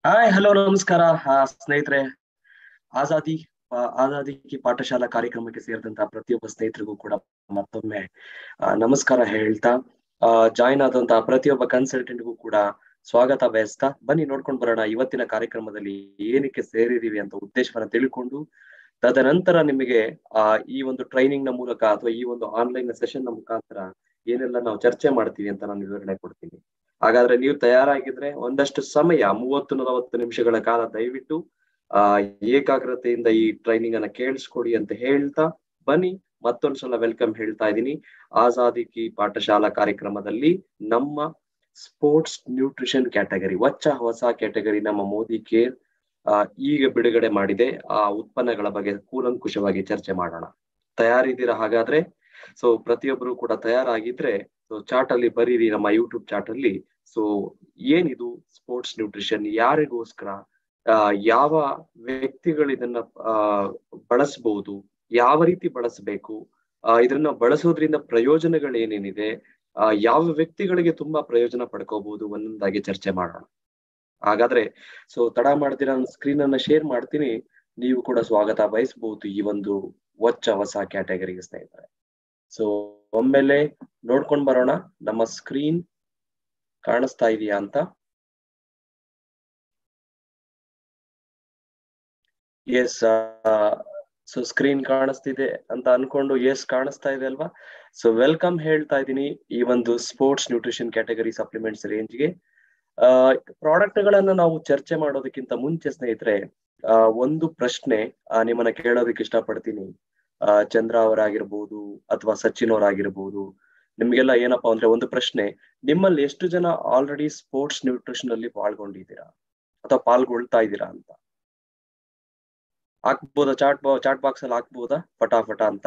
hi hello ನಮಸ್ಕಾರ ಆ, ಸ್ನೇಹಿತರೆ ಆಜಾದಿ ಆ, ಆಜಾದಿ ಕಿ ಪಾಠಶಾಲಾ ಕಾರ್ಯಕ್ರಮಕ್ಕೆ ಸೇರಿದಂತಹ ಪ್ರತಿಯೊಬ್ಬ ಸ್ನೇಹಿತರಿಗೂ ಕೂಡ ಮತ್ತೊಮ್ಮೆ ಆ, ನಮಸ್ಕಾರ ಹೇಳ್ತಾ ಜಾಯಿನ್ ಆದಂತಹ ಪ್ರತಿಯೊಬ್ಬ ಕನ್ಸಲ್ಟೆಂಟ್ಗೂ ಕೂಡ ಸ್ವಾಗತ ಬಯಸ್ತಾ ಬನ್ನಿ ನೋಡ್ಕೊಂಡು ಬರೋಣ ಇವತ್ತಿನ ಕಾರ್ಯಕ್ರಮದಲ್ಲಿ ಏನಕ್ಕೆ ಸೇರಿದೀವಿ ಅಂತ ಉದ್ದೇಶವನ್ನ ತಿಳ್ಕೊಂಡು ತದನಂತರ ನಿಮಗೆ ಆ ಈ ಒಂದು ಟ್ರೈನಿಂಗ್ ನ ಮೂಲಕ ಅಥವಾ ಈ ಒಂದು ಆನ್ಲೈನ್ ಸೆಷನ್ ನ ಮುಖಾಂತರ ಏನೆಲ್ಲ ನಾವು ಚರ್ಚೆ ಮಾಡ್ತೀವಿ ಅಂತ ನಾನು ವಿವರಣೆ ಕೊಡ್ತೀನಿ ಹಾಗಾದ್ರೆ ನೀವು ತಯಾರಾಗಿದ್ರೆ ಒಂದಷ್ಟು ಸಮಯ ಮೂವತ್ತು ನಲವತ್ತು ನಿಮಿಷಗಳ ಕಾಲ ದಯವಿಟ್ಟು ಆ ಏಕಾಗ್ರತೆಯಿಂದ ಈ ಟ್ರೈನಿಂಗ್ ಅನ್ನ ಕೇಳಿಸ್ಕೊಡಿ ಅಂತ ಹೇಳ್ತಾ ಬನ್ನಿ ಮತ್ತೊಂದ್ಸಲ ವೆಲ್ಕಮ್ ಹೇಳ್ತಾ ಇದ್ದೀನಿ ಆಜಾದಿ ಕಿ ಪಾಠಶಾಲಾ ಕಾರ್ಯಕ್ರಮದಲ್ಲಿ ನಮ್ಮ ಸ್ಪೋರ್ಟ್ಸ್ ನ್ಯೂಟ್ರಿಷನ್ ಕ್ಯಾಟಗರಿ ಹೊಚ್ಚ ಹೊಸ ಕ್ಯಾಟಗರಿ ನಮ್ಮ ಮೋದಿ ಕೇರ್ ಆ ಈಗ ಬಿಡುಗಡೆ ಮಾಡಿದೆ ಆ ಉತ್ಪನ್ನಗಳ ಬಗ್ಗೆ ಕೂಲಂಕುಷವಾಗಿ ಚರ್ಚೆ ಮಾಡೋಣ ತಯಾರಿದ್ದೀರಾ ಹಾಗಾದ್ರೆ ಸೊ ಪ್ರತಿಯೊಬ್ಬರು ಕೂಡ ತಯಾರಾಗಿದ್ರೆ ಸೊ ಚಾಟ್ ಅಲ್ಲಿ ಬರೀರಿ ನಮ್ಮ ಯೂಟ್ಯೂಬ್ ಚಾಟ್ ಅಲ್ಲಿ ಸೊ ಏನಿದು ಸ್ಪೋರ್ಟ್ಸ್ ನ್ಯೂಟ್ರಿಷನ್ ಯಾರಿಗೋಸ್ಕರ ಆ ಯಾವ ವ್ಯಕ್ತಿಗಳು ಇದನ್ನ ಆ ಬಳಸಬಹುದು ಯಾವ ರೀತಿ ಬಳಸಬೇಕು ಆ ಇದನ್ನ ಬಳಸೋದ್ರಿಂದ ಪ್ರಯೋಜನಗಳು ಏನೇನಿದೆ ಆ ಯಾವ ವ್ಯಕ್ತಿಗಳಿಗೆ ತುಂಬಾ ಪ್ರಯೋಜನ ಪಡ್ಕೋಬಹುದು ಒಂದೊಂದಾಗಿ ಚರ್ಚೆ ಮಾಡೋಣ ಹಾಗಾದ್ರೆ ಸೊ ತಡ ಮಾಡ್ತೀರಾ ನಾನು ಸ್ಕ್ರೀನ್ ಅನ್ನ ಶೇರ್ ಮಾಡ್ತೀನಿ ನೀವು ಕೂಡ ಸ್ವಾಗತ ಬಯಸಬಹುದು ಈ ಒಂದು ಹೊಚ್ಚ ಹೊಸ ಕ್ಯಾಟಗರಿಗೆ ಸ್ನೇಹಿತರೆ ಸೊ ಒಮ್ಮೆಲೆ ನೋಡ್ಕೊಂಡ್ ಬರೋಣ ನಮ್ಮ ಸ್ಕ್ರೀನ್ ಕಾಣಿಸ್ತಾ ಇದೆಯಾ ಅಂತ ಎಸ್ ಸೊ ಸ್ಕ್ರೀನ್ ಕಾಣಿಸ್ತಿದೆ ಅಂತ ಅನ್ಕೊಂಡು ಎಸ್ ಕಾಣಿಸ್ತಾ ಇದೆ ಅಲ್ವಾ ಸೊ ವೆಲ್ಕಮ್ ಹೇಳ್ತಾ ಇದ್ದೀನಿ ಈ ಒಂದು ಸ್ಪೋರ್ಟ್ಸ್ ನ್ಯೂಟ್ರಿಷನ್ ಕ್ಯಾಟಗರಿ ಸಪ್ಲಿಮೆಂಟ್ಸ್ ರೇಂಜ್ಗೆ ಆ ಪ್ರಾಡಕ್ಟ್ ಗಳನ್ನ ನಾವು ಚರ್ಚೆ ಮಾಡೋದಕ್ಕಿಂತ ಮುಂಚೆ ಸ್ನೇಹಿತರೆ ಆ ಒಂದು ಪ್ರಶ್ನೆ ಆ ನಿಮ್ಮನ್ನ ಕೇಳೋದಕ್ಕೆ ಇಷ್ಟಪಡ್ತೀನಿ ಆ ಚಂದ್ರ ಅವರಾಗಿರ್ಬೋದು ಅಥವಾ ಸಚಿನ್ ಅವರಾಗಿರ್ಬೋದು ನಿಮ್ಗೆಲ್ಲ ಏನಪ್ಪಾ ಅಂದ್ರೆ ಒಂದು ಪ್ರಶ್ನೆ ನಿಮ್ಮಲ್ಲಿ ಎಷ್ಟು ಜನ ಆಲ್ರೆಡಿ ಸ್ಪೋರ್ಟ್ಸ್ ನ್ಯೂಟ್ರಿಷನ್ ಅಲ್ಲಿ ಪಾಲ್ಗೊಂಡಿದ್ದೀರಾ ಅಥವಾ ಪಾಲ್ಗೊಳ್ತಾ ಇದ್ದೀರಾ ಅಂತ ಹಾಕ್ಬೋದಾ ಚಾಟ್ ಬಾ ಚಾಟ್ ಬಾಕ್ಸ್ ಅಲ್ಲಿ ಹಾಕ್ಬೋದಾ ಫಟಾಫಟ ಅಂತ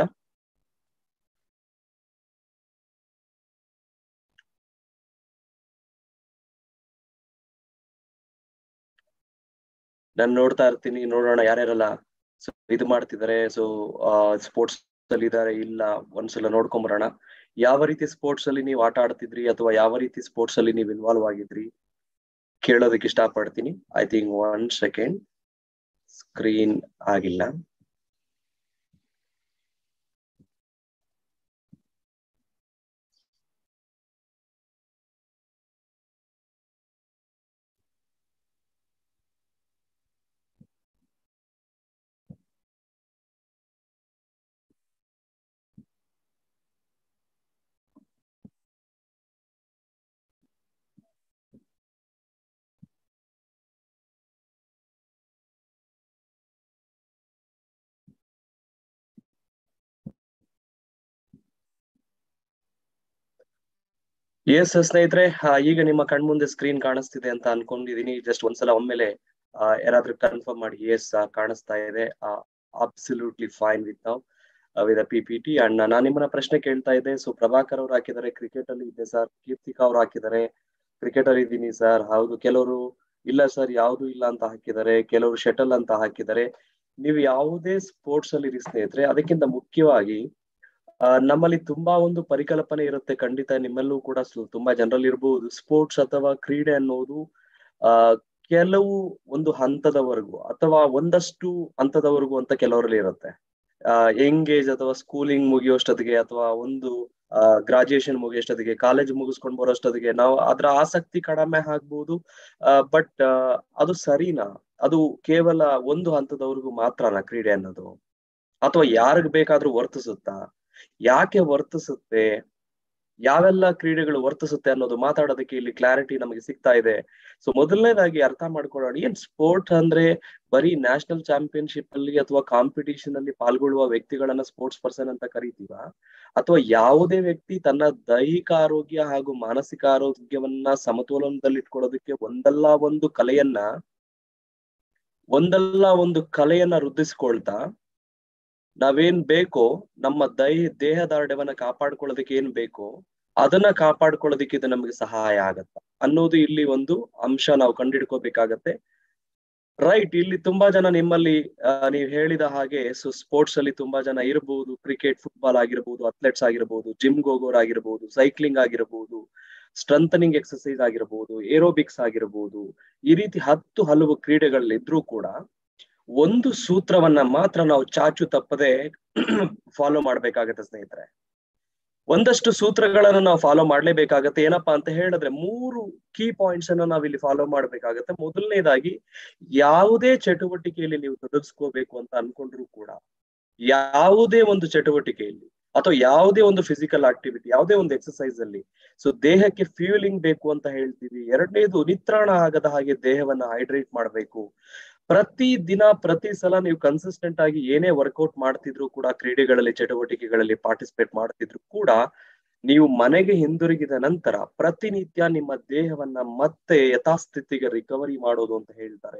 ನಾನು ನೋಡ್ತಾ ಇರ್ತೀನಿ ನೋಡೋಣ ಯಾರ್ಯಾರೆಲ್ಲ ಸೊ ಇದು ಮಾಡ್ತಿದ್ದಾರೆ ಸೊ ಸ್ಪೋರ್ಟ್ಸ್ ಅಲ್ಲಿ ಇದಾರೆ ಇಲ್ಲ ಒಂದ್ಸಲ ನೋಡ್ಕೊಂಬರೋಣ ಯಾವ ರೀತಿ ಸ್ಪೋರ್ಟ್ಸ್ ಅಲ್ಲಿ ನೀವು ಆಟ ಆಡ್ತಿದ್ರಿ ಅಥವಾ ಯಾವ ರೀತಿ ಸ್ಪೋರ್ಟ್ಸ್ ಅಲ್ಲಿ ನೀವು ಇನ್ವಾಲ್ವ್ ಆಗಿದ್ರಿ ಕೇಳೋದಕ್ಕೆ ಇಷ್ಟ ಪಡ್ತೀನಿ I think one second screen ಆಗಿಲ್ಲ ಎಸ್ ಸ್ನೇಹಿತರೆ ಈಗ ನಿಮ್ಮ ಕಣ್ಮುಂದೆ ಸ್ಕ್ರೀನ್ ಕಾಣಿಸ್ತಿದೆ ಅಂತ ಅನ್ಕೊಂಡಿದೀನಿ ಜಸ್ಟ್ ಒಂದ್ಸಲ ಒಮ್ಮೆಲೆ ಯಾರಾದ್ರೂ ಕನ್ಫರ್ಮ್ ಮಾಡಿ ಎಸ್ ಕಾಣಿಸ್ತಾ ಇದೆ ಅಬ್ಸಲ್ಯೂಟ್ಲಿ ಫೈನ್ ವಿತ್ ನಾವು with P P T and ನಾನು ನಿಮ್ಮನ್ನ ಪ್ರಶ್ನೆ ಕೇಳ್ತಾ ಇದ್ದೆ ಸೊ ಪ್ರಭಾಕರ್ ಅವ್ರು ಹಾಕಿದ್ದಾರೆ ಕ್ರಿಕೆಟ್ ಅಲ್ಲಿ ಇದೆ ಸರ್ ಕೀರ್ತಿಕಾ ಅವ್ರು ಹಾಕಿದ್ದಾರೆ ಕ್ರಿಕೆಟ್ ಅಲ್ಲಿ ಇದ್ದೀನಿ ಸರ್ ಹೌದು ಕೆಲವರು ಇಲ್ಲ ಸರ್ ಯಾವ್ದು ಇಲ್ಲ ಅಂತ ಹಾಕಿದ್ದಾರೆ ಕೆಲವರು ಶಟಲ್ ಅಂತ ಹಾಕಿದ್ದಾರೆ ನೀವು ಯಾವುದೇ ಸ್ಪೋರ್ಟ್ಸ್ ಅಲ್ಲಿ ಇರಿ ಸ್ನೇಹಿತರೆ ಅದಕ್ಕಿಂತ ಮುಖ್ಯವಾಗಿ ನಮ್ಮಲ್ಲಿ ತುಂಬಾ ಒಂದು ಪರಿಕಲ್ಪನೆ ಇರುತ್ತೆ ಖಂಡಿತ ನಿಮ್ಮಲ್ಲೂ ಕೂಡ ತುಂಬಾ ಜನರಲ್ಲಿ ಇರಬಹುದು ಸ್ಪೋರ್ಟ್ಸ್ ಅಥವಾ ಕ್ರೀಡೆ ಅನ್ನೋದು ಆ ಕೆಲವು ಒಂದು ಹಂತದವರೆಗೂ ಅಥವಾ ಒಂದಷ್ಟು ಹಂತದವರೆಗೂ ಅಂತ ಕೆಲವರಲ್ಲಿ ಇರುತ್ತೆ ಆ ಯಂಗ್ ಏಜ್ ಅಥವಾ ಸ್ಕೂಲಿಂಗ್ ಮುಗಿಯೋಷ್ಟೊತ್ತಿಗೆ ಅಥವಾ ಒಂದು ಗ್ರಾಜುಯೇಷನ್ ಮುಗಿಯೋಷ್ಟೊತ್ತಿಗೆ ಕಾಲೇಜ್ ಮುಗಿಸ್ಕೊಂಡ್ ಬರೋಷ್ಟೊತ್ತಿಗೆ ನಾವು ಅದ್ರ ಆಸಕ್ತಿ ಕಡಿಮೆ ಆಗ್ಬಹುದು ಬಟ್ ಅದು ಸರಿನಾ ಅದು ಕೇವಲ ಒಂದು ಹಂತದವರೆಗೂ ಮಾತ್ರನಾ ಕ್ರೀಡೆ ಅನ್ನೋದು ಅಥವಾ ಯಾರಿಗ್ ಬೇಕಾದ್ರೂ ವರ್ತಿಸುತ್ತಾ ಯಾಕೆ ವರ್ತಿಸುತ್ತೆ ಯಾವೆಲ್ಲ ಕ್ರೀಡೆಗಳು ವರ್ತಿಸುತ್ತೆ ಅನ್ನೋದು ಮಾತಾಡೋದಕ್ಕೆ ಇಲ್ಲಿ ಕ್ಲಾರಿಟಿ ನಮಗೆ ಸಿಗ್ತಾ ಇದೆ ಸೊ ಮೊದಲನೇದಾಗಿ ಅರ್ಥ ಮಾಡ್ಕೊಳ್ಳೋಣ ಏನ್ ಸ್ಪೋರ್ಟ್ಸ್ ಅಂದ್ರೆ ಬರೀ ನ್ಯಾಷನಲ್ ಚಾಂಪಿಯನ್ಶಿಪ್ ಅಲ್ಲಿ ಅಥವಾ ಕಾಂಪಿಟಿಷನ್ ಅಲ್ಲಿ ಪಾಲ್ಗೊಳ್ಳುವ ವ್ಯಕ್ತಿಗಳನ್ನ ಸ್ಪೋರ್ಟ್ಸ್ ಪರ್ಸನ್ ಅಂತ ಕರಿತೀವ ಅಥವಾ ಯಾವುದೇ ವ್ಯಕ್ತಿ ತನ್ನ ದೈಹಿಕ ಆರೋಗ್ಯ ಹಾಗೂ ಮಾನಸಿಕ ಆರೋಗ್ಯವನ್ನ ಸಮತೋಲನದಲ್ಲಿ ಇಟ್ಕೊಳ್ಳೋದಕ್ಕೆ ಒಂದಲ್ಲ ಒಂದು ಕಲೆಯನ್ನ ಒಂದಲ್ಲ ಒಂದು ಕಲೆಯನ್ನ ವೃದ್ಧಿಸ್ಕೊಳ್ತಾ ನಾವೇನ್ ಬೇಕೋ ನಮ್ಮ ದೈ ದೇಹದಾರ್ಢ್ಯವನ್ನ ಕಾಪಾಡ್ಕೊಳ್ಳೋದಕ್ಕೆ ಏನ್ ಬೇಕೋ ಅದನ್ನ ಕಾಪಾಡ್ಕೊಳ್ಳೋದಕ್ಕೆ ಇದು ನಮಗೆ ಸಹಾಯ ಆಗತ್ತ ಅನ್ನೋದು ಇಲ್ಲಿ ಒಂದು ಅಂಶ ನಾವು ಕಂಡಿಡ್ಕೋಬೇಕಾಗತ್ತೆ ರೈಟ್ ಇಲ್ಲಿ ತುಂಬಾ ಜನ ನಿಮ್ಮಲ್ಲಿ ನೀವು ಹೇಳಿದ ಹಾಗೆ ಸೊ ಸ್ಪೋರ್ಟ್ಸ್ ಅಲ್ಲಿ ತುಂಬಾ ಜನ ಇರಬಹುದು ಕ್ರಿಕೆಟ್ ಫುಟ್ಬಾಲ್ ಆಗಿರ್ಬೋದು ಅಥ್ಲೆಟ್ಸ್ ಆಗಿರ್ಬೋದು ಜಿಮ್ಗೆ ಹೋಗೋರಾಗಿರ್ಬೋದು ಸೈಕ್ಲಿಂಗ್ ಆಗಿರ್ಬೋದು ಸ್ಟ್ರೆಂಥನಿಂಗ್ ಎಕ್ಸಸೈಸ್ ಆಗಿರ್ಬೋದು ಏರೋಬಿಕ್ಸ್ ಆಗಿರ್ಬೋದು ಈ ರೀತಿ ಹತ್ತು ಹಲವು ಕ್ರೀಡೆಗಳಿದ್ರೂ ಕೂಡ ಒಂದು ಸೂತ್ರವನ್ನ ಮಾತ್ರ ನಾವು ಚಾಚು ತಪ್ಪದೆ ಫಾಲೋ ಮಾಡ್ಬೇಕಾಗತ್ತೆ ಸ್ನೇಹಿತರೆ ಒಂದಷ್ಟು ಸೂತ್ರಗಳನ್ನು ನಾವು ಫಾಲೋ ಮಾಡ್ಲೇಬೇಕಾಗತ್ತೆ ಏನಪ್ಪಾ ಅಂತ ಹೇಳಿದ್ರೆ ಮೂರು ಕೀ ಪಾಯಿಂಟ್ಸ್ ಅನ್ನ ನಾವ್ ಇಲ್ಲಿ ಫಾಲೋ ಮಾಡ್ಬೇಕಾಗತ್ತೆ ಮೊದಲನೇದಾಗಿ ಯಾವುದೇ ಚಟುವಟಿಕೆಯಲ್ಲಿ ನೀವು ತೊಡಗಿಸ್ಕೋಬೇಕು ಅಂತ ಅನ್ಕೊಂಡ್ರು ಕೂಡ ಯಾವುದೇ ಒಂದು ಚಟುವಟಿಕೆಯಲ್ಲಿ ಅಥವಾ ಯಾವುದೇ ಒಂದು ಫಿಸಿಕಲ್ ಆಕ್ಟಿವಿಟಿ ಯಾವುದೇ ಒಂದು ಎಕ್ಸಸೈಸ್ ಅಲ್ಲಿ ಸೊ ದೇಹಕ್ಕೆ ಫ್ಯೂಲಿಂಗ್ ಬೇಕು ಅಂತ ಹೇಳ್ತೀವಿ ಎರಡನೇದು ನಿತ್ರಾಣ ಆಗದ ಹಾಗೆ ದೇಹವನ್ನ ಹೈಡ್ರೇಟ್ ಮಾಡ್ಬೇಕು ಪ್ರತಿ ದಿನ ಪ್ರತಿ ಸಲ ನೀವು ಕನ್ಸಿಸ್ಟೆಂಟ್ ಆಗಿ ಏನೇ ವರ್ಕೌಟ್ ಮಾಡ್ತಿದ್ರು ಕೂಡ ಕ್ರೀಡೆಗಳಲ್ಲಿ ಚಟುವಟಿಕೆಗಳಲ್ಲಿ ಪಾರ್ಟಿಸಿಪೇಟ್ ಮಾಡ್ತಿದ್ರು ಕೂಡ ನೀವು ಮನೆಗೆ ಹಿಂದಿರುಗಿದ ನಂತರ ಪ್ರತಿನಿತ್ಯ ನಿಮ್ಮ ದೇಹವನ್ನ ಮತ್ತೆ ಯಥಾಸ್ಥಿತಿಗೆ ರಿಕವರಿ ಮಾಡೋದು ಅಂತ ಹೇಳ್ತಾರೆ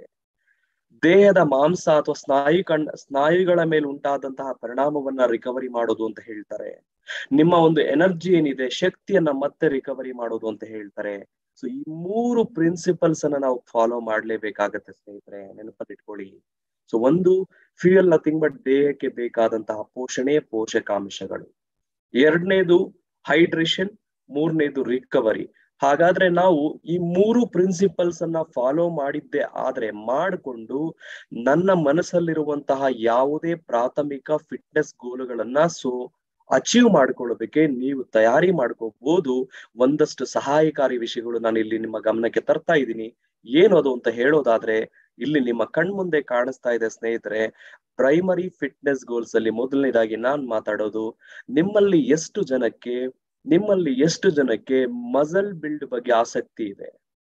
ದೇಹದ ಮಾಂಸ ಅಥವಾ ಸ್ನಾಯು ಕಂಡ ಸ್ನಾಯುಗಳ ಮೇಲೆ ಉಂಟಾದಂತಹ ಪರಿಣಾಮವನ್ನ ರಿಕವರಿ ಮಾಡೋದು ಅಂತ ಹೇಳ್ತಾರೆ ನಿಮ್ಮ ಒಂದು ಎನರ್ಜಿ ಏನಿದೆ ಶಕ್ತಿಯನ್ನ ಮತ್ತೆ ರಿಕವರಿ ಮಾಡೋದು ಅಂತ ಹೇಳ್ತಾರೆ ಸೊ ಈ ಮೂರು ಪ್ರಿನ್ಸಿಪಲ್ಸ್ ಅನ್ನ ನಾವು ಫಾಲೋ ಮಾಡ್ಲೇಬೇಕಾಗತ್ತೆ ಸ್ನೇಹಿತರೆ ನೆನಪಲ್ಲಿ ಇಟ್ಕೊಳ್ಳಿ ಸೊ ಒಂದು ಫ್ಯೂಯಲ್ ನಥಿಂಗ್ ಬಟ್ ದೇಹಕ್ಕೆ ಬೇಕಾದಂತಹ ಪೋಷಣೆ ಪೋಷಕಾಂಶಗಳು ಎರಡನೇದು ಹೈಡ್ರೇಷನ್ ಮೂರನೇದು ರಿಕವರಿ ಹಾಗಾದ್ರೆ ನಾವು ಈ ಮೂರು ಪ್ರಿನ್ಸಿಪಲ್ಸ್ ಅನ್ನ ಫಾಲೋ ಮಾಡಿದ್ದೆ ಆದ್ರೆ ಮಾಡಿಕೊಂಡು ನನ್ನ ಮನಸ್ಸಲ್ಲಿರುವಂತಹ ಯಾವುದೇ ಪ್ರಾಥಮಿಕ ಫಿಟ್ನೆಸ್ ಗೋಲುಗಳನ್ನ ಸೊ ಅಚೀವ್ ಮಾಡ್ಕೊಳ್ಳೋದಕ್ಕೆ ನೀವು ತಯಾರಿ ಮಾಡ್ಕೋಬಹುದು ಒಂದಷ್ಟು ಸಹಾಯಕಾರಿ ವಿಷಯಗಳು ನಾನು ಇಲ್ಲಿ ನಿಮ್ಮ ಗಮನಕ್ಕೆ ತರ್ತಾ ಇದ್ದೀನಿ ಏನು ಅದು ಅಂತ ಹೇಳೋದಾದ್ರೆ ಇಲ್ಲಿ ನಿಮ್ಮ ಕಣ್ಮುಂದೆ ಕಾಣಿಸ್ತಾ ಇದೆ ಸ್ನೇಹಿತರೆ ಪ್ರೈಮರಿ ಫಿಟ್ನೆಸ್ ಗೋಲ್ಸ್ ಅಲ್ಲಿ ಮೊದಲನೇದಾಗಿ ನಾನ್ ಮಾತಾಡೋದು ನಿಮ್ಮಲ್ಲಿ ಎಷ್ಟು ಜನಕ್ಕೆ ನಿಮ್ಮಲ್ಲಿ ಎಷ್ಟು ಜನಕ್ಕೆ ಮಸಲ್ ಬಿಲ್ಡ್ ಬಗ್ಗೆ ಆಸಕ್ತಿ ಇದೆ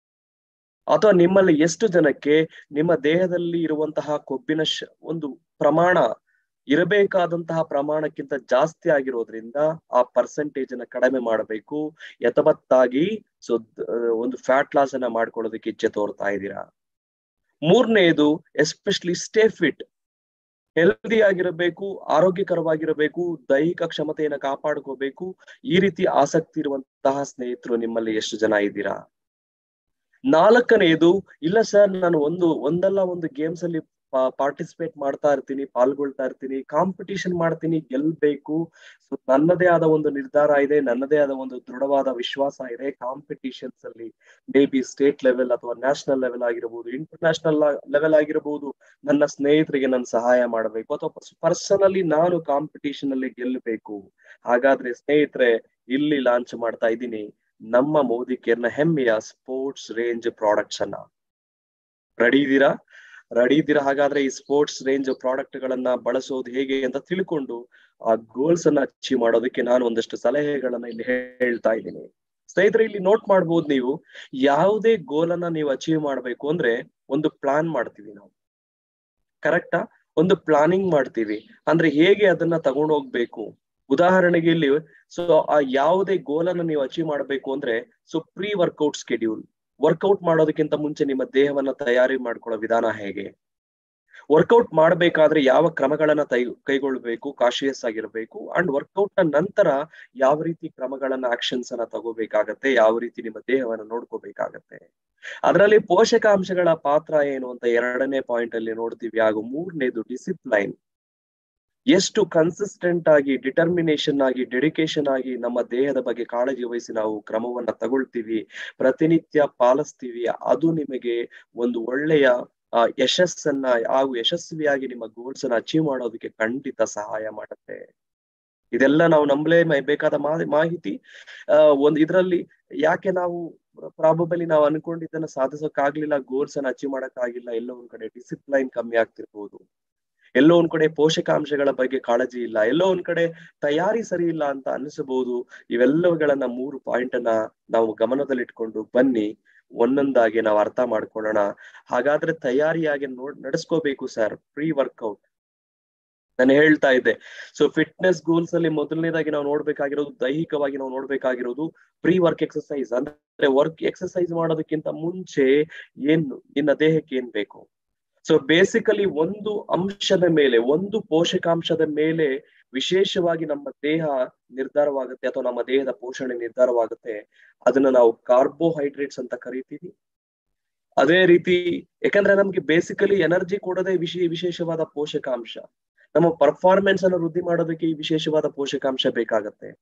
ಅಥವಾ ನಿಮ್ಮಲ್ಲಿ ಎಷ್ಟು ಜನಕ್ಕೆ ನಿಮ್ಮ ದೇಹದಲ್ಲಿ ಇರುವಂತಹ ಕೊಬ್ಬಿನ ಒಂದು ಪ್ರಮಾಣ ಇರಬೇಕಾದಂತಹ ಪ್ರಮಾಣಕ್ಕಿಂತ ಜಾಸ್ತಿ ಆಗಿರೋದ್ರಿಂದ ಆ ಪರ್ಸೆಂಟೇಜ್ ಅನ್ನ ಕಡಿಮೆ ಮಾಡಬೇಕು ಯಥವತ್ತಾಗಿ ಸೊ ಒಂದು ಫ್ಯಾಟ್ ಲಾಸ್ ಅನ್ನ ಮಾಡ್ಕೊಳ್ಳೋದಕ್ಕೆ ಇಚ್ಛೆ ತೋರ್ತಾ ಇದ್ದೀರಾ ಮೂರನೇದು ಎಸ್ಪೆಷಲಿ ಸ್ಟೇ ಫಿಟ್ ಹೆಲ್ದಿ ಆಗಿರಬೇಕು ಆರೋಗ್ಯಕರವಾಗಿರಬೇಕು ದೈಹಿಕ ಕ್ಷಮತೆಯನ್ನ ಕಾಪಾಡ್ಕೋಬೇಕು ಈ ರೀತಿ ಆಸಕ್ತಿ ಇರುವಂತಹ ಸ್ನೇಹಿತರು ನಿಮ್ಮಲ್ಲಿ ಎಷ್ಟು ಜನ ಇದ್ದೀರಾ ನಾಲ್ಕನೆಯದು ಇಲ್ಲ ಸರ್ ನಾನು ಒಂದು ಒಂದಲ್ಲ ಒಂದು ಗೇಮ್ಸ್ ಅಲ್ಲಿ ಪಾರ್ಟಿಸಿಪೇಟ್ ಮಾಡ್ತಾ ಇರ್ತೀನಿ ಪಾಲ್ಗೊಳ್ತಾ ಇರ್ತೀನಿ ಕಾಂಪಿಟಿಷನ್ ಮಾಡ್ತೀನಿ ಗೆಲ್ಬೇಕು ಸೊ ನನ್ನದೇ ಆದ ಒಂದು ನಿರ್ಧಾರ ಇದೆ ನನ್ನದೇ ಆದ ಒಂದು ದೃಢವಾದ ವಿಶ್ವಾಸ ಇದೆ ಕಾಂಪಿಟಿಷನ್ಸ್ ಅಲ್ಲಿ ಮೇ ಬಿ ಸ್ಟೇಟ್ ಲೆವೆಲ್ ಅಥವಾ ನ್ಯಾಷನಲ್ ಲೆವೆಲ್ ಆಗಿರಬಹುದು ಇಂಟರ್ನ್ಯಾಷನಲ್ ಲೆವೆಲ್ ಆಗಿರಬಹುದು ನನ್ನ ಸ್ನೇಹಿತರಿಗೆ ನಾನು ಸಹಾಯ ಮಾಡಬೇಕು ಅಥವಾ ಪರ್ಸನಲಿ ನಾನು ಕಾಂಪಿಟಿಷನ್ ಅಲ್ಲಿ ಗೆಲ್ಲಬೇಕು ಹಾಗಾದ್ರೆ ಸ್ನೇಹಿತರೆ ಇಲ್ಲಿ ಲಾಂಚ್ ಮಾಡ್ತಾ ಇದ್ದೀನಿ ನಮ್ಮ ಮೋದಿ ಕೇರ್ನ ಹೆಮ್ಮೆಯ ಸ್ಪೋರ್ಟ್ಸ್ ರೇಂಜ್ ಪ್ರಾಡಕ್ಟ್ಸ್ ಅನ್ನ ರೆಡಿ ಇದ್ದೀರಾ ರೆಡಿ ಇದ್ದೀರಾ ಹಾಗಾದ್ರೆ ಈ ಸ್ಪೋರ್ಟ್ಸ್ ರೇಂಜ್ ಪ್ರಾಡಕ್ಟ್ ಗಳನ್ನ ಬಳಸೋದು ಹೇಗೆ ಅಂತ ತಿಳ್ಕೊಂಡು ಆ ಗೋಲ್ಸ್ ಅನ್ನ ಅಚೀವ್ ಮಾಡೋದಕ್ಕೆ ನಾನು ಒಂದಷ್ಟು ಸಲಹೆಗಳನ್ನ ಇಲ್ಲಿ ಹೇಳ್ತಾ ಇದ್ದೀನಿ ಸ್ನೇಹಿತರೆ ಇಲ್ಲಿ ನೋಟ್ ಮಾಡ್ಬೋದು ನೀವು ಯಾವುದೇ ಗೋಲ್ ಅನ್ನ ನೀವು ಅಚೀವ್ ಮಾಡ್ಬೇಕು ಅಂದ್ರೆ ಒಂದು ಪ್ಲಾನ್ ಮಾಡ್ತೀವಿ ನಾವು ಕರೆಕ್ಟಾ ಒಂದು ಪ್ಲಾನಿಂಗ್ ಮಾಡ್ತೀವಿ ಅಂದ್ರೆ ಹೇಗೆ ಅದನ್ನ ತಗೊಂಡು ಹೋಗ್ಬೇಕು ಉದಾಹರಣೆಗೆ ಇಲ್ಲಿ ಸೊ ಆ ಯಾವುದೇ ಗೋಲ್ ಅನ್ನ ನೀವು ಅಚೀವ್ ಮಾಡ್ಬೇಕು ಅಂದ್ರೆ so pre workout schedule workout ಮಾಡೋದಕ್ಕಿಂತ ಮುಂಚೆ ನಿಮ್ಮ ದೇಹವನ್ನ ತಯಾರಿ ಮಾಡ್ಕೊಳ್ಳೋ ವಿಧಾನ ಹೇಗೆ ವರ್ಕೌಟ್ ಮಾಡ್ಬೇಕಾದ್ರೆ ಯಾವ ಕ್ರಮಗಳನ್ನ ತೈ ಕೈಗೊಳ್ಬೇಕು ಕಾಶಿಯಸ್ ಆಗಿರ್ಬೇಕು ಅಂಡ್ ವರ್ಕೌಟ್ ನ ನಂತರ ಯಾವ ರೀತಿ ಕ್ರಮಗಳನ್ನ ಆಕ್ಷನ್ಸ್ ಅನ್ನ ತಗೋಬೇಕಾಗತ್ತೆ ಯಾವ ರೀತಿ ನಿಮ್ಮ ದೇಹವನ್ನ ನೋಡ್ಕೋಬೇಕಾಗತ್ತೆ ಅದರಲ್ಲಿ ಪೋಷಕಾಂಶಗಳ ಪಾತ್ರ ಏನು ಅಂತ ಎರಡನೇ ಪಾಯಿಂಟ್ ಅಲ್ಲಿ ನೋಡ್ತೀವಿ ಹಾಗೂ ಮೂರನೇದು ಡಿಸಿಪ್ಲೈನ್ ಎಷ್ಟು ಕನ್ಸಿಸ್ಟೆಂಟ್ ಆಗಿ ಡಿಟರ್ಮಿನೇಷನ್ ಆಗಿ ಡೆಡಿಕೇಶನ್ ಆಗಿ ನಮ್ಮ ದೇಹದ ಬಗ್ಗೆ ಕಾಳಜಿ ವಹಿಸಿ ನಾವು ಕ್ರಮವನ್ನ ತಗೊಳ್ತೀವಿ ಪ್ರತಿನಿತ್ಯ ಪಾಲಿಸ್ತೀವಿ ಅದು ನಿಮಗೆ ಒಂದು ಒಳ್ಳೆಯ ಯಶಸ್ಸನ್ನ ಹಾಗೂ ಯಶಸ್ವಿಯಾಗಿ ನಿಮ್ಮ ಗೋಲ್ಸ್ ಅನ್ನ ಅಚೀವ್ ಮಾಡೋದಕ್ಕೆ ಖಂಡಿತ ಸಹಾಯ ಮಾಡುತ್ತೆ ಇದೆಲ್ಲ ನಾವು ನಂಬಲೇ ಬೇಕಾದ ಮಾಹಿತಿ ಆ ಒಂದ್ ಇದ್ರಲ್ಲಿ ಯಾಕೆ ನಾವು ಪ್ರಾಬಬಲಿ ನಾವು ಅನ್ಕೊಂಡಿದ್ದನ್ನ ಸಾಧಿಸೋಕ್ಕಾಗ್ಲಿಲ್ಲ ಗೋಲ್ಸ್ ಅನ್ನ ಅಚೀವ್ ಮಾಡಕ್ ಆಗಿಲ್ಲ ಎಲ್ಲೋ ಒಂದ್ ಕಡೆ ಡಿಸಿಪ್ಲೈನ್ ಕಮ್ಮಿ ಆಗ್ತಿರ್ಬೋದು ಎಲ್ಲೋ ಒಂದ್ ಕಡೆ ಪೋಷಕಾಂಶಗಳ ಬಗ್ಗೆ ಕಾಳಜಿ ಇಲ್ಲ ಎಲ್ಲೋ ಒಂದ್ ಕಡೆ ತಯಾರಿ ಸರಿ ಇಲ್ಲ ಅಂತ ಅನಿಸಬಹುದು ಇವೆಲ್ಲವುಗಳನ್ನ ಮೂರು ಪಾಯಿಂಟ್ ಅನ್ನ ನಾವು ಗಮನದಲ್ಲಿಟ್ಕೊಂಡು ಬನ್ನಿ ಒಂದೊಂದಾಗಿ ನಾವು ಅರ್ಥ ಮಾಡ್ಕೊಳ್ಳೋಣ ಹಾಗಾದ್ರೆ ತಯಾರಿಯಾಗಿ ನೋಡ್ ನಡೆಸ್ಕೋಬೇಕು ಸರ್ ಪ್ರೀ ವರ್ಕೌಟ್ ನಾನು ಹೇಳ್ತಾ ಇದ್ದೆ ಸೊ ಫಿಟ್ನೆಸ್ ಗೋಲ್ಸ್ ಅಲ್ಲಿ ಮೊದಲನೇದಾಗಿ ನಾವು ನೋಡ್ಬೇಕಾಗಿರೋದು ದೈಹಿಕವಾಗಿ ನಾವು ನೋಡ್ಬೇಕಾಗಿರೋದು ಪ್ರೀ ವರ್ಕ್ ಎಕ್ಸಸೈಸ್ ಅಂದ್ರೆ ವರ್ಕ್ ಎಕ್ಸಸೈಸ್ ಮಾಡೋದಕ್ಕಿಂತ ಮುಂಚೆ ಏನು ನಿನ್ನ ದೇಹಕ್ಕೆ ಏನ್ ಬೇಕು ಸೊ ಬೇಸಿಕಲಿ ಒಂದು ಅಂಶದ ಮೇಲೆ ಒಂದು ಪೋಷಕಾಂಶದ ಮೇಲೆ ವಿಶೇಷವಾಗಿ ನಮ್ಮ ದೇಹ ನಿರ್ಧಾರವಾಗುತ್ತೆ ಅಥವಾ ನಮ್ಮ ದೇಹದ ಪೋಷಣೆ ನಿರ್ಧಾರವಾಗುತ್ತೆ ಅದನ್ನ ನಾವು ಕಾರ್ಬೋಹೈಡ್ರೇಟ್ಸ್ ಅಂತ ಕರಿತೀವಿ ಅದೇ ರೀತಿ ಯಾಕಂದ್ರೆ ನಮ್ಗೆ ಬೇಸಿಕಲಿ ಎನರ್ಜಿ ಕೊಡೋದೇ ವಿಶೇಷ ವಿಶೇಷವಾದ ಪೋಷಕಾಂಶ ನಮ್ಮ ಪರ್ಫಾರ್ಮೆನ್ಸ್ ಅನ್ನು ವೃದ್ಧಿ ಮಾಡೋದಕ್ಕೆ ಈ ವಿಶೇಷವಾದ ಪೋಷಕಾಂಶ ಬೇಕಾಗತ್ತೆ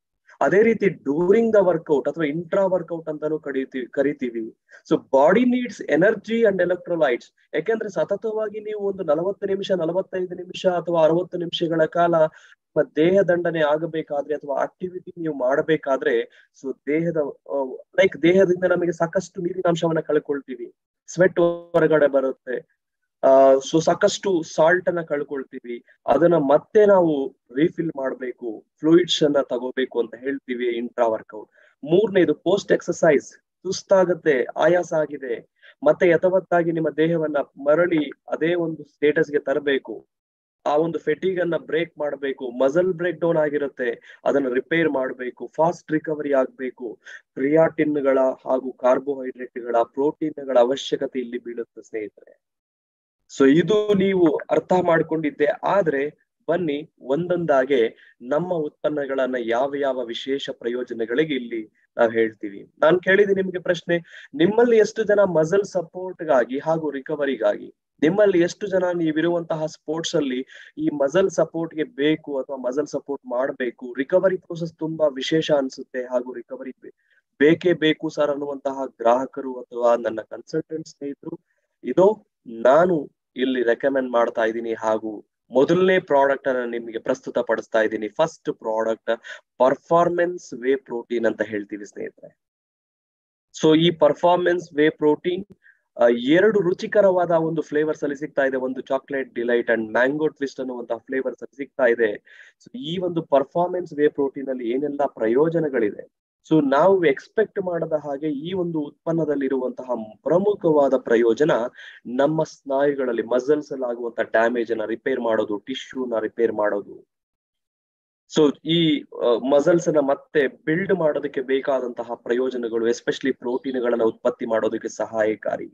ಅದೇ ರೀತಿ ಡೂರಿಂಗ್ ದ ವರ್ಕೌಟ್ ಅಥವಾ ಇಂಟ್ರಾ ವರ್ಕೌಟ್ ಅಂತಾನು ಕರೀತೀವಿ ಕರಿತೀವಿ so body needs energy and electrolytes ಯಾಕೆಂದ್ರೆ ಸತತವಾಗಿ ನೀವು ಒಂದು ನಲವತ್ತು ನಿಮಿಷ ನಲವತ್ತೈದು ನಿಮಿಷ ಅಥವಾ ಅರವತ್ತು ನಿಮಿಷಗಳ ಕಾಲ ನಿಮ್ಮ ದೇಹ ದಂಡನೆ ಆಗಬೇಕಾದ್ರೆ ಅಥವಾ ಆಕ್ಟಿವಿಟಿ ನೀವು ಮಾಡಬೇಕಾದ್ರೆ ಸೊ ದೇಹದ ಲೈಕ್ ದೇಹದಿಂದ ನಮಗೆ ಸಾಕಷ್ಟು ನೀರಿನಾಂಶವನ್ನ ಕಳ್ಕೊಳ್ತೀವಿ ಸ್ವೆಟ್ ಹೊರಗಡೆ ಬರುತ್ತೆ ಆ ಸೊ ಸಾಕಷ್ಟು ಸಾಲ್ಟ್ ಅನ್ನ ಕಳ್ಕೊಳ್ತೀವಿ ಅದನ್ನ ಮತ್ತೆ ನಾವು ರೀಫಿಲ್ ಮಾಡಬೇಕು ಫ್ಲೂಯಿಡ್ಸ್ ಅನ್ನ ತಗೋಬೇಕು ಅಂತ ಹೇಳ್ತೀವಿ ಇಂಟ್ರಾ ವರ್ಕೌಟ್ ಮೂರನೇದು ಪೋಸ್ಟ್ ಎಕ್ಸಸೈಸ್ ಸುಸ್ತಾಗತ್ತೆ ಆಯಾಸ ಆಗಿದೆ ಮತ್ತೆ ಯಥವತ್ತಾಗಿ ನಿಮ್ಮ ದೇಹವನ್ನ ಮರಳಿ ಅದೇ ಒಂದು ಸ್ಟೇಟಸ್ಗೆ ತರಬೇಕು ಆ ಒಂದು ಫೆಟಿಗ್ ಅನ್ನ ಬ್ರೇಕ್ ಮಾಡಬೇಕು ಮಸಲ್ ಬ್ರೇಕ್ ಡೌನ್ ಆಗಿರುತ್ತೆ ಅದನ್ನ ರಿಪೇರ್ ಮಾಡಬೇಕು ಫಾಸ್ಟ್ ರಿಕವರಿ ಆಗ್ಬೇಕು ಕ್ರಿಯಾಟಿನ್ಗಳ ಹಾಗೂ ಕಾರ್ಬೋಹೈಡ್ರೇಟ್ಗಳ ಪ್ರೋಟೀನ್ಗಳ ಅವಶ್ಯಕತೆ ಇಲ್ಲಿ ಬೀಳುತ್ತೆ ಸ್ನೇಹಿತರೆ ಸೊ ಇದು ನೀವು ಅರ್ಥ ಮಾಡ್ಕೊಂಡಿದ್ದೆ ಆದ್ರೆ ಬನ್ನಿ ಒಂದೊಂದಾಗೆ ನಮ್ಮ ಉತ್ಪನ್ನಗಳನ್ನ ಯಾವ ಯಾವ ವಿಶೇಷ ಪ್ರಯೋಜನಗಳಿಗೆ ಇಲ್ಲಿ ನಾವು ಹೇಳ್ತೀವಿ ನಾನ್ ಕೇಳಿದೆ ನಿಮ್ಗೆ ಪ್ರಶ್ನೆ ನಿಮ್ಮಲ್ಲಿ ಎಷ್ಟು ಜನ ಮಸಲ್ ಸಪೋರ್ಟ್ಗಾಗಿ ಹಾಗೂ ರಿಕವರಿಗಾಗಿ ನಿಮ್ಮಲ್ಲಿ ಎಷ್ಟು ಜನ ನೀವಿರುವಂತಹ ಸ್ಪೋರ್ಟ್ಸ್ ಅಲ್ಲಿ ಈ ಮಸಲ್ ಸಪೋರ್ಟ್ಗೆ ಬೇಕು ಅಥವಾ ಮಸಲ್ ಸಪೋರ್ಟ್ ಮಾಡಬೇಕು ರಿಕವರಿ ಪ್ರೋಸೆಸ್ ತುಂಬಾ ವಿಶೇಷ ಅನ್ಸುತ್ತೆ ಹಾಗೂ ರಿಕವರಿ ಬೇಕೇ ಬೇಕು ಸರ್ ಅನ್ನುವಂತಹ ಗ್ರಾಹಕರು ಅಥವಾ ನನ್ನ ಕನ್ಸಲ್ಟೆಂಟ್ ಸ್ನೇಹಿತರು ಇದು ನಾನು ಇಲ್ಲಿ ರೆಕಮೆಂಡ್ ಮಾಡ್ತಾ ಇದ್ದೀನಿ ಹಾಗೂ ಮೊದಲನೇ ಪ್ರಾಡಕ್ಟ್ ಅನ್ನ ನಿಮಗೆ ಪ್ರಸ್ತುತ ಪಡಿಸ್ತಾ ಇದ್ದೀನಿ first product performance whey protein ಅಂತ ಹೇಳ್ತೀವಿ ಸ್ನೇಹಿತರೆ ಸೊ ಈ ಪರ್ಫಾರ್ಮೆನ್ಸ್ ವೇ ಪ್ರೋಟೀನ್ ಎರಡು ರುಚಿಕರವಾದ ಒಂದು ಫ್ಲೇವರ್ಸ್ ಅಲ್ಲಿ ಸಿಗ್ತಾ ಇದೆ ಒಂದು chocolate delight and mango twist ಅನ್ನುವಂತಹ ಫ್ಲೇವರ್ಸ್ ಅಲ್ಲಿ ಸಿಗ್ತಾ ಇದೆ ಸೊ ಈ ಒಂದು ಪರ್ಫಾರ್ಮೆನ್ಸ್ ವೇ ಪ್ರೋಟೀನ್ ಅಲ್ಲಿ ಏನೆಲ್ಲ ಪ್ರಯೋಜನಗಳಿದೆ ಸೊ ನಾವು ಎಕ್ಸ್ಪೆಕ್ಟ್ ಮಾಡದ ಹಾಗೆ ಈ ಒಂದು ಉತ್ಪನ್ನದಲ್ಲಿರುವಂತಹ ಪ್ರಮುಖವಾದ ಪ್ರಯೋಜನ ನಮ್ಮ ಸ್ನಾಯುಗಳಲ್ಲಿ ಮಸಲ್ಸ್ ಅಲ್ಲಿ ಆಗುವಂತಹ ಡ್ಯಾಮೇಜ್ ಅನ್ನ ರಿಪೇರ್ ಮಾಡೋದು ಟಿಶ್ಯೂನ ರಿಪೇರ್ ಮಾಡೋದು ಸೊ ಈ ಮಸಲ್ಸ್ ಅನ್ನ ಮತ್ತೆ ಬಿಲ್ಡ್ ಮಾಡೋದಕ್ಕೆ ಬೇಕಾದಂತಹ ಪ್ರಯೋಜನಗಳು ಎಸ್ಪೆಷಲಿ ಪ್ರೋಟೀನ್ಗಳನ್ನ ಉತ್ಪತ್ತಿ ಮಾಡೋದಕ್ಕೆ ಸಹಾಯಕಾರಿ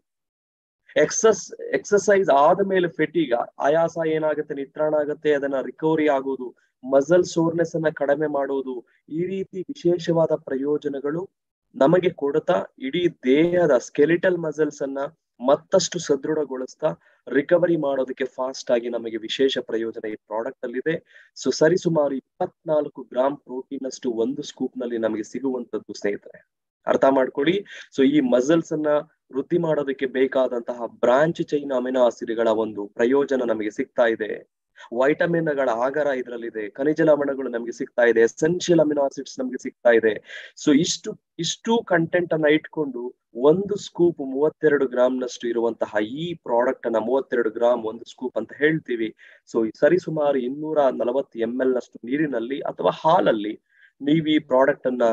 ಎಕ್ಸಸ್ ಎಕ್ಸಸೈಸ್ ಆದ ಮೇಲೆ ಫೆಟಿಗ ಆಯಾಸ ಏನಾಗುತ್ತೆ ನಿತ್ರಾಣ ಆಗುತ್ತೆ ಅದನ್ನ ರಿಕವರಿ ಆಗೋದು ಮಸಲ್ ಸೋರ್ನೆಸ್ ಅನ್ನ ಕಡಿಮೆ ಮಾಡುವುದು ಈ ರೀತಿ ವಿಶೇಷವಾದ ಪ್ರಯೋಜನಗಳು ನಮಗೆ ಕೊಡ್ತಾ ಇಡೀ ದೇಹದ ಸ್ಕೆಲಿಟಲ್ ಮಸಲ್ಸ್ ಅನ್ನ ಮತ್ತಷ್ಟು ಸದೃಢಗೊಳಿಸ್ತಾ ರಿಕವರಿ ಮಾಡೋದಕ್ಕೆ ಫಾಸ್ಟ್ ಆಗಿ ನಮಗೆ ವಿಶೇಷ ಪ್ರಯೋಜನ ಈ ಪ್ರಾಡಕ್ಟ್ ಅಲ್ಲಿ ಇದೆ ಸೊ ಸರಿಸುಮಾರು ಇಪ್ಪತ್ನಾಲ್ಕು ಗ್ರಾಮ್ ಪ್ರೋಟೀನ್ ಅಷ್ಟು ಒಂದು ಸ್ಕೂಪ್ ನಲ್ಲಿ ನಮಗೆ ಸಿಗುವಂತದ್ದು ಸ್ನೇಹಿತರೆ ಅರ್ಥ ಮಾಡ್ಕೊಳ್ಳಿ ಸೊ ಈ ಮಸಲ್ಸ್ ಅನ್ನ ವೃದ್ಧಿ ಮಾಡೋದಕ್ಕೆ ಬೇಕಾದಂತಹ ಬ್ರಾಂಚ್ ಚೈನ್ ಅಮಿನೋ ಆಸಿಡ್ಗಳ ಒಂದು ಪ್ರಯೋಜನ ನಮಗೆ ಸಿಗ್ತಾ ಇದೆ ವೈಟಮಿನ್ಗಳ ಆಗರ ಇದರಲ್ಲಿದೆ ಖನಿಜ ಲವಣಗಳು ನಮಗೆ ಸಿಗ್ತಾ ಇದೆ ಎಸೆನ್ಷಿಯಲ್ ಅಮಿನೋ ಆಸಿಡ್ಸ್ ನಮಗೆ ಸಿಗ್ತಾ ಇದೆ ಸೊ ಇಷ್ಟು ಇಷ್ಟು ಕಂಟೆಂಟ್ ಅನ್ನ ಇಟ್ಕೊಂಡು ಒಂದು ಸ್ಕೂಪ್ ಮೂವತ್ತೆರಡು ಗ್ರಾಮ್ ನಷ್ಟು ಇರುವಂತಹ ಈ ಪ್ರಾಡಕ್ಟ್ ಅನ್ನ ಮೂವತ್ತೆರಡು ಗ್ರಾಮ್ ಒಂದು ಸ್ಕೂಪ್ ಅಂತ ಹೇಳ್ತೀವಿ ಸೊ ಸರಿಸುಮಾರು ಇನ್ನೂರ ನಲವತ್ತು ಎಂ ಎಲ್ ನಷ್ಟು ನೀರಿನಲ್ಲಿ ಅಥವಾ ಹಾಲಲ್ಲಿ ನೀವು ಈ ಪ್ರಾಡಕ್ಟ್ ಅನ್ನ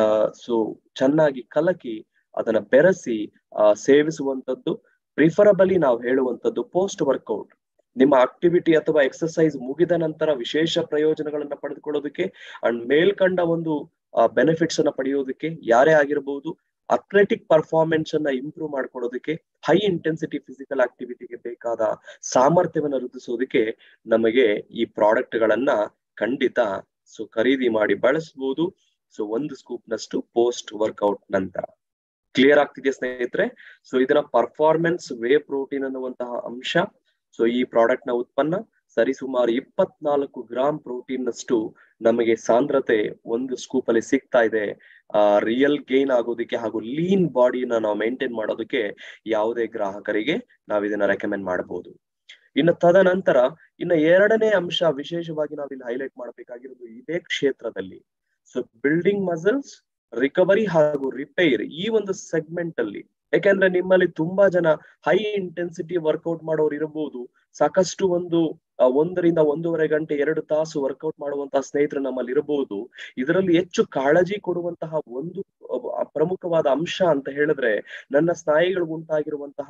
ಸೊ ಚೆನ್ನಾಗಿ ಕಲಕಿ ಅದನ್ನ ಬೆರೆಸಿ ಸೇವಿಸುವಂತದ್ದು ಪ್ರಿಫರಬಲಿ ನಾವು ಹೇಳುವಂತದ್ದು ಪೋಸ್ಟ್ ವರ್ಕೌಟ್ ನಿಮ್ಮ ಆಕ್ಟಿವಿಟಿ ಅಥವಾ ಎಕ್ಸಸೈಸ್ ಮುಗಿದ ನಂತರ ವಿಶೇಷ ಪ್ರಯೋಜನಗಳನ್ನ ಪಡೆದುಕೊಳ್ಳೋದಕ್ಕೆ ಅಂಡ್ ಮೇಲ್ಕಂಡ ಒಂದು ಬೆನಿಫಿಟ್ಸ್ ಅನ್ನ ಪಡೆಯೋದಕ್ಕೆ ಯಾರೇ ಆಗಿರಬಹುದು ಅಥ್ಲೆಟಿಕ್ ಪರ್ಫಾರ್ಮೆನ್ಸ್ ಅನ್ನ ಇಂಪ್ರೂವ್ ಮಾಡ್ಕೊಳ್ಳೋದಕ್ಕೆ ಹೈ ಇಂಟೆನ್ಸಿಟಿ ಫಿಸಿಕಲ್ ಆಕ್ಟಿವಿಟಿಗೆ ಬೇಕಾದ ಸಾಮರ್ಥ್ಯವನ್ನ ವೃದ್ಧಿಸೋದಕ್ಕೆ ನಮಗೆ ಈ ಪ್ರಾಡಕ್ಟ್ ಗಳನ್ನ ಖಂಡಿತ ಸೊ ಖರೀದಿ ಮಾಡಿ ಬಳಸಬಹುದು ಸೊ ಒಂದು ಸ್ಕೂಪ್ ನಷ್ಟು ಪೋಸ್ಟ್ ವರ್ಕೌಟ್ ನಂತರ ಕ್ಲಿಯರ್ ಆಗ್ತಿದೆಯಾ ಸ್ನೇಹಿತರೆ ಸೊ ಇದರ ಪರ್ಫಾರ್ಮೆನ್ಸ್ ವೇ ಪ್ರೋಟೀನ್ ಅನ್ನುವಂತಹ ಅಂಶ ಸೊ ಈ ಪ್ರಾಡಕ್ಟ್ ನ ಉತ್ಪನ್ನ ಸರಿಸುಮಾರು ಇಪ್ಪತ್ನಾಲ್ಕು ಗ್ರಾಮ್ ಪ್ರೋಟೀನ್ ನಷ್ಟು ನಮಗೆ ಸಾಂದ್ರತೆ ಒಂದು ಸ್ಕೂಪ್ ಅಲ್ಲಿ ಸಿಗ್ತಾ ಇದೆ ಆ ರಿಯಲ್ ಗೇನ್ ಆಗೋದಕ್ಕೆ ಹಾಗೂ ಲೀನ್ ಬಾಡಿನ ನಾವು ಮೇಂಟೈನ್ ಮಾಡೋದಕ್ಕೆ ಯಾವುದೇ ಗ್ರಾಹಕರಿಗೆ ನಾವು ಇದನ್ನ ರೆಕಮೆಂಡ್ ಮಾಡಬಹುದು ಇನ್ನು ತದನಂತರ ಇನ್ನು ಎರಡನೇ ಅಂಶ ವಿಶೇಷವಾಗಿ ನಾವು ಇಲ್ಲಿ ಹೈಲೈಟ್ ಮಾಡಬೇಕಾಗಿರೋದು ಇದೇ ಕ್ಷೇತ್ರದಲ್ಲಿ ಸೊ ಬಿಲ್ಡಿಂಗ್ ಮಸಲ್ಸ್ ರಿಕವರಿ ಹಾಗೂ ರಿಪೇರ್ ಈ ಒಂದು ಸೆಗ್ಮೆಂಟ್ ಅಲ್ಲಿ ಯಾಕೆಂದ್ರೆ ನಿಮ್ಮಲ್ಲಿ ತುಂಬಾ ಜನ ಹೈ ಇಂಟೆನ್ಸಿಟಿ ವರ್ಕೌಟ್ ಮಾಡೋರು ಇರಬಹುದು ಸಾಕಷ್ಟು ಒಂದು ಒಂದರಿಂದ ಒಂದೂವರೆ ಗಂಟೆ ಎರಡು ತಾಸು ವರ್ಕೌಟ್ ಮಾಡುವಂತಹ ಸ್ನೇಹಿತರು ನಮ್ಮಲ್ಲಿ ಇರಬಹುದು ಇದರಲ್ಲಿ ಹೆಚ್ಚು ಕಾಳಜಿ ಕೊಡುವಂತಹ ಒಂದು ಪ್ರಮುಖವಾದ ಅಂಶ ಅಂತ ಹೇಳಿದ್ರೆ ನನ್ನ ಸ್ನಾಯುಗಳಿಗೆ ಉಂಟಾಗಿರುವಂತಹ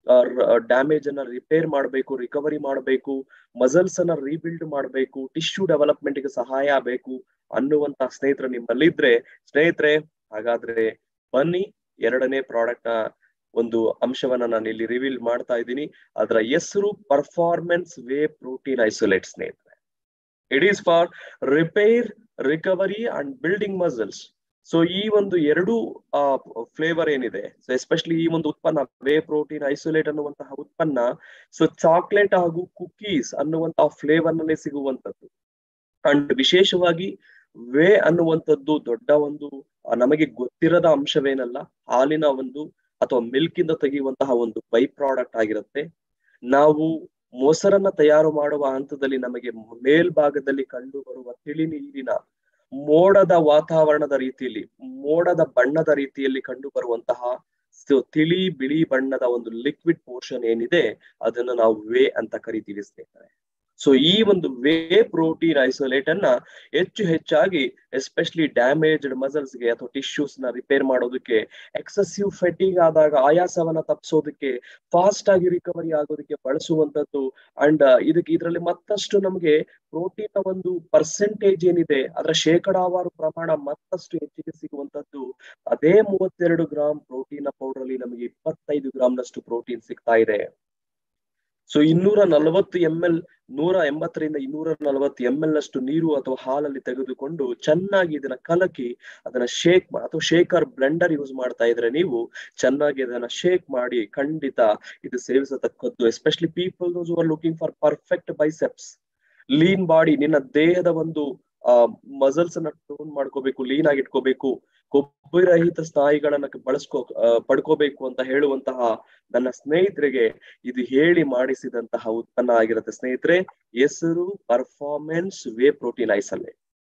ಡ್ಯಾಮೇಜ್ ಅನ್ನ ರಿಪೇರ್ ಮಾಡಬೇಕು ರಿಕವರಿ ಮಾಡಬೇಕು ಮಸಲ್ಸ್ ಅನ್ನ ರೀಬಿಲ್ಡ್ ಮಾಡಬೇಕು ಟಿಶ್ಯೂ ಡೆವಲಪ್ಮೆಂಟ್ ಗೆ ಸಹಾಯ ಆಗಬೇಕು ಅನ್ನುವಂತಹ ಸ್ನೇಹಿತರು ನಿಮ್ಮಲ್ಲಿ ಇದ್ರೆ ಸ್ನೇಹಿತರೆ ಹಾಗಾದ್ರೆ ಬನ್ನಿ ಎರಡನೇ ಪ್ರಾಡಕ್ಟ್ ನ ಒಂದು ಅಂಶವನ್ನ ನಾನು ಇಲ್ಲಿ ರಿವೀಲ್ ಮಾಡ್ತಾ ಇದ್ದೀನಿ ಅದರ ಹೆಸರು ಪರ್ಫಾರ್ಮೆನ್ಸ್ ವೇ ಪ್ರೋಟೀನ್ ಐಸೋಲೇಟ್ ಸ್ನೇಹಿತರೆ it is for repair recovery and building muscles so ಈ ಒಂದು ಎರಡು ಫ್ಲೇವರ್ ಏನಿದೆ ಸೊ ಎಸ್ಪೆಷಲಿ ಈ ಒಂದು ಉತ್ಪನ್ನ ವೇ ಪ್ರೋಟೀನ್ ಐಸೋಲೇಟ್ ಅನ್ನುವಂತಹ ಉತ್ಪನ್ನ ಸೊ ಚಾಕ್ಲೇಟ್ ಹಾಗೂ ಕುಕೀಸ್ ಅನ್ನುವಂತಹ ಫ್ಲೇವರ್ ನಲ್ಲಿ ಸಿಗುವಂತದ್ದು ಅಂಡ್ ವಿಶೇಷವಾಗಿ ವೇ ಅನ್ನುವಂಥದ್ದು ದೊಡ್ಡ ಒಂದು ನಮಗೆ ಗೊತ್ತಿರದ ಅಂಶವೇನಲ್ಲ ಹಾಲಿನ ಒಂದು ಅಥವಾ ಮಿಲ್ಕ್ ಇಂದ ತೆಗೆಯುವಂತಹ ಒಂದು ಬೈ ಪ್ರಾಡಕ್ಟ್ ಆಗಿರುತ್ತೆ ನಾವು ಮೊಸರನ್ನ ತಯಾರು ಮಾಡುವ ಹಂತದಲ್ಲಿ ನಮಗೆ ಮೇಲ್ಭಾಗದಲ್ಲಿ ಕಂಡು ಬರುವ ತಿಳಿ ನೀರಿನ ಮೋಡದ ವಾತಾವರಣದ ರೀತಿಯಲ್ಲಿ ಮೋಡದ ಬಣ್ಣದ ರೀತಿಯಲ್ಲಿ ಕಂಡು ಬರುವಂತಹ ತಿಳಿ ಬಿಳಿ ಬಣ್ಣದ ಒಂದು ಲಿಕ್ವಿಡ್ ಪೋರ್ಷನ್ ಏನಿದೆ ಅದನ್ನ ನಾವು ವೇ ಅಂತ ಕರಿತೀವಿ ಸ್ನೇಹಿತರೆ ಸೊ ಈ ಒಂದು ವೇ ಪ್ರೋಟೀನ್ ಐಸೋಲೇಟ್ ಅನ್ನ ಹೆಚ್ಚು ಹೆಚ್ಚಾಗಿ ಎಸ್ಪೆಷಲಿ ಡ್ಯಾಮೇಜ್ಡ್ ಮಸಲ್ಸ್ ಗೆ ಅಥವಾ ಟಿಶ್ಯೂಸ್ ನ ರಿಪೇರ್ ಮಾಡೋದಕ್ಕೆ ಎಕ್ಸೆಸಿವ್ ಫೆಟಿಗ್ ಆದಾಗ ಆಯಾಸವನ್ನ ತಪ್ಪಿಸೋದಕ್ಕೆ ಫಾಸ್ಟ್ ಆಗಿ ರಿಕವರಿ ಆಗೋದಕ್ಕೆ ಬಳಸುವಂತದ್ದು ಅಂಡ್ ಇದಕ್ಕೆ ಇದರಲ್ಲಿ ಮತ್ತಷ್ಟು ನಮಗೆ ಪ್ರೋಟೀನ್ ಒಂದು ಪರ್ಸೆಂಟೇಜ್ ಏನಿದೆ ಅದರ ಶೇಕಡಾವಾರು ಪ್ರಮಾಣ ಮತ್ತಷ್ಟು ಹೆಚ್ಚಿಗೆ ಸಿಗುವಂತದ್ದು ಅದೇ ಮೂವತ್ತೆರಡು ಗ್ರಾಮ್ ಪ್ರೋಟೀನ್ ಪೌಡರ್ ಅಲ್ಲಿ ನಮಗೆ ಇಪ್ಪತ್ತೈದು ಗ್ರಾಮ್ ನಷ್ಟು ಪ್ರೋಟೀನ್ ಸಿಗ್ತಾ ಇದೆ ಸೊ ಇನ್ನೂರ ನಲವತ್ತು ಎಂ ಎಲ್ ನೂರ ಎಂಬತ್ತರಿಂದ ಇನ್ನೂರ ನಲವತ್ತು ಎಂ ಎಲ್ ಅಷ್ಟು ನೀರು ಅಥವಾ ಹಾಲಲ್ಲಿ ತೆಗೆದುಕೊಂಡು ಚೆನ್ನಾಗಿ ಇದನ್ನ ಕಲಕಿ ಅದನ್ನ ಶೇಕ್ ಅಥವಾ ಶೇಕರ್ ಬ್ಲೆಂಡರ್ ಯೂಸ್ ಮಾಡ್ತಾ ಇದ್ರೆ ನೀವು ಚೆನ್ನಾಗಿ ಅದನ್ನ ಶೇಕ್ ಮಾಡಿ ಖಂಡಿತ ಇದು ಸೇವಿಸತಕ್ಕದ್ದು especially people those are looking for perfect biceps lean body ನಿನ್ನ ದೇಹದ ಒಂದು ಆ ಮಸಲ್ಸ್ ಅನ್ನ ಟೋನ್ ಮಾಡ್ಕೋಬೇಕು ಲೀನ್ ಆಗಿ ಇಟ್ಕೋಬೇಕು ಕೊಬ್ಬರಿ ರಹಿತ ಸ್ನಾಯುಗಳನ್ನ ಬಳಸ್ಕೋ ಪಡ್ಕೋಬೇಕು ಅಂತ ಹೇಳುವಂತಹ ನನ್ನ ಸ್ನೇಹಿತರಿಗೆ ಇದು ಹೇಳಿ ಮಾಡಿಸಿದಂತಹ ಉತ್ಪನ್ನ ಆಗಿರುತ್ತೆ ಸ್ನೇಹಿತರೆ ಹೆಸರು performance whey protein isolate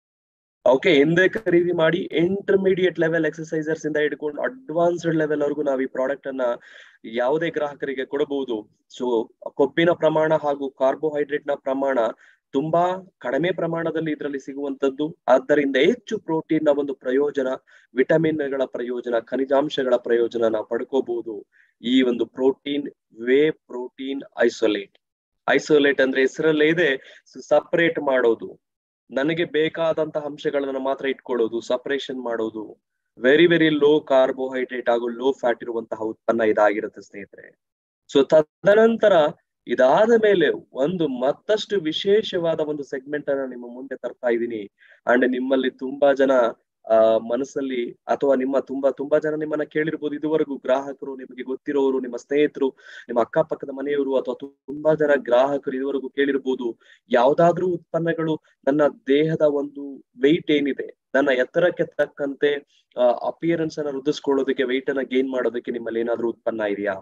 okay ಹಿಂದೆ ಖರೀದಿ ಮಾಡಿ ಇಂಟರ್ಮೀಡಿಯೇಟ್ ಲೆವೆಲ್ ಎಕ್ಸಸೈಸರ್ಸ್ ಇಂದ ಹಿಡ್ಕೊಂಡು ಅಡ್ವಾನ್ಸ್ಡ್ ಲೆವೆಲ್ ವರೆಗೂ ನಾವು ಈ ಪ್ರಾಡಕ್ಟ್ ಅನ್ನ ಯಾವುದೇ ಗ್ರಾಹಕರಿಗೆ ಕೊಡಬಹುದು ಸೊ ಕೊಬ್ಬಿನ ಪ್ರಮಾಣ ಹಾಗೂ ಕಾರ್ಬೋಹೈಡ್ರೇಟ್ ನ ಪ್ರಮಾಣ ತುಂಬಾ ಕಡಿಮೆ ಪ್ರಮಾಣದಲ್ಲಿ ಇದರಲ್ಲಿ ಸಿಗುವಂತದ್ದು ಆದ್ದರಿಂದ ಹೆಚ್ಚು ಪ್ರೋಟೀನ್ ನ ಒಂದು ಪ್ರಯೋಜನ ವಿಟಮಿನ್ಗಳ ಪ್ರಯೋಜನ ಖನಿಜಾಂಶಗಳ ಪ್ರಯೋಜನ ನಾವು ಪಡ್ಕೋಬಹುದು ಈ ಒಂದು protein whey protein isolate isolate ಅಂದ್ರೆ ಹೆಸರಲ್ಲೇ ಇದೆ ಸಪರೇಟ್ ಮಾಡೋದು ನನಗೆ ಬೇಕಾದಂತಹ ಅಂಶಗಳನ್ನ ಮಾತ್ರ ಇಟ್ಕೊಳ್ಳೋದು ಸಪರೇಷನ್ ಮಾಡೋದು ವೆರಿ ವೆರಿ ಲೋ ಕಾರ್ಬೋಹೈಡ್ರೇಟ್ ಹಾಗೂ ಲೋ ಫ್ಯಾಟ್ ಇರುವಂತಹ ಉತ್ಪನ್ನ ಇದಾಗಿರುತ್ತೆ ಸ್ನೇಹಿತರೆ ಸೊ ತದನಂತರ ಇದಾದ ಮೇಲೆ ಒಂದು ಮತ್ತಷ್ಟು ವಿಶೇಷವಾದ ಒಂದು ಸೆಗ್ಮೆಂಟ್ ಅನ್ನ ನಿಮ್ಮ ಮುಂದೆ ತರ್ತಾ ಇದ್ದೀನಿ ಅಂಡ್ ನಿಮ್ಮಲ್ಲಿ ತುಂಬಾ ಜನ ಆ ಮನಸ್ಸಲ್ಲಿ ಅಥವಾ ನಿಮ್ಮ ತುಂಬಾ ತುಂಬಾ ಜನ ನಿಮ್ಮನ್ನ ಕೇಳಿರ್ಬೋದು ಇದುವರೆಗೂ ಗ್ರಾಹಕರು ನಿಮಗೆ ಗೊತ್ತಿರೋರು ನಿಮ್ಮ ಸ್ನೇಹಿತರು ನಿಮ್ಮ ಅಕ್ಕಪಕ್ಕದ ಮನೆಯವರು ಅಥವಾ ತುಂಬಾ ಜನ ಗ್ರಾಹಕರು ಇದುವರೆಗೂ ಕೇಳಿರ್ಬೋದು ಯಾವ್ದಾದ್ರೂ ಉತ್ಪನ್ನಗಳು ನನ್ನ ದೇಹದ ಒಂದು ವೆಯ್ಟ್ ಏನಿದೆ ನನ್ನ ಎತ್ತರಕ್ಕೆ ತಕ್ಕಂತೆ ಅಪಿಯರೆನ್ಸ್ ಅನ್ನ ವೃದ್ಧಿಸ್ಕೊಳ್ಳೋದಕ್ಕೆ ವೆಯ್ಟ್ ಅನ್ನ ಗೇನ್ ಮಾಡೋದಕ್ಕೆ ನಿಮ್ಮಲ್ಲಿ ಏನಾದ್ರೂ ಉತ್ಪನ್ನ ಇದೆಯಾ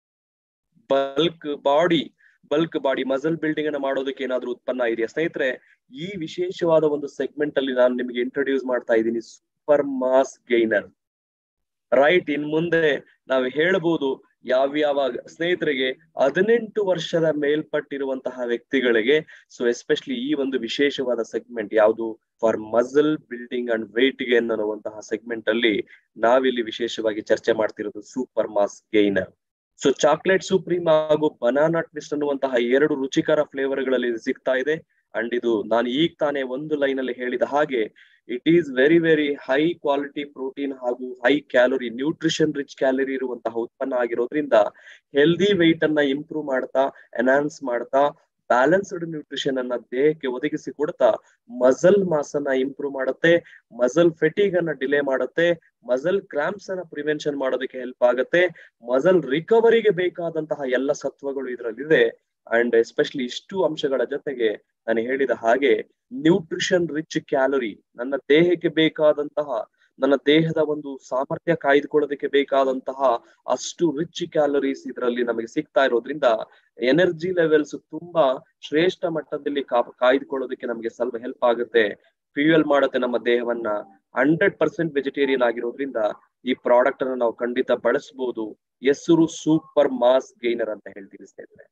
bulk body bulk body muscle building ಅನ್ನ ಮಾಡೋದಕ್ಕೆ ಏನಾದ್ರೂ ಉತ್ಪನ್ನ ಇದೆಯಾ ಸ್ನೇಹಿತರೆ ಈ ವಿಶೇಷವಾದ ಒಂದು ಸೆಗ್ಮೆಂಟ್ ಅಲ್ಲಿ ನಾನು ನಿಮಗೆ ಇಂಟ್ರೊಡ್ಯೂಸ್ ಮಾಡ್ತಾ ಇದ್ದೀನಿ super mass gainer right in ಮುಂದೆ ನಾವು ಹೇಳ್ಬೋದು ಯಾವ್ಯಾವ ಸ್ನೇಹಿತರಿಗೆ ಹದಿನೆಂಟು ವರ್ಷದ ಮೇಲ್ಪಟ್ಟಿರುವಂತಹ ವ್ಯಕ್ತಿಗಳಿಗೆ ಸೊ ಎಸ್ಪೆಷಲಿ ಈ ಒಂದು ವಿಶೇಷವಾದ ಸೆಗ್ಮೆಂಟ್ ಯಾವುದು for muscle building and weight gain ಅನ್ನುವಂತಹ ಸೆಗ್ಮೆಂಟ್ ಅಲ್ಲಿ ನಾವಿಲ್ಲಿ ವಿಶೇಷವಾಗಿ ಚರ್ಚೆ ಮಾಡ್ತಿರೋದು super mass gainer so chocolate supreme ಹಾಗೂ ಬನಾನಾ ಟ್ವಿಸ್ಟ್ ಅನ್ನುವಂತಹ ಎರಡು ರುಚಿಕರ ಫ್ಲೇವರ್ ಗಳಲ್ಲಿ ಸಿಗ್ತಾ ಇದೆ ಅಂಡ್ ಇದು ನಾನು ಈಗ ತಾನೇ ಒಂದು ಲೈನ್ ಅಲ್ಲಿ ಹೇಳಿದ ಹಾಗೆ it is very very high quality protein ಹಾಗೂ high calorie nutrition rich calorie ಇರುವಂತಹ ಉತ್ಪನ್ನ ಆಗಿರೋದ್ರಿಂದ ಹೆಲ್ದಿ ವೆಯ್ಟ್ ಅನ್ನ ಇಂಪ್ರೂವ್ ಮಾಡ್ತಾ ಎನ್ಹಾನ್ಸ್ ಮಾಡ್ತಾ ಬ್ಯಾಲೆನ್ಸ್ಡ್ ನ್ಯೂಟ್ರಿಷನ್ ಅನ್ನ ದೇಹಕ್ಕೆ ಒದಗಿಸಿ ಕೊಡ್ತಾ ಮಸಲ್ ಮಾಸ್ ಅನ್ನ ಇಂಪ್ರೂವ್ ಮಾಡುತ್ತೆ ಮಸಲ್ ಫೆಟಿಗ್ ಅನ್ನ ಡಿಲೇ ಮಾಡುತ್ತೆ ಮಸಲ್ ಕ್ರಾಂಪ್ಸ್ ಅನ್ನ ಪ್ರಿವೆನ್ಷನ್ ಮಾಡೋದಕ್ಕೆ ಹೆಲ್ಪ್ ಆಗುತ್ತೆ ಮಸಲ್ ರಿಕವರಿಗೆ ಬೇಕಾದಂತಹ ಎಲ್ಲ ಸತ್ವಗಳು ಇದರಲ್ಲಿದೆ ಅಂಡ್ ಎಸ್ಪೆಷಲಿ ಇಷ್ಟು ಅಂಶಗಳ ಜೊತೆಗೆ ನಾನು ಹೇಳಿದ ಹಾಗೆ ನ್ಯೂಟ್ರಿಷನ್ ರಿಚ್ ಕ್ಯಾಲರಿ ನನ್ನ ದೇಹಕ್ಕೆ ಬೇಕಾದಂತಹ ನನ್ನ ದೇಹದ ಒಂದು ಸಾಮರ್ಥ್ಯ ಕಾಯ್ದುಕೊಳ್ಳೋದಕ್ಕೆ ಬೇಕಾದಂತಹ ಅಷ್ಟು ರಿಚ್ ಕ್ಯಾಲರೀಸ್ ಇದರಲ್ಲಿ ನಮಗೆ ಸಿಗ್ತಾ ಇರೋದ್ರಿಂದ ಎನರ್ಜಿ ಲೆವೆಲ್ಸ್ ತುಂಬಾ ಶ್ರೇಷ್ಠ ಮಟ್ಟದಲ್ಲಿ ಕಾ ಕಾಯ್ದುಕೊಳ್ಳೋದಕ್ಕೆ ನಮಗೆ ಸ್ವಲ್ಪ ಹೆಲ್ಪ್ ಆಗುತ್ತೆ ಫ್ಯೂಯಲ್ ಮಾಡುತ್ತೆ ನಮ್ಮ ದೇಹವನ್ನ ಹಂಡ್ರೆಡ್ ಪರ್ಸೆಂಟ್ ವೆಜಿಟೇರಿಯನ್ ಆಗಿರೋದ್ರಿಂದ ಈ ಪ್ರಾಡಕ್ಟ್ ಅನ್ನ ನಾವು ಖಂಡಿತ ಬಳಸಬಹುದು ಹೆಸರು ಸೂಪರ್ ಮಾಸ್ ಗೈನರ್ ಅಂತ ಹೇಳ್ತೀವಿ ಸ್ನೇಹಿತರೆ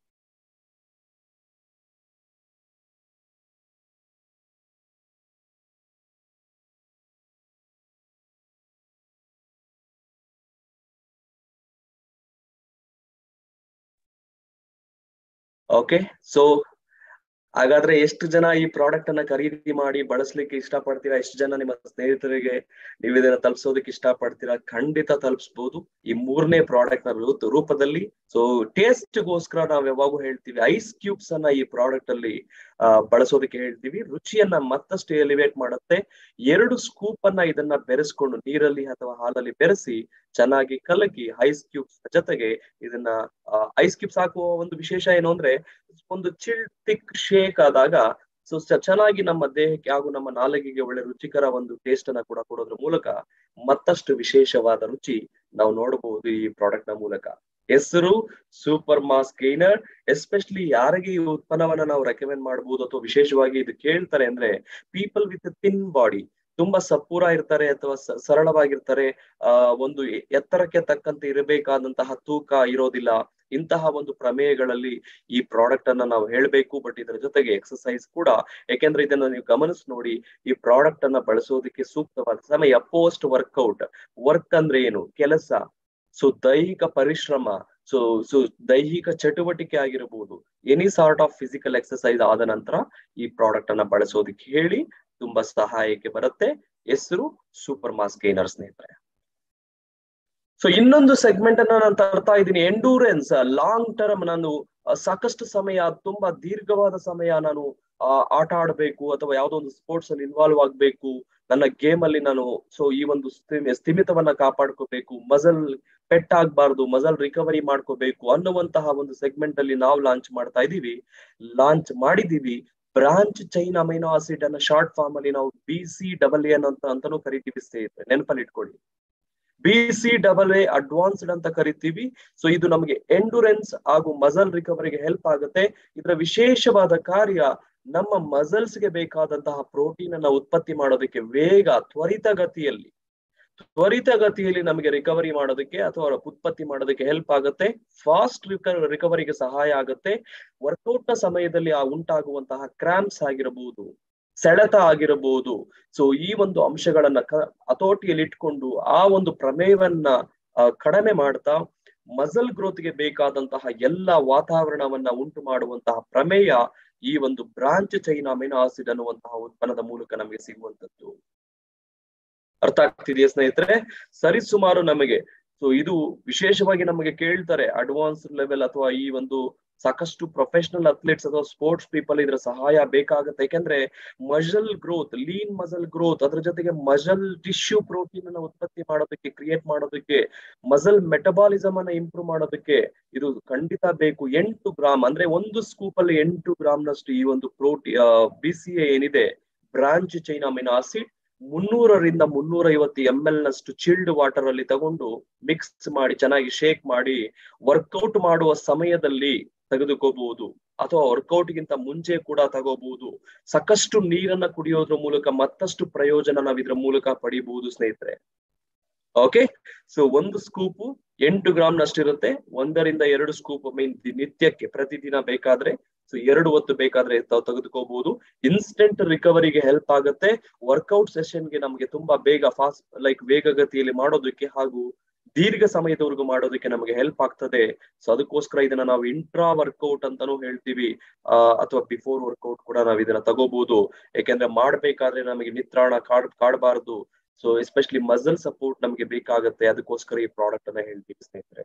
ಓಕೆ ಸೊ ಹಾಗಾದ್ರೆ ಎಷ್ಟು ಜನ ಈ ಪ್ರಾಡಕ್ಟ್ ಅನ್ನ ಖರೀದಿ ಮಾಡಿ ಬಳಸ್ಲಿಕ್ಕೆ ಇಷ್ಟ ಪಡ್ತೀರಾ ಎಷ್ಟು ಜನ ನಿಮ್ಮ ಸ್ನೇಹಿತರಿಗೆ ನೀವು ಇದನ್ನ ತಲುಪಿಸೋದಕ್ಕೆ ಇಷ್ಟ ಪಡ್ತೀರಾ ಖಂಡಿತ ತಲುಪಿಸಬಹುದು ಈ ಮೂರನೇ ಪ್ರಾಡಕ್ಟ್ ನ ರೂಪದಲ್ಲಿ ಸೊ ಟೇಸ್ಟ್ಗೋಸ್ಕರ ನಾವ್ ಯಾವಾಗೂ ಹೇಳ್ತೀವಿ ಐಸ್ ಕ್ಯೂಬ್ಸ್ ಅನ್ನ ಈ ಪ್ರಾಡಕ್ಟ್ ಅಲ್ಲಿ ಬಳಸೋದಕ್ಕೆ ಹೇಳ್ತೀವಿ ರುಚಿಯನ್ನ ಮತ್ತಷ್ಟು ಎಲಿವೇಟ್ ಮಾಡುತ್ತೆ ಎರಡು ಸ್ಕೂಪ್ ಅನ್ನ ಇದನ್ನ ಬೆರೆಸ್ಕೊಂಡು ನೀರಲ್ಲಿ ಅಥವಾ ಹಾಲಲ್ಲಿ ಬೆರೆಸಿ ಚೆನ್ನಾಗಿ ಕಲಕಿ ಐಸ್ ಕ್ಯೂಬ್ಸ್ ಜೊತೆಗೆ ಇದನ್ನ ಐಸ್ ಕ್ಯೂಬ್ಸ್ ಹಾಕುವ ಒಂದು ವಿಶೇಷ ಏನು ಅಂದ್ರೆ ಒಂದು ಚಿಲ್ ತಿಕ್ ಶೇಕ್ ಆದಾಗ ಸೊ ಚೆನ್ನಾಗಿ ನಮ್ಮ ದೇಹಕ್ಕೆ ಹಾಗೂ ನಮ್ಮ ನಾಲಿಗೆಗೆ ಒಳ್ಳೆ ರುಚಿಕರ ಒಂದು ಟೇಸ್ಟ್ ಅನ್ನ ಕೂಡ ಕೊಡೋದ್ರ ಮೂಲಕ ಮತ್ತಷ್ಟು ವಿಶೇಷವಾದ ರುಚಿ ನಾವು ನೋಡಬಹುದು ಈ ಪ್ರಾಡಕ್ಟ್ ನ ಮೂಲಕ ಹೆಸರು ಸೂಪರ್ ಮಾಸ್ ಗೈನರ್ ಎಸ್ಪೆಷಲಿ ಯಾರಿಗೆ ಈ ಉತ್ಪನ್ನವನ್ನ ನಾವು ರೆಕಮೆಂಡ್ ಮಾಡಬಹುದು ಅಥವಾ ವಿಶೇಷವಾಗಿ ಇದು ಕೇಳ್ತಾರೆ ಅಂದ್ರೆ ಪೀಪಲ್ ವಿತ್ ಥಿನ್ ಬಾಡಿ ತುಂಬಾ ಸಪೂರ ಇರ್ತಾರೆ ಅಥವಾ ಸರಳವಾಗಿರ್ತಾರೆ ಆ ಒಂದು ಎತ್ತರಕ್ಕೆ ತಕ್ಕಂತೆ ಇರಬೇಕಾದಂತಹ ತೂಕ ಇರೋದಿಲ್ಲ ಇಂತಹ ಒಂದು ಪ್ರಮೇಯಗಳಲ್ಲಿ ಈ ಪ್ರಾಡಕ್ಟ್ ಅನ್ನ ನಾವು ಹೇಳ್ಬೇಕು ಬಟ್ ಇದರ ಜೊತೆಗೆ ಎಕ್ಸಸೈಸ್ ಕೂಡ ಯಾಕೆಂದ್ರೆ ಇದನ್ನ ನೀವು ಗಮನಿಸಿ ನೋಡಿ ಈ ಪ್ರಾಡಕ್ಟ್ ಅನ್ನ ಬಳಸೋದಕ್ಕೆ ಸೂಕ್ತವಾದ ಸಮಯ ಪೋಸ್ಟ್ ವರ್ಕೌಟ್ ವರ್ಕ್ ಅಂದ್ರೆ ಏನು ಕೆಲಸ ಸೊ ದೈಹಿಕ ಪರಿಶ್ರಮ ಸೊ ಸೊ ದೈಹಿಕ ಚಟುವಟಿಕೆ ಆಗಿರಬಹುದು any sort of physical exercise ಆದ ನಂತರ ಈ ಪ್ರಾಡಕ್ಟ್ ಅನ್ನ ಬಳಸೋದಕ್ಕೆ ಹೇಳಿ ತುಂಬಾ ಸಹಾಯಕ್ಕೆ ಬರುತ್ತೆ ಹೆಸರು ಸೂಪರ್ ಮಾಸ್ ಗೈನರ್ ಸ್ನೇಹಿತರೆ ಸೊ ಇನ್ನೊಂದು ಸೆಗ್ಮೆಂಟ್ ಅನ್ನ ನಾನು ತರ್ತಾ ಇದ್ದೀನಿ ಎಂಡೂರೆನ್ಸ್ ಲಾಂಗ್ ಟರ್ಮ್ ನಾನು ಸಾಕಷ್ಟು ಸಮಯ ತುಂಬಾ ದೀರ್ಘವಾದ ಸಮಯ ನಾನು ಆಟ ಆಡಬೇಕು ಅಥವಾ ಯಾವ್ದೋ ಒಂದು ಸ್ಪೋರ್ಟ್ಸ್ ಅಲ್ಲಿ ಇನ್ವಾಲ್ವ್ ಆಗ್ಬೇಕು ನನ್ನ ಗೇಮ್ ಅಲ್ಲಿ ನಾನು ಸೊ ಈ ಒಂದು ಸ್ಥಿಮಿತವನ್ನ ಕಾಪಾಡ್ಕೋಬೇಕು ಮಜಲ್ ಪೆಟ್ ಆಗ್ಬಾರ್ದು ಮಜಲ್ ರಿಕವರಿ ಮಾಡ್ಕೋಬೇಕು ಅನ್ನುವಂತಹ ಒಂದು ಸೆಗ್ಮೆಂಟ್ ಅಲ್ಲಿ ನಾವು ಲಾಂಚ್ ಮಾಡ್ತಾ ಇದೀವಿ ಲಾಂಚ್ ಮಾಡಿದೀವಿ ಬ್ರಾಂಚ್ ಚೈನ್ ಅಮೈನೋ ಆಸಿಡ್ ಅನ್ನ ಶಾರ್ಟ್ ಫಾರ್ಮ್ ಅಲ್ಲಿ ನಾವು ಬಿ ಸಿ ಡಬಲ್ ಎನ್ ಅಂತ ಅಂತಾನು ಕರಿತೀವಿ ಸ್ನೇಹಿತರೆ ನೆನಪಲ್ಲಿ ಇಟ್ಕೊಳ್ಳಿ B C double A advanced ಅಂತ ಕರಿತೀವಿ ಸೊ ಇದು ನಮಗೆ ಎಂಡುರೆನ್ಸ್ ಹಾಗೂ ಮಸಲ್ ರಿಕವರಿಗೆ ಹೆಲ್ಪ್ ಆಗುತ್ತೆ ಇದರ ವಿಶೇಷವಾದ ಕಾರ್ಯ ನಮ್ಮ ಮಸಲ್ಸ್ ಗೆ ಬೇಕಾದಂತಹ ಪ್ರೋಟೀನ್ ಅನ್ನ ಉತ್ಪತ್ತಿ ಮಾಡೋದಕ್ಕೆ ವೇಗ ತ್ವರಿತಗತಿಯಲ್ಲಿ ತ್ವರಿತಗತಿಯಲ್ಲಿ ನಮಗೆ ರಿಕವರಿ ಮಾಡೋದಕ್ಕೆ ಅಥವಾ ಉತ್ಪತ್ತಿ ಮಾಡೋದಕ್ಕೆ ಹೆಲ್ಪ್ ಆಗುತ್ತೆ ಫಾಸ್ಟ್ ರಿಕವರಿಗೆ ಸಹಾಯ ಆಗುತ್ತೆ ವರ್ಕೌಟ್ ನ ಸಮಯದಲ್ಲಿ ಆ ಉಂಟಾಗುವಂತಹ ಕ್ರಾಂಪ್ಸ್ ಆಗಿರಬಹುದು ಸೆಳೆತ ಆಗಿರಬಹುದು ಸೊ ಈ ಒಂದು ಅಂಶಗಳನ್ನ ಹತೋಟಿಯಲ್ಲಿ ಇಟ್ಕೊಂಡು ಆ ಒಂದು ಪ್ರಮೇಯವನ್ನ ಕಡಿಮೆ ಮಾಡ್ತಾ ಮಸಲ್ ಗ್ರೋತ್ಗೆ ಬೇಕಾದಂತಹ ಎಲ್ಲ ವಾತಾವರಣವನ್ನ ಉಂಟು ಮಾಡುವಂತಹ ಪ್ರಮೇಯ ಈ ಒಂದು ಬ್ರಾಂಚ್ ಚೈನ್ ಅಮಿನೋ ಆಸಿಡ್ ಅನ್ನುವಂತಹ ಉತ್ಪನ್ನದ ಮೂಲಕ ನಮಗೆ ಸಿಗುವಂತದ್ದು ಅರ್ಥ ಆಗ್ತಿದೆಯಾ ಸ್ನೇಹಿತರೆ ಸರಿ ಸುಮಾರು ನಮಗೆ ಸೊ ಇದು ವಿಶೇಷವಾಗಿ ನಮಗೆ ಕೇಳ್ತಾರೆ ಅಡ್ವಾನ್ಸ್ ಲೆವೆಲ್ ಅಥವಾ ಈ ಒಂದು ಸಾಕಷ್ಟು ಪ್ರೊಫೆಷನಲ್ ಅಥ್ಲೀಟ್ಸ್ ಅಥವಾ ಸ್ಪೋರ್ಟ್ಸ್ ಪೀಪಲ್ ಇದ್ರ ಸಹಾಯ ಬೇಕಾಗುತ್ತೆ ಯಾಕೆಂದ್ರೆ muscle growth lean muscle growth ಅದ್ರ ಜೊತೆಗೆ ಮಜಲ್ ಟಿಶ್ಯೂ ಪ್ರೋಟೀನ್ ಅನ್ನ ಉತ್ಪತ್ತಿ ಮಾಡೋದಕ್ಕೆ ಕ್ರಿಯೇಟ್ ಮಾಡೋದಕ್ಕೆ ಮಜಲ್ ಮೆಟಬಾಲಿಸಮ್ ಅನ್ನ ಇಂಪ್ರೂವ್ ಮಾಡೋದಕ್ಕೆ ಇದು ಖಂಡಿತ ಬೇಕು ಎಂಟು ಗ್ರಾಮ್ ಅಂದ್ರೆ ಒಂದು ಸ್ಕೂಪ್ ಅಲ್ಲಿ ಎಂಟು ಗ್ರಾಮ್ ನಷ್ಟು ಈ ಒಂದು ಪ್ರೋಟಿ ಬಿ ಸಿ ಎ ಏನಿದೆ ಬ್ರಾಂಚ್ ಚೈನ್ ಅಮಿನೋ ಆಸಿಡ್ ಮುನ್ನೂರರಿಂದ ಮುನ್ನೂರ ಐವತ್ತು ಎಂ ಎಲ್ ನಷ್ಟು ಚಿಲ್ಡ್ ವಾಟರ್ ಅಲ್ಲಿ ತಗೊಂಡು ಮಿಕ್ಸ್ ಮಾಡಿ ಚೆನ್ನಾಗಿ ಶೇಕ್ ಮಾಡಿ ವರ್ಕೌಟ್ ಮಾಡುವ ಸಮಯದಲ್ಲಿ ತೆಗೆದುಕೋಬಹುದು ಅಥವಾ ವರ್ಕೌಟ್ ಗಿಂತ ಮುಂಚೆ ಕೂಡ ತಗೋಬಹುದು ಸಾಕಷ್ಟು ನೀರನ್ನ ಕುಡಿಯೋದ್ರ ಮೂಲಕ ಮತ್ತಷ್ಟು ಪ್ರಯೋಜನ ನಾವು ಇದ್ರ ಮೂಲಕ ಪಡಿಬಹುದು ಸ್ನೇಹಿತರೆ ಓಕೆ ಸೊ ಒಂದು ಸ್ಕೂಪು ಎಂಟು ಗ್ರಾಮ್ ನಷ್ಟಿರುತ್ತೆ ಒಂದರಿಂದ ಎರಡು ಸ್ಕೂಪ್ ಮೀನ್ ನಿತ್ಯಕ್ಕೆ ಪ್ರತಿದಿನ ಬೇಕಾದ್ರೆ ಸೊ ಎರಡು ಹೊತ್ತು ಬೇಕಾದ್ರೆ ತಾವು ತೆಗೆದುಕೋಬಹುದು ಇನ್ಸ್ಟೆಂಟ್ ರಿಕವರಿಗೆ ಹೆಲ್ಪ್ ಆಗುತ್ತೆ ವರ್ಕೌಟ್ ಸೆಷನ್ಗೆ ನಮಗೆ ತುಂಬಾ ಬೇಗ ಫಾಸ್ಟ್ ಲೈಕ್ ವೇಗಗತಿಯಲ್ಲಿ ಮಾಡೋದಕ್ಕೆ ಹಾಗೂ ದೀರ್ಘ ಸಮಯದವರೆಗೂ ಮಾಡೋದಕ್ಕೆ ನಮಗೆ ಹೆಲ್ಪ್ ಆಗ್ತದೆ ಸೊ ಅದಕ್ಕೋಸ್ಕರ ಇದನ್ನ ನಾವು ಇಂಟ್ರಾ ವರ್ಕೌಟ್ ಅಂತಾನೂ ಹೇಳ್ತೀವಿ ಆ ಅಥವಾ ಬಿಫೋರ್ ವರ್ಕೌಟ್ ಕೂಡ ನಾವು ಇದನ್ನ ತಗೋಬಹುದು ಯಾಕೆಂದ್ರೆ ಮಾಡ್ಬೇಕಾದ್ರೆ ನಮಗೆ ನಿತ್ರಾಣ ಕಾಡ್ ಕಾಡಬಾರದು ಸೊ ಎಸ್ಪೆಷಲಿ ಮಸಲ್ ಸಪೋರ್ಟ್ ನಮಗೆ ಬೇಕಾಗತ್ತೆ ಅದಕ್ಕೋಸ್ಕರ ಈ ಪ್ರಾಡಕ್ಟ್ ಅನ್ನ ಹೇಳ್ತೀವಿ ಸ್ನೇಹಿತರೆ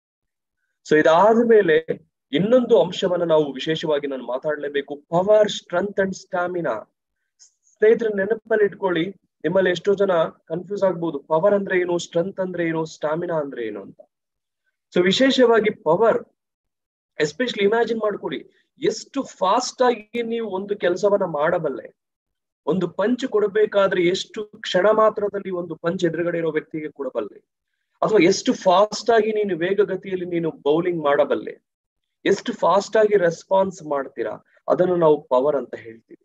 ಸೊ ಇದಾದ್ಮೇಲೆ ಇನ್ನೊಂದು ಅಂಶವನ್ನ ನಾವು ವಿಶೇಷವಾಗಿ ನಾನು ಮಾತಾಡ್ಲೇಬೇಕು ಪವರ್ ಸ್ಟ್ರೆಂತ್ ಅಂಡ್ ಸ್ಟಾಮಿನಾ ಸ್ನೇಹಿತರೆ ನೆನಪಲ್ಲಿ ಇಟ್ಕೊಳ್ಳಿ ನಿಮ್ಮಲ್ಲಿ ಎಷ್ಟೋ ಜನ ಕನ್ಫ್ಯೂಸ್ ಆಗ್ಬಹುದು ಪವರ್ ಅಂದ್ರೆ ಏನು ಸ್ಟ್ರೆಂತ್ ಅಂದ್ರೆ ಏನು ಸ್ಟಾಮಿನಾ ಅಂದ್ರೆ ಏನು ಅಂತ ಸೊ ವಿಶೇಷವಾಗಿ ಪವರ್ ಎಸ್ಪೆಷಲಿ ಇಮ್ಯಾಜಿನ್ ಮಾಡ್ಕೊಳ್ಳಿ ಎಷ್ಟು ಫಾಸ್ಟ್ ಆಗಿ ನೀವು ಒಂದು ಕೆಲಸವನ್ನ ಮಾಡಬಲ್ಲೆ ಒಂದು ಪಂಚ್ ಕೊಡಬೇಕಾದ್ರೆ ಎಷ್ಟು ಕ್ಷಣ ಮಾತ್ರದಲ್ಲಿ ಒಂದು ಪಂಚ್ ಎದುರುಗಡೆ ಇರೋ ವ್ಯಕ್ತಿಗೆ ಕೊಡಬಲ್ಲೆ ಅಥವಾ ಎಷ್ಟು ಫಾಸ್ಟ್ ಆಗಿ ನೀನು ವೇಗಗತಿಯಲ್ಲಿ ನೀನು ಬೌಲಿಂಗ್ ಮಾಡಬಲ್ಲೆ ಎಷ್ಟು ಫಾಸ್ಟ್ ಆಗಿ ರೆಸ್ಪಾನ್ಸ್ ಮಾಡ್ತೀರಾ ಅದನ್ನು ನಾವು ಪವರ್ ಅಂತ ಹೇಳ್ತೀವಿ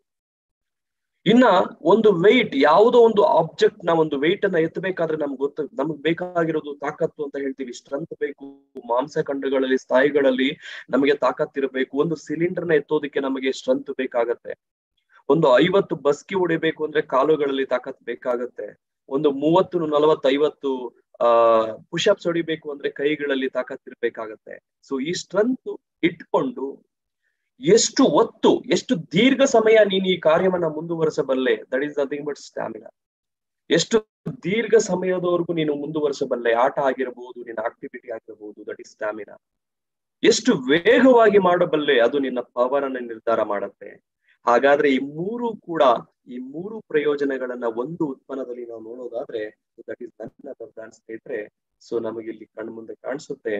ಇನ್ನ ಒಂದು ವೆಯ್ಟ್ ಯಾವುದೋ ಒಂದು ಆಬ್ಜೆಕ್ಟ್ ನ ಒಂದು ವೆಯ್ಟ್ ಅನ್ನ ಎತ್ತಬೇಕಾದ್ರೆ ನಮ್ಗೆ ಗೊತ್ತ ನಮ್ಗೆ ಬೇಕಾಗಿರೋದು ತಾಕತ್ತು ಅಂತ ಹೇಳ್ತೀವಿ ಸ್ಟ್ರೆಂತ್ ಬೇಕು ಮಾಂಸಖಂಡಗಳಲ್ಲಿ ಸ್ಥಾಯಿಗಳಲ್ಲಿ ನಮಗೆ ತಾಕತ್ತಿರಬೇಕು ಒಂದು ಸಿಲಿಂಡರ್ ನ ಎತ್ತೋದಕ್ಕೆ ನಮಗೆ ಸ್ಟ್ರೆಂತ್ ಬೇಕಾಗತ್ತೆ ಒಂದು ಐವತ್ತು ಬಸ್ಕಿ ಹೊಡಿಬೇಕು ಅಂದ್ರೆ ಕಾಲುಗಳಲ್ಲಿ ತಾಕತ್ ಬೇಕಾಗತ್ತೆ ಒಂದು ಮೂವತ್ತು ನಲವತ್ತು ಐವತ್ತು ಆ ಪುಷಪ್ಸ್ ಹೊಡಿಬೇಕು ಅಂದ್ರೆ ಕೈಗಳಲ್ಲಿ ತಾಕತ್ತಿರ್ಬೇಕಾಗತ್ತೆ ಸೊ ಈ ಸ್ಟ್ರೆಂತ್ ಇಟ್ಕೊಂಡು ಎಷ್ಟು ಒತ್ತು ಎಷ್ಟು ದೀರ್ಘ ಸಮಯ ನೀನು ಈ ಕಾರ್ಯವನ್ನ ಮುಂದುವರಿಸಬಲ್ಲೆ that is nothing but stamina ಎಷ್ಟು ದೀರ್ಘ ಸಮಯದವರೆಗೂ ನೀನು ಮುಂದುವರಿಸಬಲ್ಲೆ ಆಟ ಆಗಿರಬಹುದು ನಿನ್ನ ಆಕ್ಟಿವಿಟಿ ಆಗಿರಬಹುದು ದಟ್ ಈಸ್ ಸ್ಟಾಮಿನಾ ಎಷ್ಟು ವೇಗವಾಗಿ ಮಾಡಬಲ್ಲೆ ಅದು ನಿನ್ನ ಪವರ್ ಅನ್ನ ನಿರ್ಧಾರ ಮಾಡತ್ತೆ ಹಾಗಾದ್ರೆ ಈ ಮೂರು ಕೂಡ ಈ ಮೂರು ಪ್ರಯೋಜನಗಳನ್ನ ಒಂದು ಉತ್ಪನ್ನದಲ್ಲಿ ನಾವು ನೋಡೋದಾದ್ರೆ ದಟ್ ಈಸ್ ನನ್ನ ಬ್ರಾಂಡ್ ಸ್ನೇಹಿತರೆ ಸೊ ನಮಗೆ ಇಲ್ಲಿ ಕಣ್ಮುಂದೆ ಕಾಣಿಸುತ್ತೆ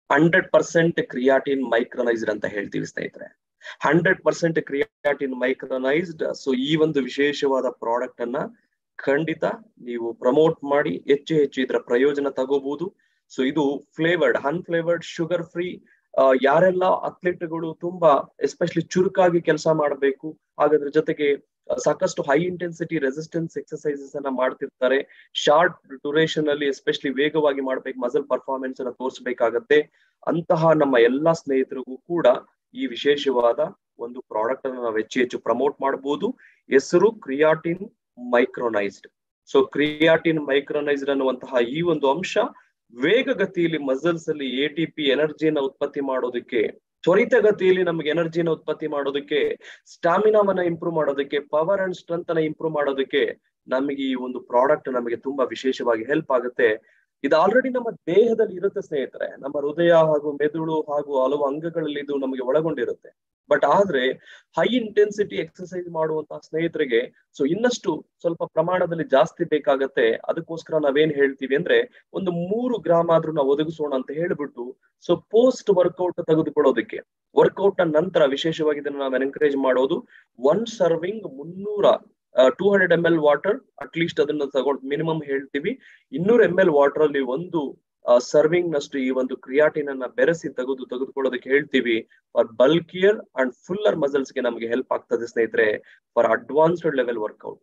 ಹಂಡ್ರೆಡ್ ಪರ್ಸೆಂಟ್ ಕ್ರಿಯಾಟಿನ್ ಮೈಕ್ರೊನೈಸ್ಡ್ ಅಂತ ಹೇಳ್ತೀವಿ ಸ್ನೇಹಿತರೆ hundred percent creatine micronised so ಈ ಒಂದು ವಿಶೇಷವಾದ ಪ್ರಾಡಕ್ಟ್ ಅನ್ನ ಖಂಡಿತ ನೀವು ಪ್ರಮೋಟ್ ಮಾಡಿ ಹೆಚ್ಚು ಹೆಚ್ಚು ಇದರ ಪ್ರಯೋಜನ ತಗೋಬಹುದು ಸೊ ಇದು ಫ್ಲೇವರ್ಡ್ ಅನ್ಫ್ಲೇವರ್ಡ್ ಶುಗರ್ ಫ್ರೀ ಯಾರೆಲ್ಲ ಅಥ್ಲೆಟ್ಗಳು ತುಂಬಾ ಎಸ್ಪೆಷಲಿ ಚುರುಕಾಗಿ ಕೆಲಸ ಮಾಡಬೇಕು ಹಾಗಾದ್ರ ಜೊತೆಗೆ ಸಾಕಷ್ಟು ಹೈ ಇಂಟೆನ್ಸಿಟಿ ರೆಸಿಸ್ಟೆನ್ಸ್ ಎಕ್ಸರ್ಸೈಸಸ್ ಅನ್ನ ಮಾಡ್ತಿರ್ತಾರೆ ಶಾರ್ಟ್ ಡ್ಯೂರೇಷನ್ ಅಲ್ಲಿ ಎಸ್ಪೆಷಲಿ ವೇಗವಾಗಿ ಮಾಡ್ಬೇಕು ಮಸಲ್ ಪರ್ಫಾರ್ಮೆನ್ಸ್ ಅನ್ನ ತೋರಿಸಬೇಕಾಗತ್ತೆ ಅಂತಹ ನಮ್ಮ ಎಲ್ಲಾ ಸ್ನೇಹಿತರಿಗೂ ಕೂಡ ಈ ವಿಶೇಷವಾದ ಒಂದು ಪ್ರಾಡಕ್ಟ್ ಅನ್ನು ನಾವು ಹೆಚ್ಚು ಹೆಚ್ಚು ಪ್ರಮೋಟ್ ಮಾಡಬಹುದು ಹೆಸರು creatine micronised so creatine micronised ಅನ್ನುವಂತಹ ಈ ಒಂದು ಅಂಶ ವೇಗಗತಿಯಲ್ಲಿ ಮಸಲ್ಸ್ ಅಲ್ಲಿ ಎ ಟಿ ಪಿ ಎನರ್ಜಿಯನ್ನ ಉತ್ಪತ್ತಿ ಮಾಡೋದಕ್ಕೆ ತ್ವರಿತಗತಿಯಲ್ಲಿ ನಮಗೆ ಎನರ್ಜಿನ ಉತ್ಪತ್ತಿ ಮಾಡೋದಕ್ಕೆ ಸ್ಟಾಮಿನಾವನ್ನ ಇಂಪ್ರೂವ್ ಮಾಡೋದಕ್ಕೆ ಪವರ್ ಅಂಡ್ ಸ್ಟ್ರೆಂತ್ ಅನ್ನ ಇಂಪ್ರೂವ್ ಮಾಡೋದಕ್ಕೆ ನಮಗೆ ಈ ಒಂದು ಪ್ರಾಡಕ್ಟ್ ನಮಗೆ ತುಂಬಾ ವಿಶೇಷವಾಗಿ ಹೆಲ್ಪ್ ಆಗುತ್ತೆ ಇದು ಆಲ್ರೆಡಿ ನಮ್ಮ ದೇಹದಲ್ಲಿ ಇರುತ್ತೆ ಸ್ನೇಹಿತರೆ ನಮ್ಮ ಹೃದಯ ಹಾಗೂ ಮೆದುಳು ಹಾಗೂ ಹಲವು ಅಂಗಗಳಲ್ಲಿ ಇದು ನಮಗೆ ಒಳಗೊಂಡಿರುತ್ತೆ ಬಟ್ ಆದ್ರೆ ಹೈ ಇಂಟೆನ್ಸಿಟಿ ಎಕ್ಸರ್ಸೈಸ್ ಮಾಡುವಂತಹ ಸ್ನೇಹಿತರಿಗೆ ಸೊ ಇನ್ನಷ್ಟು ಸ್ವಲ್ಪ ಪ್ರಮಾಣದಲ್ಲಿ ಜಾಸ್ತಿ ಬೇಕಾಗತ್ತೆ ಅದಕ್ಕೋಸ್ಕರ ನಾವೇನ್ ಹೇಳ್ತೀವಿ ಅಂದ್ರೆ ಒಂದು ಮೂರು ಗ್ರಾಮ್ ಆದ್ರೂ ನಾವು ಒದಗಿಸೋಣ ಅಂತ ಹೇಳ್ಬಿಟ್ಟು ಸೊ ಪೋಸ್ಟ್ ವರ್ಕೌಟ್ ತೆಗೆದುಕೊಳ್ಳೋದಕ್ಕೆ ವರ್ಕೌಟ್ ನಂತರ ವಿಶೇಷವಾಗಿ ಇದನ್ನ ನಾವು ಎನ್ಕರೇಜ್ ಮಾಡೋದು ಒನ್ ಸರ್ವಿಂಗ್ ಮುನ್ನೂರ two hundred M L water at least ಅದನ್ನ ತಗೊಂಡು ಮಿನಿಮಮ್ ಹೇಳ್ತೀವಿ ಇನ್ನೂರ ಎಂ ಎಲ್ ವಾಟರ್ ಅಲ್ಲಿ ಒಂದು ಸರ್ವಿಂಗ್ ನಷ್ಟು ಈ ಒಂದು ಕ್ರಿಯಾಟಿನ್ ಅನ್ನ ಬೆರೆಸಿ ತೆಗೆದು ತೆಗೆದುಕೊಳ್ಳೋದಕ್ಕೆ ಹೇಳ್ತೀವಿ for bulkier and fuller muscles ಗೆ ನಮಗೆ ಹೆಲ್ಪ್ ಆಗ್ತದೆ ಸ್ನೇಹಿತರೆ ಫಾರ್ ಅಡ್ವಾನ್ಸ್ಡ್ ಲೆವೆಲ್ ವರ್ಕೌಟ್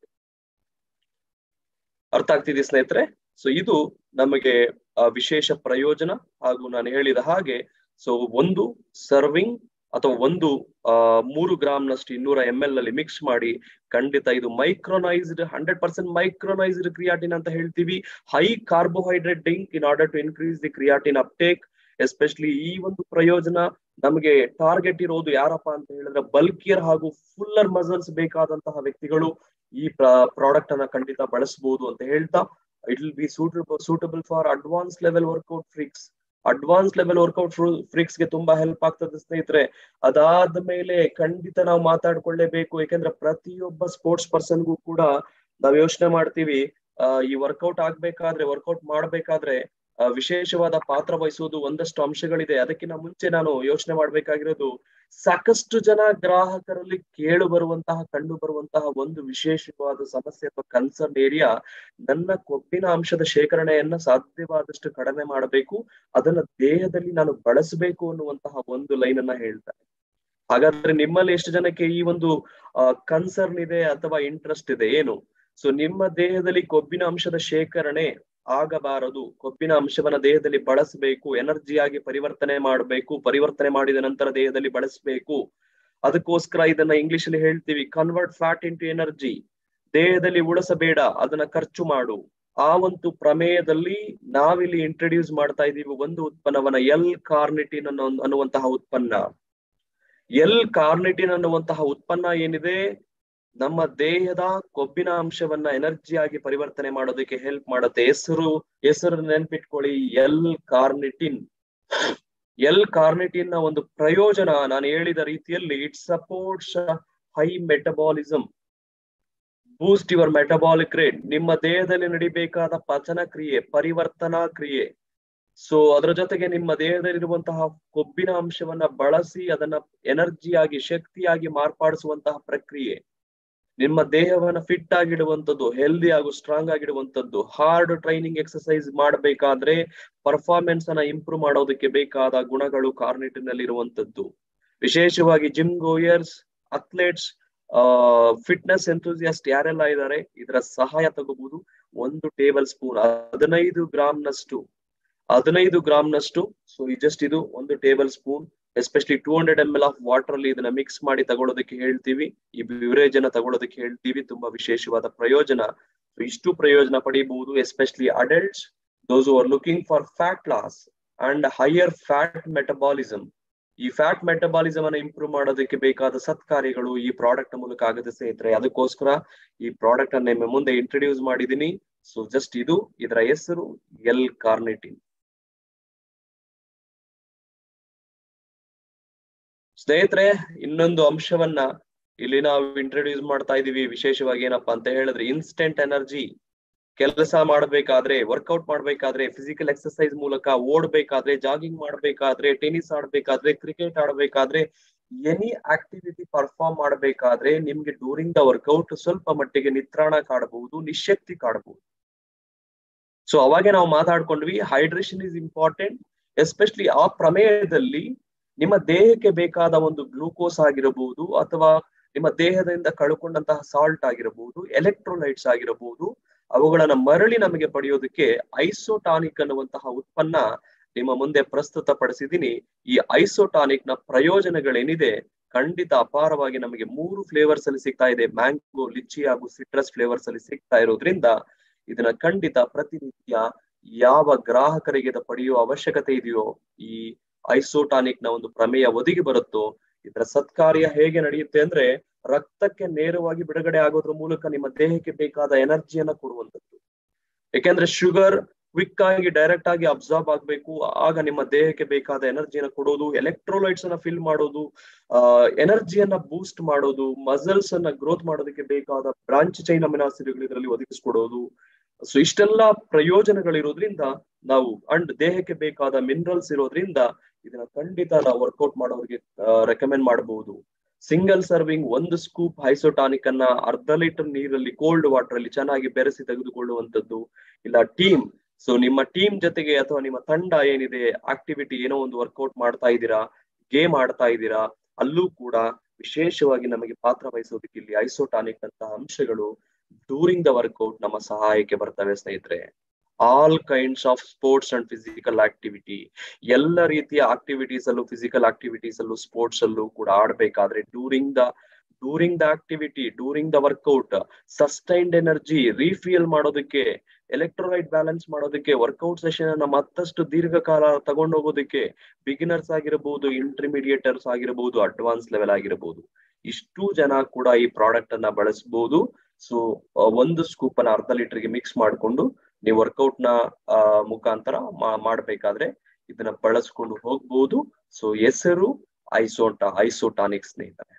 ಅರ್ಥ ಆಗ್ತಿದೆ ಸ್ನೇಹಿತರೆ ಸೊ ಇದು ನಮಗೆ ವಿಶೇಷ ಪ್ರಯೋಜನ ಹಾಗೂ ನಾನು ಹೇಳಿದ ಹಾಗೆ ಸೊ ಒಂದು ಸರ್ವಿಂಗ್ ಅಥವಾ ಒಂದು ಮೂರು ಗ್ರಾಮ್ ನಷ್ಟು ಇನ್ನೂರ ಎಂ ಎಲ್ ಅಲ್ಲಿ ಮಿಕ್ಸ್ ಮಾಡಿ ಖಂಡಿತ ಇದು micronised hundred percent micronised creatine ಅಂತ ಹೇಳ್ತೀವಿ high carbohydrate drink in order to increase the creatine uptake especially ಈ ಒಂದು ಪ್ರಯೋಜನ ನಮಗೆ ಟಾರ್ಗೆಟ್ ಇರೋದು ಯಾರಪ್ಪ ಅಂತ ಹೇಳಿದ್ರೆ ಬಲ್ಕಿಯರ್ ಹಾಗೂ ಫುಲ್ಲರ್ ಮಸಲ್ಸ್ ಬೇಕಾದಂತಹ ವ್ಯಕ್ತಿಗಳು ಈ ಪ್ರಾಡಕ್ಟ್ ಅನ್ನ ಖಂಡಿತ ಬಳಸಬಹುದು ಅಂತ ಹೇಳ್ತಾ it will be suitable suitable for advance level workout freaks advance level workout freaks ಗೆ ತುಂಬಾ ಹೆಲ್ಪ್ ಆಗ್ತದೆ ಸ್ನೇಹಿತರೆ ಅದಾದ ಮೇಲೆ ಖಂಡಿತ ನಾವು ಮಾತಾಡ್ಕೊಳ್ಳೇಬೇಕು ಯಾಕಂದ್ರೆ ಪ್ರತಿಯೊಬ್ಬ ಸ್ಪೋರ್ಟ್ಸ್ ಪರ್ಸನ್ಗೂ ಕೂಡ ನಾವ್ ಯೋಚನೆ ಮಾಡ್ತೀವಿ ಈ ವರ್ಕೌಟ್ ಆಗ್ಬೇಕಾದ್ರೆ ವರ್ಕೌಟ್ ಮಾಡ್ಬೇಕಾದ್ರೆ ವಿಶೇಷವಾದ ಪಾತ್ರ ವಹಿಸುವುದು ಒಂದಷ್ಟು ಅಂಶಗಳಿದೆ ಅದಕ್ಕಿಂತ ಮುಂಚೆ ನಾನು ಯೋಚನೆ ಮಾಡ್ಬೇಕಾಗಿರೋದು ಸಾಕಷ್ಟು ಜನ ಗ್ರಾಹಕರಲ್ಲಿ ಕೇಳು ಬರುವಂತಹ ಕಂಡು ಬರುವಂತಹ ಒಂದು ವಿಶೇಷವಾದ ಸಮಸ್ಯೆ ಅಥವಾ ಕನ್ಸರ್ನ್ ಏರಿಯಾ ನನ್ನ ಕೊಬ್ಬಿನ ಅಂಶದ ಶೇಖರಣೆಯನ್ನ ಸಾಧ್ಯವಾದಷ್ಟು ಕಡಿಮೆ ಮಾಡಬೇಕು ಅದನ್ನ ದೇಹದಲ್ಲಿ ನಾನು ಬಳಸಬೇಕು ಅನ್ನುವಂತಹ ಒಂದು ಲೈನ್ ಅನ್ನ ಹೇಳ್ತಾರೆ ಹಾಗಾದ್ರೆ ನಿಮ್ಮಲ್ಲಿ ಎಷ್ಟು ಜನಕ್ಕೆ ಈ ಒಂದು ಕನ್ಸರ್ನ್ ಇದೆ ಅಥವಾ ಇಂಟ್ರೆಸ್ಟ್ ಇದೆ ಏನು ಸೊ ನಿಮ್ಮ ದೇಹದಲ್ಲಿ ಕೊಬ್ಬಿನ ಅಂಶದ ಶೇಖರಣೆ ಆಗಬಾರದು ಕೊಬ್ಬಿನ ಅಂಶವನ್ನ ದೇಹದಲ್ಲಿ ಬಳಸಬೇಕು ಎನರ್ಜಿಯಾಗಿ ಪರಿವರ್ತನೆ ಮಾಡಬೇಕು ಪರಿವರ್ತನೆ ಮಾಡಿದ ನಂತರ ದೇಹದಲ್ಲಿ ಬಳಸಬೇಕು ಅದಕ್ಕೋಸ್ಕರ ಇದನ್ನ ಇಂಗ್ಲಿಷ್ ಅಲ್ಲಿ ಹೇಳ್ತೀವಿ ಕನ್ವರ್ಟ್ ಫ್ಯಾಟ್ ಇಂಟು ಎನರ್ಜಿ ದೇಹದಲ್ಲಿ ಉಳಿಸಬೇಡ ಅದನ್ನ ಖರ್ಚು ಮಾಡು ಆ ಒಂದು ಪ್ರಮೇಯದಲ್ಲಿ ನಾವಿಲ್ಲಿ ಇಂಟ್ರೊಡ್ಯೂಸ್ ಮಾಡ್ತಾ ಇದೀವಿ ಒಂದು ಉತ್ಪನ್ನವನ್ನ ಎಲ್ ಕಾರ್ನಿಟಿನ್ ಅನ್ನೋ ಅನ್ನುವಂತಹ ಉತ್ಪನ್ನ ಎಲ್ ಕಾರ್ನಿಟಿನ್ ಅನ್ನುವಂತಹ ಉತ್ಪನ್ನ ಏನಿದೆ ನಮ್ಮ ದೇಹದ ಕೊಬ್ಬಿನ ಅಂಶವನ್ನ ಎನರ್ಜಿಯಾಗಿ ಪರಿವರ್ತನೆ ಮಾಡೋದಕ್ಕೆ ಹೆಲ್ಪ್ ಮಾಡುತ್ತೆ ಹೆಸರು ಹೆಸರು ನೆನ್ಪಿಟ್ಕೊಳ್ಳಿ ಎಲ್ ಕಾರ್ನಿಟಿನ್ ಎಲ್ ಕಾರ್ನಿಟಿನ್ ನ ಒಂದು ಪ್ರಯೋಜನ ನಾನು ಹೇಳಿದ ರೀತಿಯಲ್ಲಿ it supports high metabolism boost your metabolic rate ನಿಮ್ಮ ದೇಹದಲ್ಲಿ ನಡಿಬೇಕಾದ ಪಚನ ಕ್ರಿಯೆ ಪರಿವರ್ತನಾ ಕ್ರಿಯೆ ಸೊ ಅದರ ಜೊತೆಗೆ ನಿಮ್ಮ ದೇಹದಲ್ಲಿರುವಂತಹ ಕೊಬ್ಬಿನ ಅಂಶವನ್ನ ಬಳಸಿ ಅದನ್ನ ಎನರ್ಜಿಯಾಗಿ ಶಕ್ತಿಯಾಗಿ ಮಾರ್ಪಾಡಿಸುವಂತಹ ಪ್ರಕ್ರಿಯೆ ನಿಮ್ಮ ದೇಹವನ್ನ ಫಿಟ್ ಆಗಿಡುವಂಥದ್ದು ಹೆಲ್ದಿ ಹಾಗೂ ಸ್ಟ್ರಾಂಗ್ ಆಗಿಡುವಂಥದ್ದು ಹಾರ್ಡ್ ಟ್ರೈನಿಂಗ್ ಎಕ್ಸರ್ಸೈಸ್ ಮಾಡಬೇಕಾದ್ರೆ ಪರ್ಫಾರ್ಮೆನ್ಸ್ ಅನ್ನ ಇಂಪ್ರೂವ್ ಮಾಡೋದಕ್ಕೆ ಬೇಕಾದ ಗುಣಗಳು ಕಾರ್ನೆಟಿನಲ್ಲಿ ಇರುವಂತದ್ದು ವಿಶೇಷವಾಗಿ gym goers athletes fitness enthusiast ಯಾರೆಲ್ಲ ಇದ್ದಾರೆ ಇದರ ಸಹಾಯ ತಗೋಬಹುದು ಒಂದು ಟೇಬಲ್ ಸ್ಪೂನ್ ಹದಿನೈದು ಗ್ರಾಮ್ ನಷ್ಟು ಹದಿನೈದು ಗ್ರಾಮ್ ನಷ್ಟು ಸೊ ಜಸ್ಟ್ ಇದು ಒಂದು tablespoon especially two hundred M L of water ಅಲ್ಲಿ ಇದನ್ನ ಮಿಕ್ಸ್ ಮಾಡಿ ತಗೊಳ್ಳೋದಕ್ಕೆ ಹೇಳ್ತೀವಿ ಈ ಬಿವರೇಜ್ ಅನ್ನ ತಗೊಳ್ಳೋದಕ್ಕೆ ಹೇಳ್ತೀವಿ ತುಂಬಾ ವಿಶೇಷವಾದ ಪ್ರಯೋಜನ ಇಷ್ಟು ಪ್ರಯೋಜನ ಪಡೆಯಬಹುದು especially adults those are looking for fat loss and higher fat metabolism ಈ ಫ್ಯಾಟ್ ಮೆಟಬಾಲಿಸಮ್ ಅನ್ನ ಇಂಪ್ರೂವ್ ಮಾಡೋದಕ್ಕೆ ಬೇಕಾದ ಸತ್ಕಾರ್ಯಗಳು ಈ ಪ್ರಾಡಕ್ಟ್ ಮೂಲಕ ಆಗುತ್ತೆ ಸ್ನೇಹಿತರೆ ಅದಕ್ಕೋಸ್ಕರ ಈ ಪ್ರಾಡಕ್ಟ್ ಅನ್ನ ನಿಮ್ಮ ಮುಂದೆ ಇಂಟ್ರೊಡ್ಯೂಸ್ ಮಾಡಿದೀನಿ ಸೊ ಜಸ್ಟ್ ಇದು ಇದರ ಹೆಸರು ಎಲ್ ಕಾರ್ನೆಟಿನ್ ಸ್ನೇಹಿತರೆ ಇನ್ನೊಂದು ಅಂಶವನ್ನ ಇಲ್ಲಿ ನಾವು ಇಂಟ್ರೊಡ್ಯೂಸ್ ಮಾಡ್ತಾ ಇದೀವಿ ವಿಶೇಷವಾಗಿ ಏನಪ್ಪಾ ಅಂತ ಹೇಳಿದ್ರೆ ಇನ್ಸ್ಟೆಂಟ್ ಎನರ್ಜಿ ಕೆಲಸ ಮಾಡ್ಬೇಕಾದ್ರೆ ವರ್ಕೌಟ್ ಮಾಡ್ಬೇಕಾದ್ರೆ ಫಿಸಿಕಲ್ ಎಕ್ಸರ್ಸೈಸ್ ಮೂಲಕ ಓಡ್ಬೇಕಾದ್ರೆ ಜಾಗಿಂಗ್ ಮಾಡ್ಬೇಕಾದ್ರೆ ಟೆನಿಸ್ ಆಡ್ಬೇಕಾದ್ರೆ ಕ್ರಿಕೆಟ್ ಆಡ್ಬೇಕಾದ್ರೆ ಎನಿ ಆಕ್ಟಿವಿಟಿ ಪರ್ಫಾರ್ಮ್ ಮಾಡ್ಬೇಕಾದ್ರೆ ನಿಮ್ಗೆ ಡ್ಯೂರಿಂಗ್ ದ ವರ್ಕೌಟ್ ಸ್ವಲ್ಪ ಮಟ್ಟಿಗೆ ನಿತ್ರಾಣ ಕಾಡಬಹುದು ನಿಶಕ್ತಿ ಕಾಡಬಹುದು ಸೊ ಅವಾಗೆ ನಾವು ಮಾತಾಡ್ಕೊಂಡ್ವಿ ಹೈಡ್ರೇಷನ್ ಇಸ್ ಇಂಪಾರ್ಟೆಂಟ್ ಎಸ್ಪೆಷಲಿ ಆ ಪ್ರಮೇಯದಲ್ಲಿ ನಿಮ್ಮ ದೇಹಕ್ಕೆ ಬೇಕಾದ ಒಂದು ಗ್ಲೂಕೋಸ್ ಆಗಿರಬಹುದು ಅಥವಾ ನಿಮ್ಮ ದೇಹದಿಂದ ಕಳ್ಕೊಂಡಂತಹ ಸಾಲ್ಟ್ ಆಗಿರಬಹುದು ಎಲೆಕ್ಟ್ರೋಲೈಟ್ಸ್ ಆಗಿರಬಹುದು ಅವುಗಳನ್ನ ಮರಳಿ ನಮಗೆ ಪಡೆಯೋದಕ್ಕೆ ಐಸೋಟಾನಿಕ್ ಅನ್ನುವಂತಹ ಉತ್ಪನ್ನ ನಿಮ್ಮ ಮುಂದೆ ಪ್ರಸ್ತುತ ಪಡಿಸಿದೀನಿ ಈ ಐಸೋಟಾನಿಕ್ ನ ಪ್ರಯೋಜನಗಳೇನಿದೆ ಖಂಡಿತ ಅಪಾರವಾಗಿ ನಮಗೆ ಮೂರು ಫ್ಲೇವರ್ಸ್ ಅಲ್ಲಿ ಸಿಗ್ತಾ ಇದೆ ಮ್ಯಾಂಗೋ ಲಿಚ್ಚಿ ಹಾಗೂ ಸಿಟ್ರಸ್ ಫ್ಲೇವರ್ಸ್ ಅಲ್ಲಿ ಸಿಗ್ತಾ ಇರೋದ್ರಿಂದ ಇದನ್ನ ಖಂಡಿತ ಪ್ರತಿನಿತ್ಯ ಯಾವ ಗ್ರಾಹಕರಿಗೆ ಇದು ಪಡೆಯುವ ಅವಶ್ಯಕತೆ ಇದೆಯೋ ಈ ಐಸೋಟಾನಿಕ್ ನ ಒಂದು ಪ್ರಮೇಯ ಒದಗಿ ಬರುತ್ತೋ ಇದರ ಸತ್ಕಾರ್ಯ ಹೇಗೆ ನಡೆಯುತ್ತೆ ಅಂದ್ರೆ ರಕ್ತಕ್ಕೆ ನೇರವಾಗಿ ಬಿಡುಗಡೆ ಆಗೋದ್ರ ಮೂಲಕ ನಿಮ್ಮ ದೇಹಕ್ಕೆ ಬೇಕಾದ ಎನರ್ಜಿಯನ್ನ ಕೊಡುವಂಥದ್ದು ಯಾಕೆಂದ್ರೆ ಶುಗರ್ ಕ್ವಿಕ್ ಆಗಿ ಡೈರೆಕ್ಟ್ ಆಗಿ ಅಬ್ಸಾರ್ಬ್ ಆಗ್ಬೇಕು ಆಗ ನಿಮ್ಮ ದೇಹಕ್ಕೆ ಬೇಕಾದ ಎನರ್ಜಿಯನ್ನ ಕೊಡೋದು ಎಲೆಕ್ಟ್ರೋಲೈಟ್ಸ್ ಅನ್ನ ಫಿಲ್ ಮಾಡೋದು ಆ ಎನರ್ಜಿಯನ್ನ ಬೂಸ್ಟ್ ಮಾಡೋದು ಮಸಲ್ಸ್ ಅನ್ನ ಗ್ರೋತ್ ಮಾಡೋದಕ್ಕೆ ಬೇಕಾದ ಬ್ರಾಂಚ್ ಚೈನ್ ಅಮಿನಾಸಿಡ್ಗಳು ಇದರಲ್ಲಿ ಒದಗಿಸ್ಕೊಡೋದು ಸೊ ಇಷ್ಟೆಲ್ಲ ಪ್ರಯೋಜನಗಳಿರೋದ್ರಿಂದ ನಾವು ಅಂಡ್ ದೇಹಕ್ಕೆ ಬೇಕಾದ ಮಿನರಲ್ಸ್ ಇರೋದ್ರಿಂದ ಇದನ್ನ ಖಂಡಿತ ನಾವು ವರ್ಕೌಟ್ ಮಾಡೋರಿಗೆ ರೆಕಮೆಂಡ್ ಮಾಡಬಹುದು ಸಿಂಗಲ್ ಸರ್ವಿಂಗ್ ಒಂದು ಸ್ಕೂಪ್ ಹೈಸೋಟಾನಿಕ್ ಅನ್ನ ಅರ್ಧ ಲೀಟರ್ ನೀರಲ್ಲಿ ಕೋಲ್ಡ್ ವಾಟರ್ ಅಲ್ಲಿ ಚೆನ್ನಾಗಿ ಬೆರೆಸಿ ತೆಗೆದುಕೊಳ್ಳುವಂತದ್ದು ಇಲ್ಲ ಟೀಮ್ ಸೊ ನಿಮ್ಮ ಟೀಮ್ ಜೊತೆಗೆ ಅಥವಾ ನಿಮ್ಮ ತಂಡ ಏನಿದೆ ಆಕ್ಟಿವಿಟಿ ಏನೋ ಒಂದು ವರ್ಕೌಟ್ ಮಾಡ್ತಾ ಇದ್ದೀರಾ ಗೇಮ್ ಆಡ್ತಾ ಇದ್ದೀರಾ ಅಲ್ಲೂ ಕೂಡ ವಿಶೇಷವಾಗಿ ನಮಗೆ ಪಾತ್ರ ವಹಿಸೋದಕ್ಕೆ ಇಲ್ಲಿ ಐಸೋಟಾನಿಕ್ ಅಂತಹ ಅಂಶಗಳು ಡ್ಯೂರಿಂಗ್ ದ ವರ್ಕೌಟ್ ನಮ್ಮ ಸಹಾಯಕ್ಕೆ ಬರ್ತವೆ ಸ್ನೇಹಿತರೆ all kinds of sports and physical activity ಎಲ್ಲ ರೀತಿಯ ಆಕ್ಟಿವಿಟೀಸ್ ಅಲ್ಲೂ ಫಿಸಿಕಲ್ ಆಕ್ಟಿವಿಟೀಸ್ ಅಲ್ಲೂ ಸ್ಪೋರ್ಟ್ಸ್ ಅಲ್ಲೂ ಕೂಡ ಆಡ್ಬೇಕಾದ್ರೆ during the during the activity during the workout sustained energy refuel ಮಾಡೋದಕ್ಕೆ ಎಲೆಕ್ಟ್ರೋಲೈಟ್ ಬ್ಯಾಲೆನ್ಸ್ ಮಾಡೋದಕ್ಕೆ ವರ್ಕೌಟ್ ಸೆಷನ್ ಅನ್ನ ಮತ್ತಷ್ಟು ದೀರ್ಘಕಾಲ ತಗೊಂಡೋಗೋದಕ್ಕೆ ಬಿಗಿನರ್ಸ್ ಆಗಿರಬಹುದು ಇಂಟರ್ಮೀಡಿಯೇಟರ್ಸ್ ಆಗಿರಬಹುದು ಅಡ್ವಾನ್ಸ್ ಲೆವೆಲ್ ಆಗಿರಬಹುದು ಇಷ್ಟು ಜನ ಕೂಡ ಈ ಪ್ರಾಡಕ್ಟ್ ಅನ್ನ ಬಳಸಬಹುದು ಸೊ ಒಂದು ಸ್ಕೂಪ್ ಅನ್ನ ಅರ್ಧ ಲೀಟರ್ಗೆ ಮಿಕ್ಸ್ ಮಾಡಿಕೊಂಡು ನೀವು ವರ್ಕೌಟ್ ನ ಮುಖಾಂತರ ಮಾಡ್ಬೇಕಾದ್ರೆ ಇದನ್ನ ಬಳಸ್ಕೊಂಡು ಹೋಗ್ಬಹುದು ಸೊ ಹೆಸರು ಐಸೋಟಾ ಐಸೋಟಾನಿಕ್ ಸ್ನೇಹಿತರೆ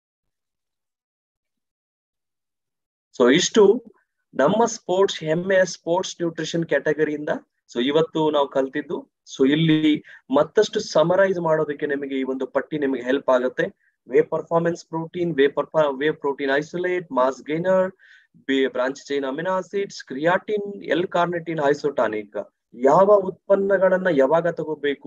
ಸೊ ಇಷ್ಟು ನಮ್ಮ ಸ್ಪೋರ್ಟ್ಸ್ ಹೆಮ್ಮೆಯ ಸ್ಪೋರ್ಟ್ಸ್ ನ್ಯೂಟ್ರಿಷನ್ ಕ್ಯಾಟಗರಿಯಿಂದ ಸೊ ಇವತ್ತು ನಾವು ಕಲ್ತಿದ್ದು ಸೊ ಇಲ್ಲಿ ಮತ್ತಷ್ಟು ಸಮರೈಸ್ ಮಾಡೋದಕ್ಕೆ ನಿಮಗೆ ಈ ಒಂದು ಪಟ್ಟಿ ನಿಮಗೆ ಹೆಲ್ಪ್ ಆಗುತ್ತೆ ವೇ ಪರ್ಫಾರ್ಮೆನ್ಸ್ ಪ್ರೋಟೀನ್ ವೇ ಪರ್ಫಾ whey protein isolate mass gainer branch chain amino acids creatine L carnitine isotonic ಯಾವ ಉತ್ಪನ್ನಗಳನ್ನ ಯಾವಾಗ ತಗೋಬೇಕು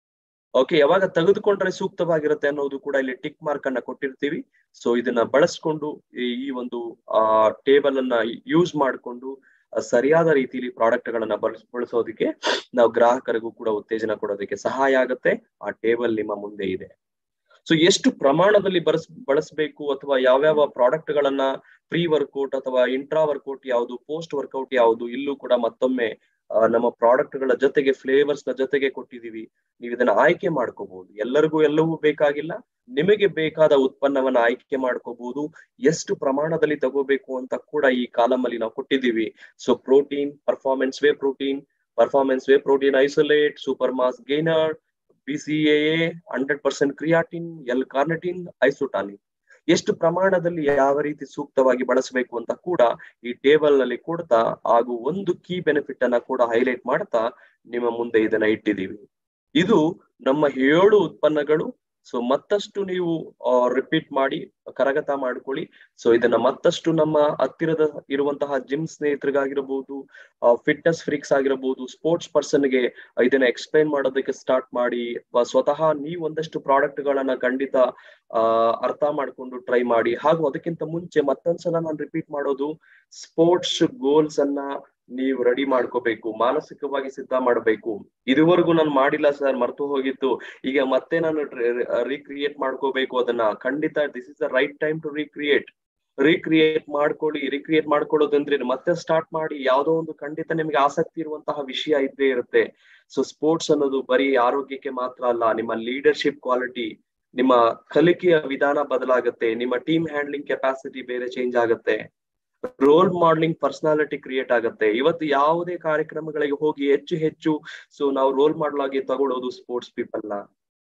ಓಕೆ ಯಾವಾಗ ತೆಗೆದುಕೊಂಡ್ರೆ ಸೂಕ್ತವಾಗಿರುತ್ತೆ ಅನ್ನೋದು ಕೂಡ ಇಲ್ಲಿ ಟಿಕ್ ಮಾರ್ಕ್ ಅನ್ನ ಕೊಟ್ಟಿರ್ತೀವಿ ಸೊ ಇದನ್ನ ಬಳಸ್ಕೊಂಡು ಈ ಒಂದು ಆ ಟೇಬಲ್ ಅನ್ನ ಯೂಸ್ ಮಾಡಿಕೊಂಡು ಸರಿಯಾದ ರೀತಿಯಲ್ಲಿ ಪ್ರಾಡಕ್ಟ್ ಗಳನ್ನ ಬಳಸ್ ಬಳಸೋದಕ್ಕೆ ನಾವು ಗ್ರಾಹಕರಿಗೂ ಕೂಡ ಉತ್ತೇಜನ ಕೊಡೋದಕ್ಕೆ ಸಹಾಯ ಆಗುತ್ತೆ ಆ ಟೇಬಲ್ ನಿಮ್ಮ ಮುಂದೆ ಇದೆ ಸೊ ಎಷ್ಟು ಪ್ರಮಾಣದಲ್ಲಿ ಬಳಸ್ ಬಳಸಬೇಕು ಅಥವಾ ಯಾವ್ಯಾವ ಪ್ರಾಡಕ್ಟ್ ಗಳನ್ನ ಪ್ರೀ ವರ್ಕೌಟ್ ಅಥವಾ ಇಂಟ್ರಾ ವರ್ಕೌಟ್ ಯಾವುದು ಪೋಸ್ಟ್ ವರ್ಕೌಟ್ ಯಾವುದು ಇಲ್ಲೂ ಕೂಡ ಮತ್ತೊಮ್ಮೆ ನಮ್ಮ ಪ್ರಾಡಕ್ಟ್ ಗಳ ಜೊತೆಗೆ ಫ್ಲೇವರ್ಸ್ ನ ಜೊತೆಗೆ ಕೊಟ್ಟಿದೀವಿ ನೀವು ಇದನ್ನ ಆಯ್ಕೆ ಮಾಡ್ಕೋಬಹುದು ಎಲ್ಲರಿಗೂ ಎಲ್ಲವೂ ಬೇಕಾಗಿಲ್ಲ ನಿಮಗೆ ಬೇಕಾದ ಉತ್ಪನ್ನವನ್ನ ಆಯ್ಕೆ ಮಾಡ್ಕೋಬಹುದು ಎಷ್ಟು ಪ್ರಮಾಣದಲ್ಲಿ ತಗೋಬೇಕು ಅಂತ ಕೂಡ ಈ ಕಾಲಮ್ ಅಲ್ಲಿ ನಾವು ಕೊಟ್ಟಿದ್ದೀವಿ so protein performance whey protein performance whey protein isolate super mass gainer B C A hundred percent creatine L carnitine isotonic ಎಷ್ಟು ಪ್ರಮಾಣದಲ್ಲಿ ಯಾವ ರೀತಿ ಸೂಕ್ತವಾಗಿ ಬಳಸಬೇಕು ಅಂತ ಕೂಡ ಈ ಟೇಬಲ್ ನಲ್ಲಿ ಕೊಡ್ತಾ ಹಾಗೂ ಒಂದು ಕೀ ಬೆನಿಫಿಟ್ ಅನ್ನ ಕೂಡ ಹೈಲೈಟ್ ಮಾಡ್ತಾ ನಿಮ್ಮ ಮುಂದೆ ಇದನ್ನ ಇಟ್ಟಿದ್ದೀವಿ ಇದು ನಮ್ಮ ಏಳು ಉತ್ಪನ್ನಗಳು ಸೊ ಮತ್ತಷ್ಟು ನೀವು ರಿಪೀಟ್ ಮಾಡಿ ಕರಗತ ಮಾಡ್ಕೊಳ್ಳಿ ಸೊ ಇದನ್ನ ಮತ್ತಷ್ಟು ನಮ್ಮ ಹತ್ತಿರದ ಇರುವಂತಹ ಜಿಮ್ ಸ್ನೇಹಿತರಿಗಾಗಿರ್ಬೋದು ಫಿಟ್ನೆಸ್ ಫ್ರೀಕ್ಸ್ ಆಗಿರಬಹುದು ಸ್ಪೋರ್ಟ್ಸ್ ಪರ್ಸನ್ಗೆ ಇದನ್ನ ಎಕ್ಸ್ಪ್ಲೈನ್ ಮಾಡೋದಕ್ಕೆ ಸ್ಟಾರ್ಟ್ ಮಾಡಿ ಸ್ವತಃ ನೀವು ಒಂದಷ್ಟು ಪ್ರಾಡಕ್ಟ್ ಗಳನ್ನ ಖಂಡಿತ ಅಹ್ ಅರ್ಥ ಮಾಡ್ಕೊಂಡು ಟ್ರೈ ಮಾಡಿ ಹಾಗೂ ಅದಕ್ಕಿಂತ ಮುಂಚೆ ಮತ್ತೊಂದ್ಸಲ ನಾನು ರಿಪೀಟ್ ಮಾಡೋದು ಸ್ಪೋರ್ಟ್ಸ್ ಗೋಲ್ಸ್ ಅನ್ನ ನೀವು ರೆಡಿ ಮಾಡ್ಕೋಬೇಕು ಮಾನಸಿಕವಾಗಿ ಸಿದ್ಧ ಮಾಡಬೇಕು ಇದುವರೆಗೂ ನಾನು ಮಾಡಿಲ್ಲ ಸರ್ ಮರ್ತು ಹೋಗಿತ್ತು ಈಗ ಮತ್ತೆ ನಾನು ರೀಕ್ರಿಯೇಟ್ ಮಾಡ್ಕೋಬೇಕು ಅದನ್ನ ಖಂಡಿತ this is the right time to recreate recreate ಮಾಡ್ಕೊಳ್ಳಿ ರೀಕ್ರಿಯೇಟ್ ಮಾಡ್ಕೊಳ್ಳೋದಂದ್ರೆ ಮತ್ತೆ ಸ್ಟಾರ್ಟ್ ಮಾಡಿ ಯಾವ್ದೋ ಒಂದು ಖಂಡಿತ ನಿಮ್ಗೆ ಆಸಕ್ತಿ ಇರುವಂತಹ ವಿಷಯ ಇದ್ದೇ ಇರುತ್ತೆ ಸೊ ಸ್ಪೋರ್ಟ್ಸ್ ಅನ್ನೋದು ಬರೀ ಆರೋಗ್ಯಕ್ಕೆ ಮಾತ್ರ ಅಲ್ಲ ನಿಮ್ಮ ಲೀಡರ್ಶಿಪ್ ಕ್ವಾಲಿಟಿ ನಿಮ್ಮ ಕಲಿಕೆಯ ವಿಧಾನ ಬದಲಾಗುತ್ತೆ ನಿಮ್ಮ ಟೀಮ್ ಹ್ಯಾಂಡ್ಲಿಂಗ್ ಕೆಪಾಸಿಟಿ ಬೇರೆ ಚೇಂಜ್ ಆಗುತ್ತೆ ರೋಲ್ ಮಾಡ್ಲಿಂಗ್ ಪರ್ಸನಾಲಿಟಿ ಕ್ರಿಯೇಟ್ ಆಗುತ್ತೆ ಇವತ್ತು ಯಾವುದೇ ಕಾರ್ಯಕ್ರಮಗಳಿಗೆ ಹೋಗಿ ಹೆಚ್ಚು ಹೆಚ್ಚು ಸೊ ನಾವು ರೋಲ್ ಮಾಡಲಾಗಿ ತಗೊಳ್ಳೋದು ಸ್ಪೋರ್ಟ್ಸ್ ಪೀಪಲ್ ನ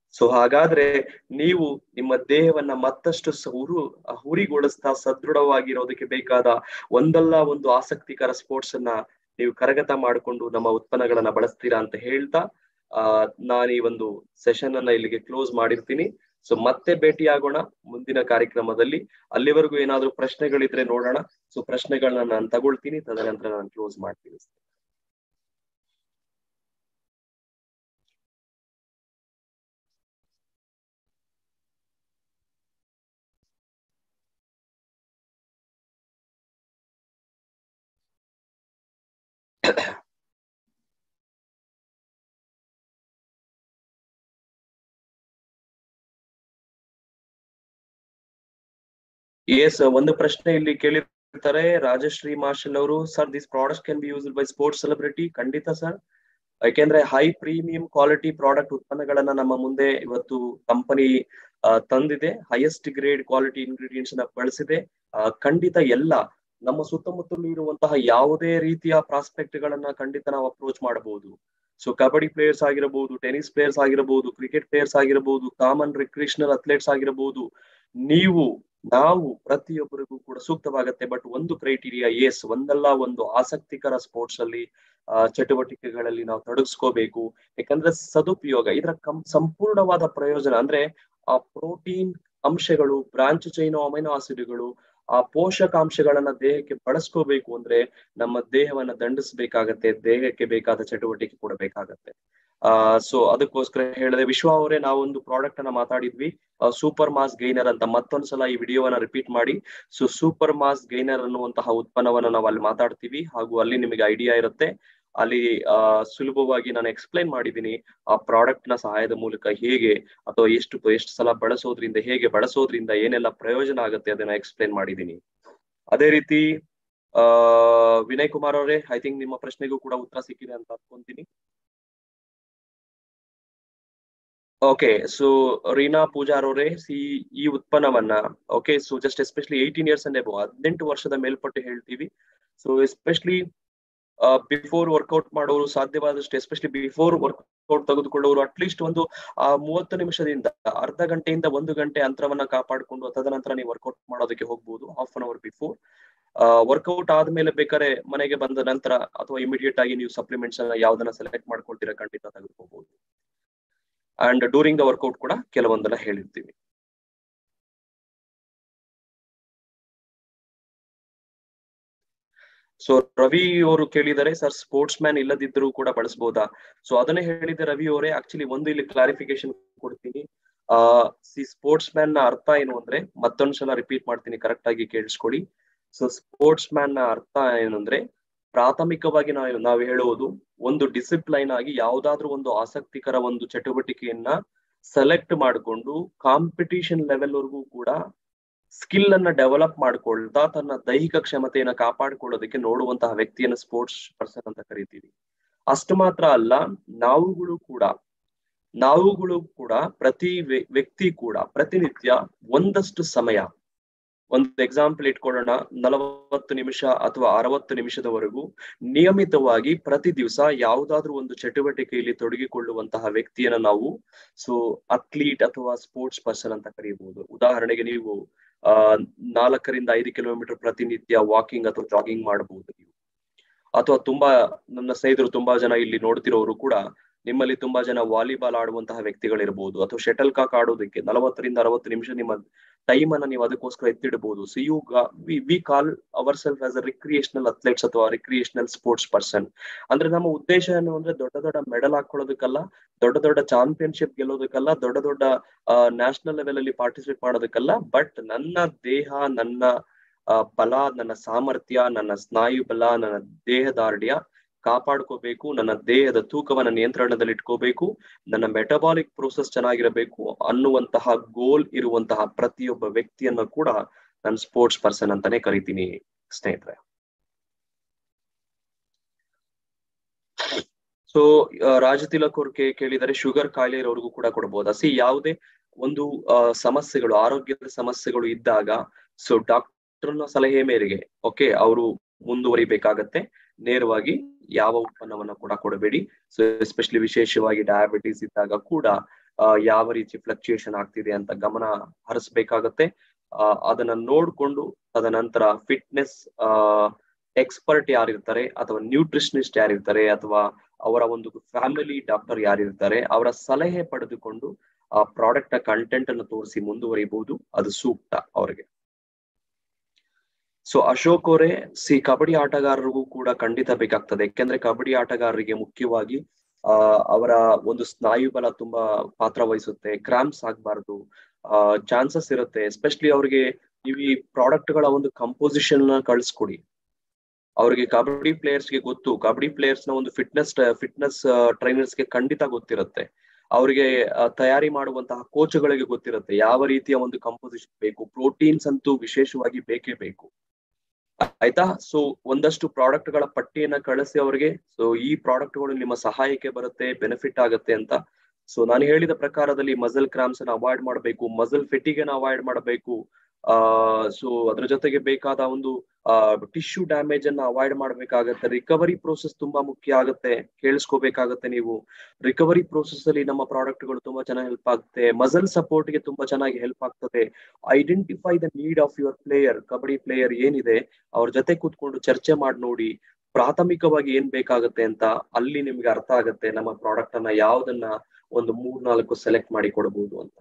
ಸೊ ಹಾಗಾದ್ರೆ ನೀವು ನಿಮ್ಮ ದೇಹವನ್ನ ಮತ್ತಷ್ಟು ಹುರು ಹುರಿಗೊಳಿಸ್ತಾ ಸದೃಢವಾಗಿರೋದಕ್ಕೆ ಬೇಕಾದ ಒಂದಲ್ಲ ಒಂದು ಆಸಕ್ತಿಕರ ಸ್ಪೋರ್ಟ್ಸ್ ಅನ್ನ ನೀವು ಕರಗತ ಮಾಡಿಕೊಂಡು ನಮ್ಮ ಉತ್ಪನ್ನಗಳನ್ನ ಬಳಸ್ತೀರಾ ಅಂತ ಹೇಳ್ತಾ ಆ ನಾನು ಈ ಒಂದು ಸೆಷನ್ ಅನ್ನ ಇಲ್ಲಿಗೆ ಕ್ಲೋಸ್ ಮಾಡಿರ್ತೀನಿ ಸೊ ಮತ್ತೆ ಭೇಟಿಯಾಗೋಣ ಮುಂದಿನ ಕಾರ್ಯಕ್ರಮದಲ್ಲಿ ಅಲ್ಲಿವರೆಗೂ ಏನಾದ್ರೂ ಪ್ರಶ್ನೆಗಳಿದ್ರೆ ನೋಡೋಣ ಸೊ ಪ್ರಶ್ನೆಗಳನ್ನ ನಾನು ತಗೊಳ್ತೀನಿ ತದನಂತರ ನಾನು ಕ್ಲೋಸ್ ಮಾಡ್ತೀನಿ ಎಸ್ ಒಂದು ಪ್ರಶ್ನೆ ಇಲ್ಲಿ ಕೇಳಿರ್ತಾರೆ ರಾಜಶ್ರೀ ಮಾರ್ಷಲ್ ಅವರು sir this product can be used by sports celebrity ಖಂಡಿತ ಸರ್ ಯಾಕೆಂದ್ರೆ ಹೈ ಪ್ರೀಮಿಯಂ ಕ್ವಾಲಿಟಿ ಪ್ರಾಡಕ್ಟ್ ಉತ್ಪನ್ನಗಳನ್ನ ನಮ್ಮ ಮುಂದೆ ಇವತ್ತು ಕಂಪನಿ ತಂದಿದೆ ಹೈಯೆಸ್ಟ್ ಗ್ರೇಡ್ ಕ್ವಾಲಿಟಿ ಇಂಗ್ರೀಡಿಯೆಂಟ್ಸ್ ನ ಬಳಸಿದೆ ಖಂಡಿತ ಎಲ್ಲ ನಮ್ಮ ಸುತ್ತಮುತ್ತಲು ಇರುವಂತಹ ಯಾವುದೇ ರೀತಿಯ ಪ್ರಾಸ್ಪೆಕ್ಟ್ ಗಳನ್ನ ಖಂಡಿತ ನಾವು ಅಪ್ರೋಚ್ ಮಾಡಬಹುದು ಸೊ ಕಬಡ್ಡಿ ಪ್ಲೇಯರ್ಸ್ ಆಗಿರಬಹುದು ಟೆನಿಸ್ ಪ್ಲೇಯರ್ಸ್ ಆಗಿರಬಹುದು ಕ್ರಿಕೆಟ್ ಪ್ಲೇಯರ್ಸ್ ಆಗಿರಬಹುದು ಕಾಮನ್ ರಿಕ್ರಿಯೇಷನಲ್ ಅಥ್ಲೆಟ್ಸ್ ಆಗಿರಬಹುದು ನೀವು ನಾವು ಪ್ರತಿಯೊಬ್ಬರಿಗೂ ಕೂಡ ಸೂಕ್ತವಾಗತ್ತೆ ಬಟ್ ಒಂದು ಕ್ರೈಟೀರಿಯಾ ಎಸ್ ಒಂದಲ್ಲ ಒಂದು ಆಸಕ್ತಿಕರ ಸ್ಪೋರ್ಟ್ಸ್ ಅಲ್ಲಿ ಚಟುವಟಿಕೆಗಳಲ್ಲಿ ನಾವು ತೊಡಗಿಸ್ಕೋಬೇಕು ಯಾಕಂದ್ರೆ ಸದುಪಯೋಗ ಇದರ ಕಂ ಸಂಪೂರ್ಣವಾದ ಪ್ರಯೋಜನ ಅಂದ್ರೆ ಆ ಪ್ರೋಟೀನ್ ಅಂಶಗಳು ಬ್ರಾಂಚ್ ಚೈನೋ ಅಮೈನೋ ಆಸಿಡ್ಗಳು ಆ ಪೋಷಕಾಂಶಗಳನ್ನ ದೇಹಕ್ಕೆ ಬಳಸ್ಕೋಬೇಕು ಅಂದ್ರೆ ನಮ್ಮ ದೇಹವನ್ನ ದಂಡಿಸ್ಬೇಕಾಗತ್ತೆ ದೇಹಕ್ಕೆ ಬೇಕಾದ ಚಟುವಟಿಕೆ ಕೊಡಬೇಕಾಗತ್ತೆ ಆ ಸೊ ಅದಕ್ಕೋಸ್ಕರ ಹೇಳಿದೆ ವಿಶ್ವ ಅವರೇ ನಾವೊಂದು ಪ್ರಾಡಕ್ಟ್ ಅನ್ನ ಮಾತಾಡಿದ್ವಿ ಸೂಪರ್ ಮಾಸ್ ಗೈನರ್ ಅಂತ ಮತ್ತೊಂದ್ಸಲ ಈ ವಿಡಿಯೋವನ್ನ ರಿಪೀಟ್ ಮಾಡಿ ಸೊ ಸೂಪರ್ ಮಾಸ್ ಗೈನರ್ ಅನ್ನುವಂತಹ ಉತ್ಪನ್ನವನ್ನ ನಾವು ಅಲ್ಲಿ ಮಾತಾಡ್ತೀವಿ ಹಾಗೂ ಅಲ್ಲಿ ನಿಮಗೆ ಐಡಿಯಾ ಇರುತ್ತೆ ಅಲ್ಲಿ ಆ ಸುಲಭವಾಗಿ ನಾನು ಎಕ್ಸ್ಪ್ಲೈನ್ ಮಾಡಿದ್ದೀನಿ ಆ ಪ್ರಾಡಕ್ಟ್ ನ ಸಹಾಯದ ಮೂಲಕ ಹೇಗೆ ಅಥವಾ ಎಷ್ಟು ಎಷ್ಟು ಸಲ ಬಳಸೋದ್ರಿಂದ ಹೇಗೆ ಬಳಸೋದ್ರಿಂದ ಏನೆಲ್ಲ ಪ್ರಯೋಜನ ಆಗುತ್ತೆ ಅದನ್ನ ಎಕ್ಸ್ಪ್ಲೈನ್ ಮಾಡಿದ್ದೀನಿ ಅದೇ ರೀತಿ ಆ ವಿನಯ್ ಕುಮಾರ್ ಅವರೇ ಐ ಥಿಂಕ್ ನಿಮ್ಮ ಪ್ರಶ್ನೆಗೂ ಕೂಡ ಉತ್ತರ ಸಿಕ್ಕಿದೆ ಅಂತ ಅನ್ಕೊಂತೀನಿ ಓಕೆ ಸೊ ರೀನಾ ಪೂಜಾರ್ ಅವರೇ ಸಿ ಈ ಉತ್ಪನ್ನವನ್ನ okay so just especially eighteen years and above ಹದಿನೆಂಟು ವರ್ಷದ ಮೇಲ್ಪಟ್ಟು ಹೇಳ್ತೀವಿ ಸೊ ಎಸ್ಪೆಷಲಿ ಬಿಫೋರ್ ವರ್ಕೌಟ್ ಮಾಡೋರು ಸಾಧ್ಯವಾದಷ್ಟು ಎಸ್ಪೆಷಲಿ ಬಿಫೋರ್ ವರ್ಕೌಟ್ ತೆಗೆದುಕೊಳ್ಳೋರು ಅಟ್ಲೀಸ್ಟ್ ಒಂದು ಆ ಮೂವತ್ತು ನಿಮಿಷದಿಂದ ಅರ್ಧ ಗಂಟೆಯಿಂದ ಒಂದು ಗಂಟೆ ಅಂತರವನ್ನ ಕಾಪಾಡಿಕೊಂಡು ತದನಂತರ ನೀವು ವರ್ಕೌಟ್ ಮಾಡೋದಕ್ಕೆ ಹೋಗ್ಬೋದು half an hour before workout ಆದ್ಮೇಲೆ ಬೇಕಾದ್ರೆ ಮನೆಗೆ ಬಂದ ನಂತರ ಅಥವಾ ಇಮಿಡಿಯೇಟ್ ಆಗಿ ನೀವು ಸಪ್ಲಿಮೆಂಟ್ಸ್ ಅನ್ನ ಯಾವ್ದನ್ನ ಸೆಲೆಕ್ಟ್ ಮಾಡ್ಕೊಳ್ತೀರಾ ಖಂಡಿತ ತೆಗೆದುಕೋಬಹುದು ಅಂಡ್ ಡ್ಯೂರಿಂಗ್ ದ ವರ್ಕೌಟ್ ಕೂಡ ಕೆಲವೊಂದನ್ನ ಹೇಳಿರ್ತೀವಿ ಸೊ ರವಿ ಅವರು ಕೇಳಿದರೆ ಸರ್ ಸ್ಪೋರ್ಟ್ಸ್ ಮ್ಯಾನ್ ಇಲ್ಲದಿದ್ದರೂ ಕೂಡ ಬಳಸಬಹುದಾ ಸೊ ಅದನ್ನೇ ಹೇಳಿದೆ ರವಿ ಅವರೇ ಆಕ್ಚುಲಿ ಒಂದು ಇಲ್ಲಿ ಕ್ಲಾರಿಫಿಕೇಶನ್ ಕೊಡ್ತೀನಿ ಆ ಸಿ ಸ್ಪೋರ್ಟ್ಸ್ ಮ್ಯಾನ್ ನ ಅರ್ಥ ಏನು ಅಂದ್ರೆ ಮತ್ತೊಂದ್ಸಲ ರಿಪೀಟ್ ಮಾಡ್ತೀನಿ ಕರೆಕ್ಟ್ ಆಗಿ ಕೇಳಿಸ್ಕೊಳ್ಳಿ ಸೊ ಸ್ಪೋರ್ಟ್ಸ್ ಮ್ಯಾನ್ ನ ಅರ್ಥ ಏನಂದ್ರೆ ಪ್ರಾಥಮಿಕವಾಗಿ ನಾವು ನಾವು ಹೇಳುವುದು ಒಂದು ಡಿಸಿಪ್ಲೈನ್ ಆಗಿ ಯಾವ್ದಾದ್ರೂ ಒಂದು ಆಸಕ್ತಿಕರ ಒಂದು ಚಟುವಟಿಕೆಯನ್ನ ಸೆಲೆಕ್ಟ್ ಮಾಡಿಕೊಂಡು ಕಾಂಪಿಟಿಷನ್ ಲೆವೆಲ್ ವರೆಗೂ ಕೂಡ ಸ್ಕಿಲ್ ಅನ್ನ ಡೆವಲಪ್ ಮಾಡ್ಕೊಳ್ತಾ ತನ್ನ ದೈಹಿಕ ಕ್ಷಮತೆಯನ್ನ ಕಾಪಾಡಿಕೊಳ್ಳೋದಕ್ಕೆ ನೋಡುವಂತಹ ವ್ಯಕ್ತಿಯನ್ನ ಸ್ಪೋರ್ಟ್ಸ್ ಪರ್ಸನ್ ಅಂತ ಕರಿತೀವಿ ಅಷ್ಟು ಮಾತ್ರ ಅಲ್ಲ ನಾವುಗಳು ಕೂಡ ನಾವುಗಳು ಕೂಡ ಪ್ರತಿ ವ್ಯಕ್ತಿ ಕೂಡ ಪ್ರತಿನಿತ್ಯ ಒಂದಷ್ಟು ಸಮಯ ಒಂದು ಎಕ್ಸಾಂಪಲ್ ಇಟ್ಕೊಳ್ಳೋಣ ನಲವತ್ತು ನಿಮಿಷ ಅಥವಾ ಅರವತ್ತು ನಿಮಿಷದವರೆಗೂ ನಿಯಮಿತವಾಗಿ ಪ್ರತಿ ದಿವಸ ಯಾವುದಾದ್ರೂ ಒಂದು ಚಟುವಟಿಕೆಯಲ್ಲಿ ತೊಡಗಿಕೊಳ್ಳುವಂತಹ ವ್ಯಕ್ತಿಯನ್ನ ನಾವು ಸೊ ಅಥ್ಲೀಟ್ ಅಥವಾ ಸ್ಪೋರ್ಟ್ಸ್ ಪರ್ಸನ್ ಅಂತ ಕರೀಬಹುದು ಉದಾಹರಣೆಗೆ ನೀವು ಆ ನಾಲ್ಕರಿಂದ ಐದು ಕಿಲೋಮೀಟರ್ ಪ್ರತಿನಿತ್ಯ ವಾಕಿಂಗ್ ಅಥವಾ ಜಾಗಿಂಗ್ ಮಾಡಬಹುದು ನೀವು ಅಥವಾ ತುಂಬಾ ನನ್ನ ಸ್ನೇಹಿತರು ತುಂಬಾ ಜನ ಇಲ್ಲಿ ನೋಡ್ತಿರೋರು ಕೂಡ ನಿಮ್ಮಲ್ಲಿ ತುಂಬಾ ಜನ ವಾಲಿಬಾಲ್ ಆಡುವಂತಹ ವ್ಯಕ್ತಿಗಳಿರ್ಬೋದು ಅಥವಾ ಶಟಲ್ ಕಾಕ್ ಆಡೋದಕ್ಕೆ ನಲವತ್ತರಿಂದ ಅರವತ್ತು ನಿಮಿಷ ನಿಮ್ಮ ಟೈಮ್ ಅನ್ನ ನೀವು ಅದಕ್ಕೋಸ್ಕರ ಎತ್ತಿಡಬಹುದು so you we call our self as a recreational athletes ಅಥವಾ ರಿಕ್ರಿಯೇಷನಲ್ ಸ್ಪೋರ್ಟ್ಸ್ ಪರ್ಸನ್ ಅಂದ್ರೆ ನಮ್ಮ ಉದ್ದೇಶ ಏನು ಅಂದ್ರೆ ದೊಡ್ಡ ದೊಡ್ಡ ಮೆಡಲ್ ಹಾಕೊಳ್ಳೋದಕ್ಕಲ್ಲ ದೊಡ್ಡ ದೊಡ್ಡ ಚಾಂಪಿಯನ್ಶಿಪ್ ಗೆಲ್ಲೋದಕ್ಕಲ್ಲ ದೊಡ್ಡ ದೊಡ್ಡ ನ್ಯಾಷನಲ್ ಲೆವೆಲ್ ಅಲ್ಲಿ ಪಾರ್ಟಿಸಿಪೇಟ್ ಮಾಡೋದಕ್ಕಲ್ಲ ಬಟ್ ನನ್ನ ದೇಹ ನನ್ನ ಬಲ ನನ್ನ ಸಾಮರ್ಥ್ಯ ನನ್ನ ಸ್ನಾಯು ಬಲ ನನ್ನ ದೇಹದಾರ್ಢ್ಯ ಕಾಪಾಡ್ಕೋಬೇಕು ನನ್ನ ದೇಹದ ತೂಕವನ್ನ ನಿಯಂತ್ರಣದಲ್ಲಿ ಇಟ್ಕೋಬೇಕು ನನ್ನ ಮೆಟಬಾಲಿಕ್ ಪ್ರೋಸೆಸ್ ಚೆನ್ನಾಗಿರಬೇಕು ಅನ್ನುವಂತಹ ಗೋಲ್ ಇರುವಂತಹ ಪ್ರತಿಯೊಬ್ಬ ವ್ಯಕ್ತಿಯನ್ನ ಕೂಡ ನಾನು ಸ್ಪೋರ್ಟ್ಸ್ ಪರ್ಸನ್ ಅಂತಾನೆ ಕರಿತೀನಿ ಸ್ನೇಹಿತರೆ ಸೊ ರಾಜ ತಿಲಕ್ ಅವ್ರು ಕೇಳಿದರೆ ಶುಗರ್ ಕಾಯಿಲೆ ಇರೋರ್ಗೂ ಕೂಡ ಕೊಡಬಹುದಾ ಸಿ ಯಾವುದೇ ಒಂದು ಸಮಸ್ಯೆಗಳು ಆರೋಗ್ಯದ ಸಮಸ್ಯೆಗಳು ಇದ್ದಾಗ ಸೊ ಡಾಕ್ಟರ್ನ ಸಲಹೆ ಮೇರೆಗೆ ಓಕೆ ಅವರು ಮುಂದುವರಿಬೇಕಾಗತ್ತೆ ನೇರವಾಗಿ ಯಾವ ಉತ್ಪನ್ನವನ್ನ ಕೂಡ ಕೊಡಬೇಡಿ ಸೊ ಎಸ್ಪೆಷಲಿ ವಿಶೇಷವಾಗಿ ಡಯಾಬಿಟಿಸ್ ಇದ್ದಾಗ ಕೂಡ ಯಾವ ರೀತಿ ಫ್ಲಕ್ಚುಯೇಷನ್ ಆಗ್ತಿದೆ ಅಂತ ಗಮನ ಹರಿಸ್ಬೇಕಾಗತ್ತೆ ಅದನ್ನ ನೋಡ್ಕೊಂಡು ತದನಂತರ ಫಿಟ್ನೆಸ್ ಎಕ್ಸ್ಪರ್ಟ್ ಯಾರಿರ್ತಾರೆ ಅಥವಾ ನ್ಯೂಟ್ರಿಷನಿಸ್ಟ್ ಯಾರಿರ್ತಾರೆ ಅಥವಾ ಅವರ ಒಂದು ಫ್ಯಾಮಿಲಿ ಡಾಕ್ಟರ್ ಯಾರಿರ್ತಾರೆ ಅವರ ಸಲಹೆ ಪಡೆದುಕೊಂಡು ಆ ಪ್ರಾಡಕ್ಟ್ ನ ಕಂಟೆಂಟ್ ಅನ್ನು ತೋರಿಸಿ ಮುಂದುವರಿಬಹುದು ಅದು ಸೂಕ್ತ ಅವರಿಗೆ ಸೊ ಅಶೋಕ್ ಅವರೇ ಸಿ ಕಬಡ್ಡಿ ಆಟಗಾರರಿಗೂ ಕೂಡ ಖಂಡಿತ ಬೇಕಾಗ್ತದೆ ಯಾಕೆಂದ್ರೆ ಕಬಡ್ಡಿ ಆಟಗಾರರಿಗೆ ಮುಖ್ಯವಾಗಿ ಆ ಅವರ ಒಂದು ಸ್ನಾಯು ಬಲ ತುಂಬಾ ಪಾತ್ರ ವಹಿಸುತ್ತೆ ಕ್ರಾಂಪ್ಸ್ ಆಗ್ಬಾರ್ದು ಆ ಚಾನ್ಸಸ್ ಇರುತ್ತೆ ಎಸ್ಪೆಷಲಿ ಅವ್ರಿಗೆ ನೀವು ಈ ಪ್ರಾಡಕ್ಟ್ ಗಳ ಒಂದು ಕಂಪೋಸಿಷನ್ ನ ಕಳಿಸ್ಕೊಡಿ ಅವ್ರಿಗೆ ಕಬಡ್ಡಿ ಪ್ಲೇಯರ್ಸ್ಗೆ ಗೊತ್ತು ಕಬಡ್ಡಿ ಪ್ಲೇಯರ್ಸ್ ನ ಒಂದು ಫಿಟ್ನೆಸ್ ಫಿಟ್ನೆಸ್ ಟ್ರೈನರ್ಸ್ಗೆ ಖಂಡಿತ ಗೊತ್ತಿರುತ್ತೆ ಅವರಿಗೆ ತಯಾರಿ ಮಾಡುವಂತಹ ಕೋಚ್ಗಳಿಗೆ ಗೊತ್ತಿರುತ್ತೆ ಯಾವ ರೀತಿಯ ಒಂದು ಕಂಪೋಸಿಷನ್ ಬೇಕು ಪ್ರೋಟೀನ್ಸ್ ಅಂತೂ ವಿಶೇಷವಾಗಿ ಬೇಕೇ ಬೇಕು ಆಯ್ತಾ ಸೊ ಒಂದಷ್ಟು ಪ್ರಾಡಕ್ಟ್ ಗಳ ಪಟ್ಟಿಯನ್ನ ಕಳಿಸಿ ಅವರಿಗೆ ಸೊ ಈ ಪ್ರಾಡಕ್ಟ್ ಗಳು ನಿಮ್ಮ ಸಹಾಯಕ್ಕೆ ಬರುತ್ತೆ ಬೆನಿಫಿಟ್ ಆಗುತ್ತೆ ಅಂತ ಸೊ ನಾನು ಹೇಳಿದ ಪ್ರಕಾರದಲ್ಲಿ ಮಸಲ್ ಕ್ರಾಮ್ಸ್ ಅನ್ನ ಅವಾಯ್ಡ್ ಮಾಡಬೇಕು ಮಸಲ್ ಫಿಟ್ಟಿಗೆ ಅವಾಯ್ಡ್ ಮಾಡಬೇಕು ಆ ಸೊ ಅದ್ರ ಜೊತೆಗೆ ಬೇಕಾದ ಒಂದು ಆ ಟಿಶ್ಯೂ ಡ್ಯಾಮೇಜ್ ಅನ್ನ ಅವಾಯ್ಡ್ ಮಾಡ್ಬೇಕಾಗತ್ತೆ ರಿಕವರಿ ಪ್ರೋಸೆಸ್ ತುಂಬಾ ಮುಖ್ಯ ಆಗುತ್ತೆ ಕೇಳಿಸ್ಕೋಬೇಕಾಗತ್ತೆ ನೀವು ರಿಕವರಿ ಪ್ರೋಸೆಸ್ ಅಲ್ಲಿ ನಮ್ಮ ಪ್ರಾಡಕ್ಟ್ ಗಳು ತುಂಬಾ ಚೆನ್ನಾಗಿ ಹೆಲ್ಪ್ ಆಗುತ್ತೆ ಮಸಲ್ ಸಪೋರ್ಟ್ ಗೆ ತುಂಬಾ ಚೆನ್ನಾಗಿ ಹೆಲ್ಪ್ ಆಗ್ತದೆ identify the need of your player kabaddi player ಏನಿದೆ ಅವ್ರ ಜೊತೆ ಕೂತ್ಕೊಂಡು ಚರ್ಚೆ ಮಾಡಿ ನೋಡಿ ಪ್ರಾಥಮಿಕವಾಗಿ ಏನ್ ಬೇಕಾಗುತ್ತೆ ಅಂತ ಅಲ್ಲಿ ನಿಮ್ಗೆ ಅರ್ಥ ಆಗುತ್ತೆ ನಮ್ಮ ಪ್ರಾಡಕ್ಟ್ ಅನ್ನ ಯಾವ್ದನ್ನ ಒಂದು ಮೂರ್ ನಾಲ್ಕು ಸೆಲೆಕ್ಟ್ ಮಾಡಿ ಕೊಡಬಹುದು ಅಂತ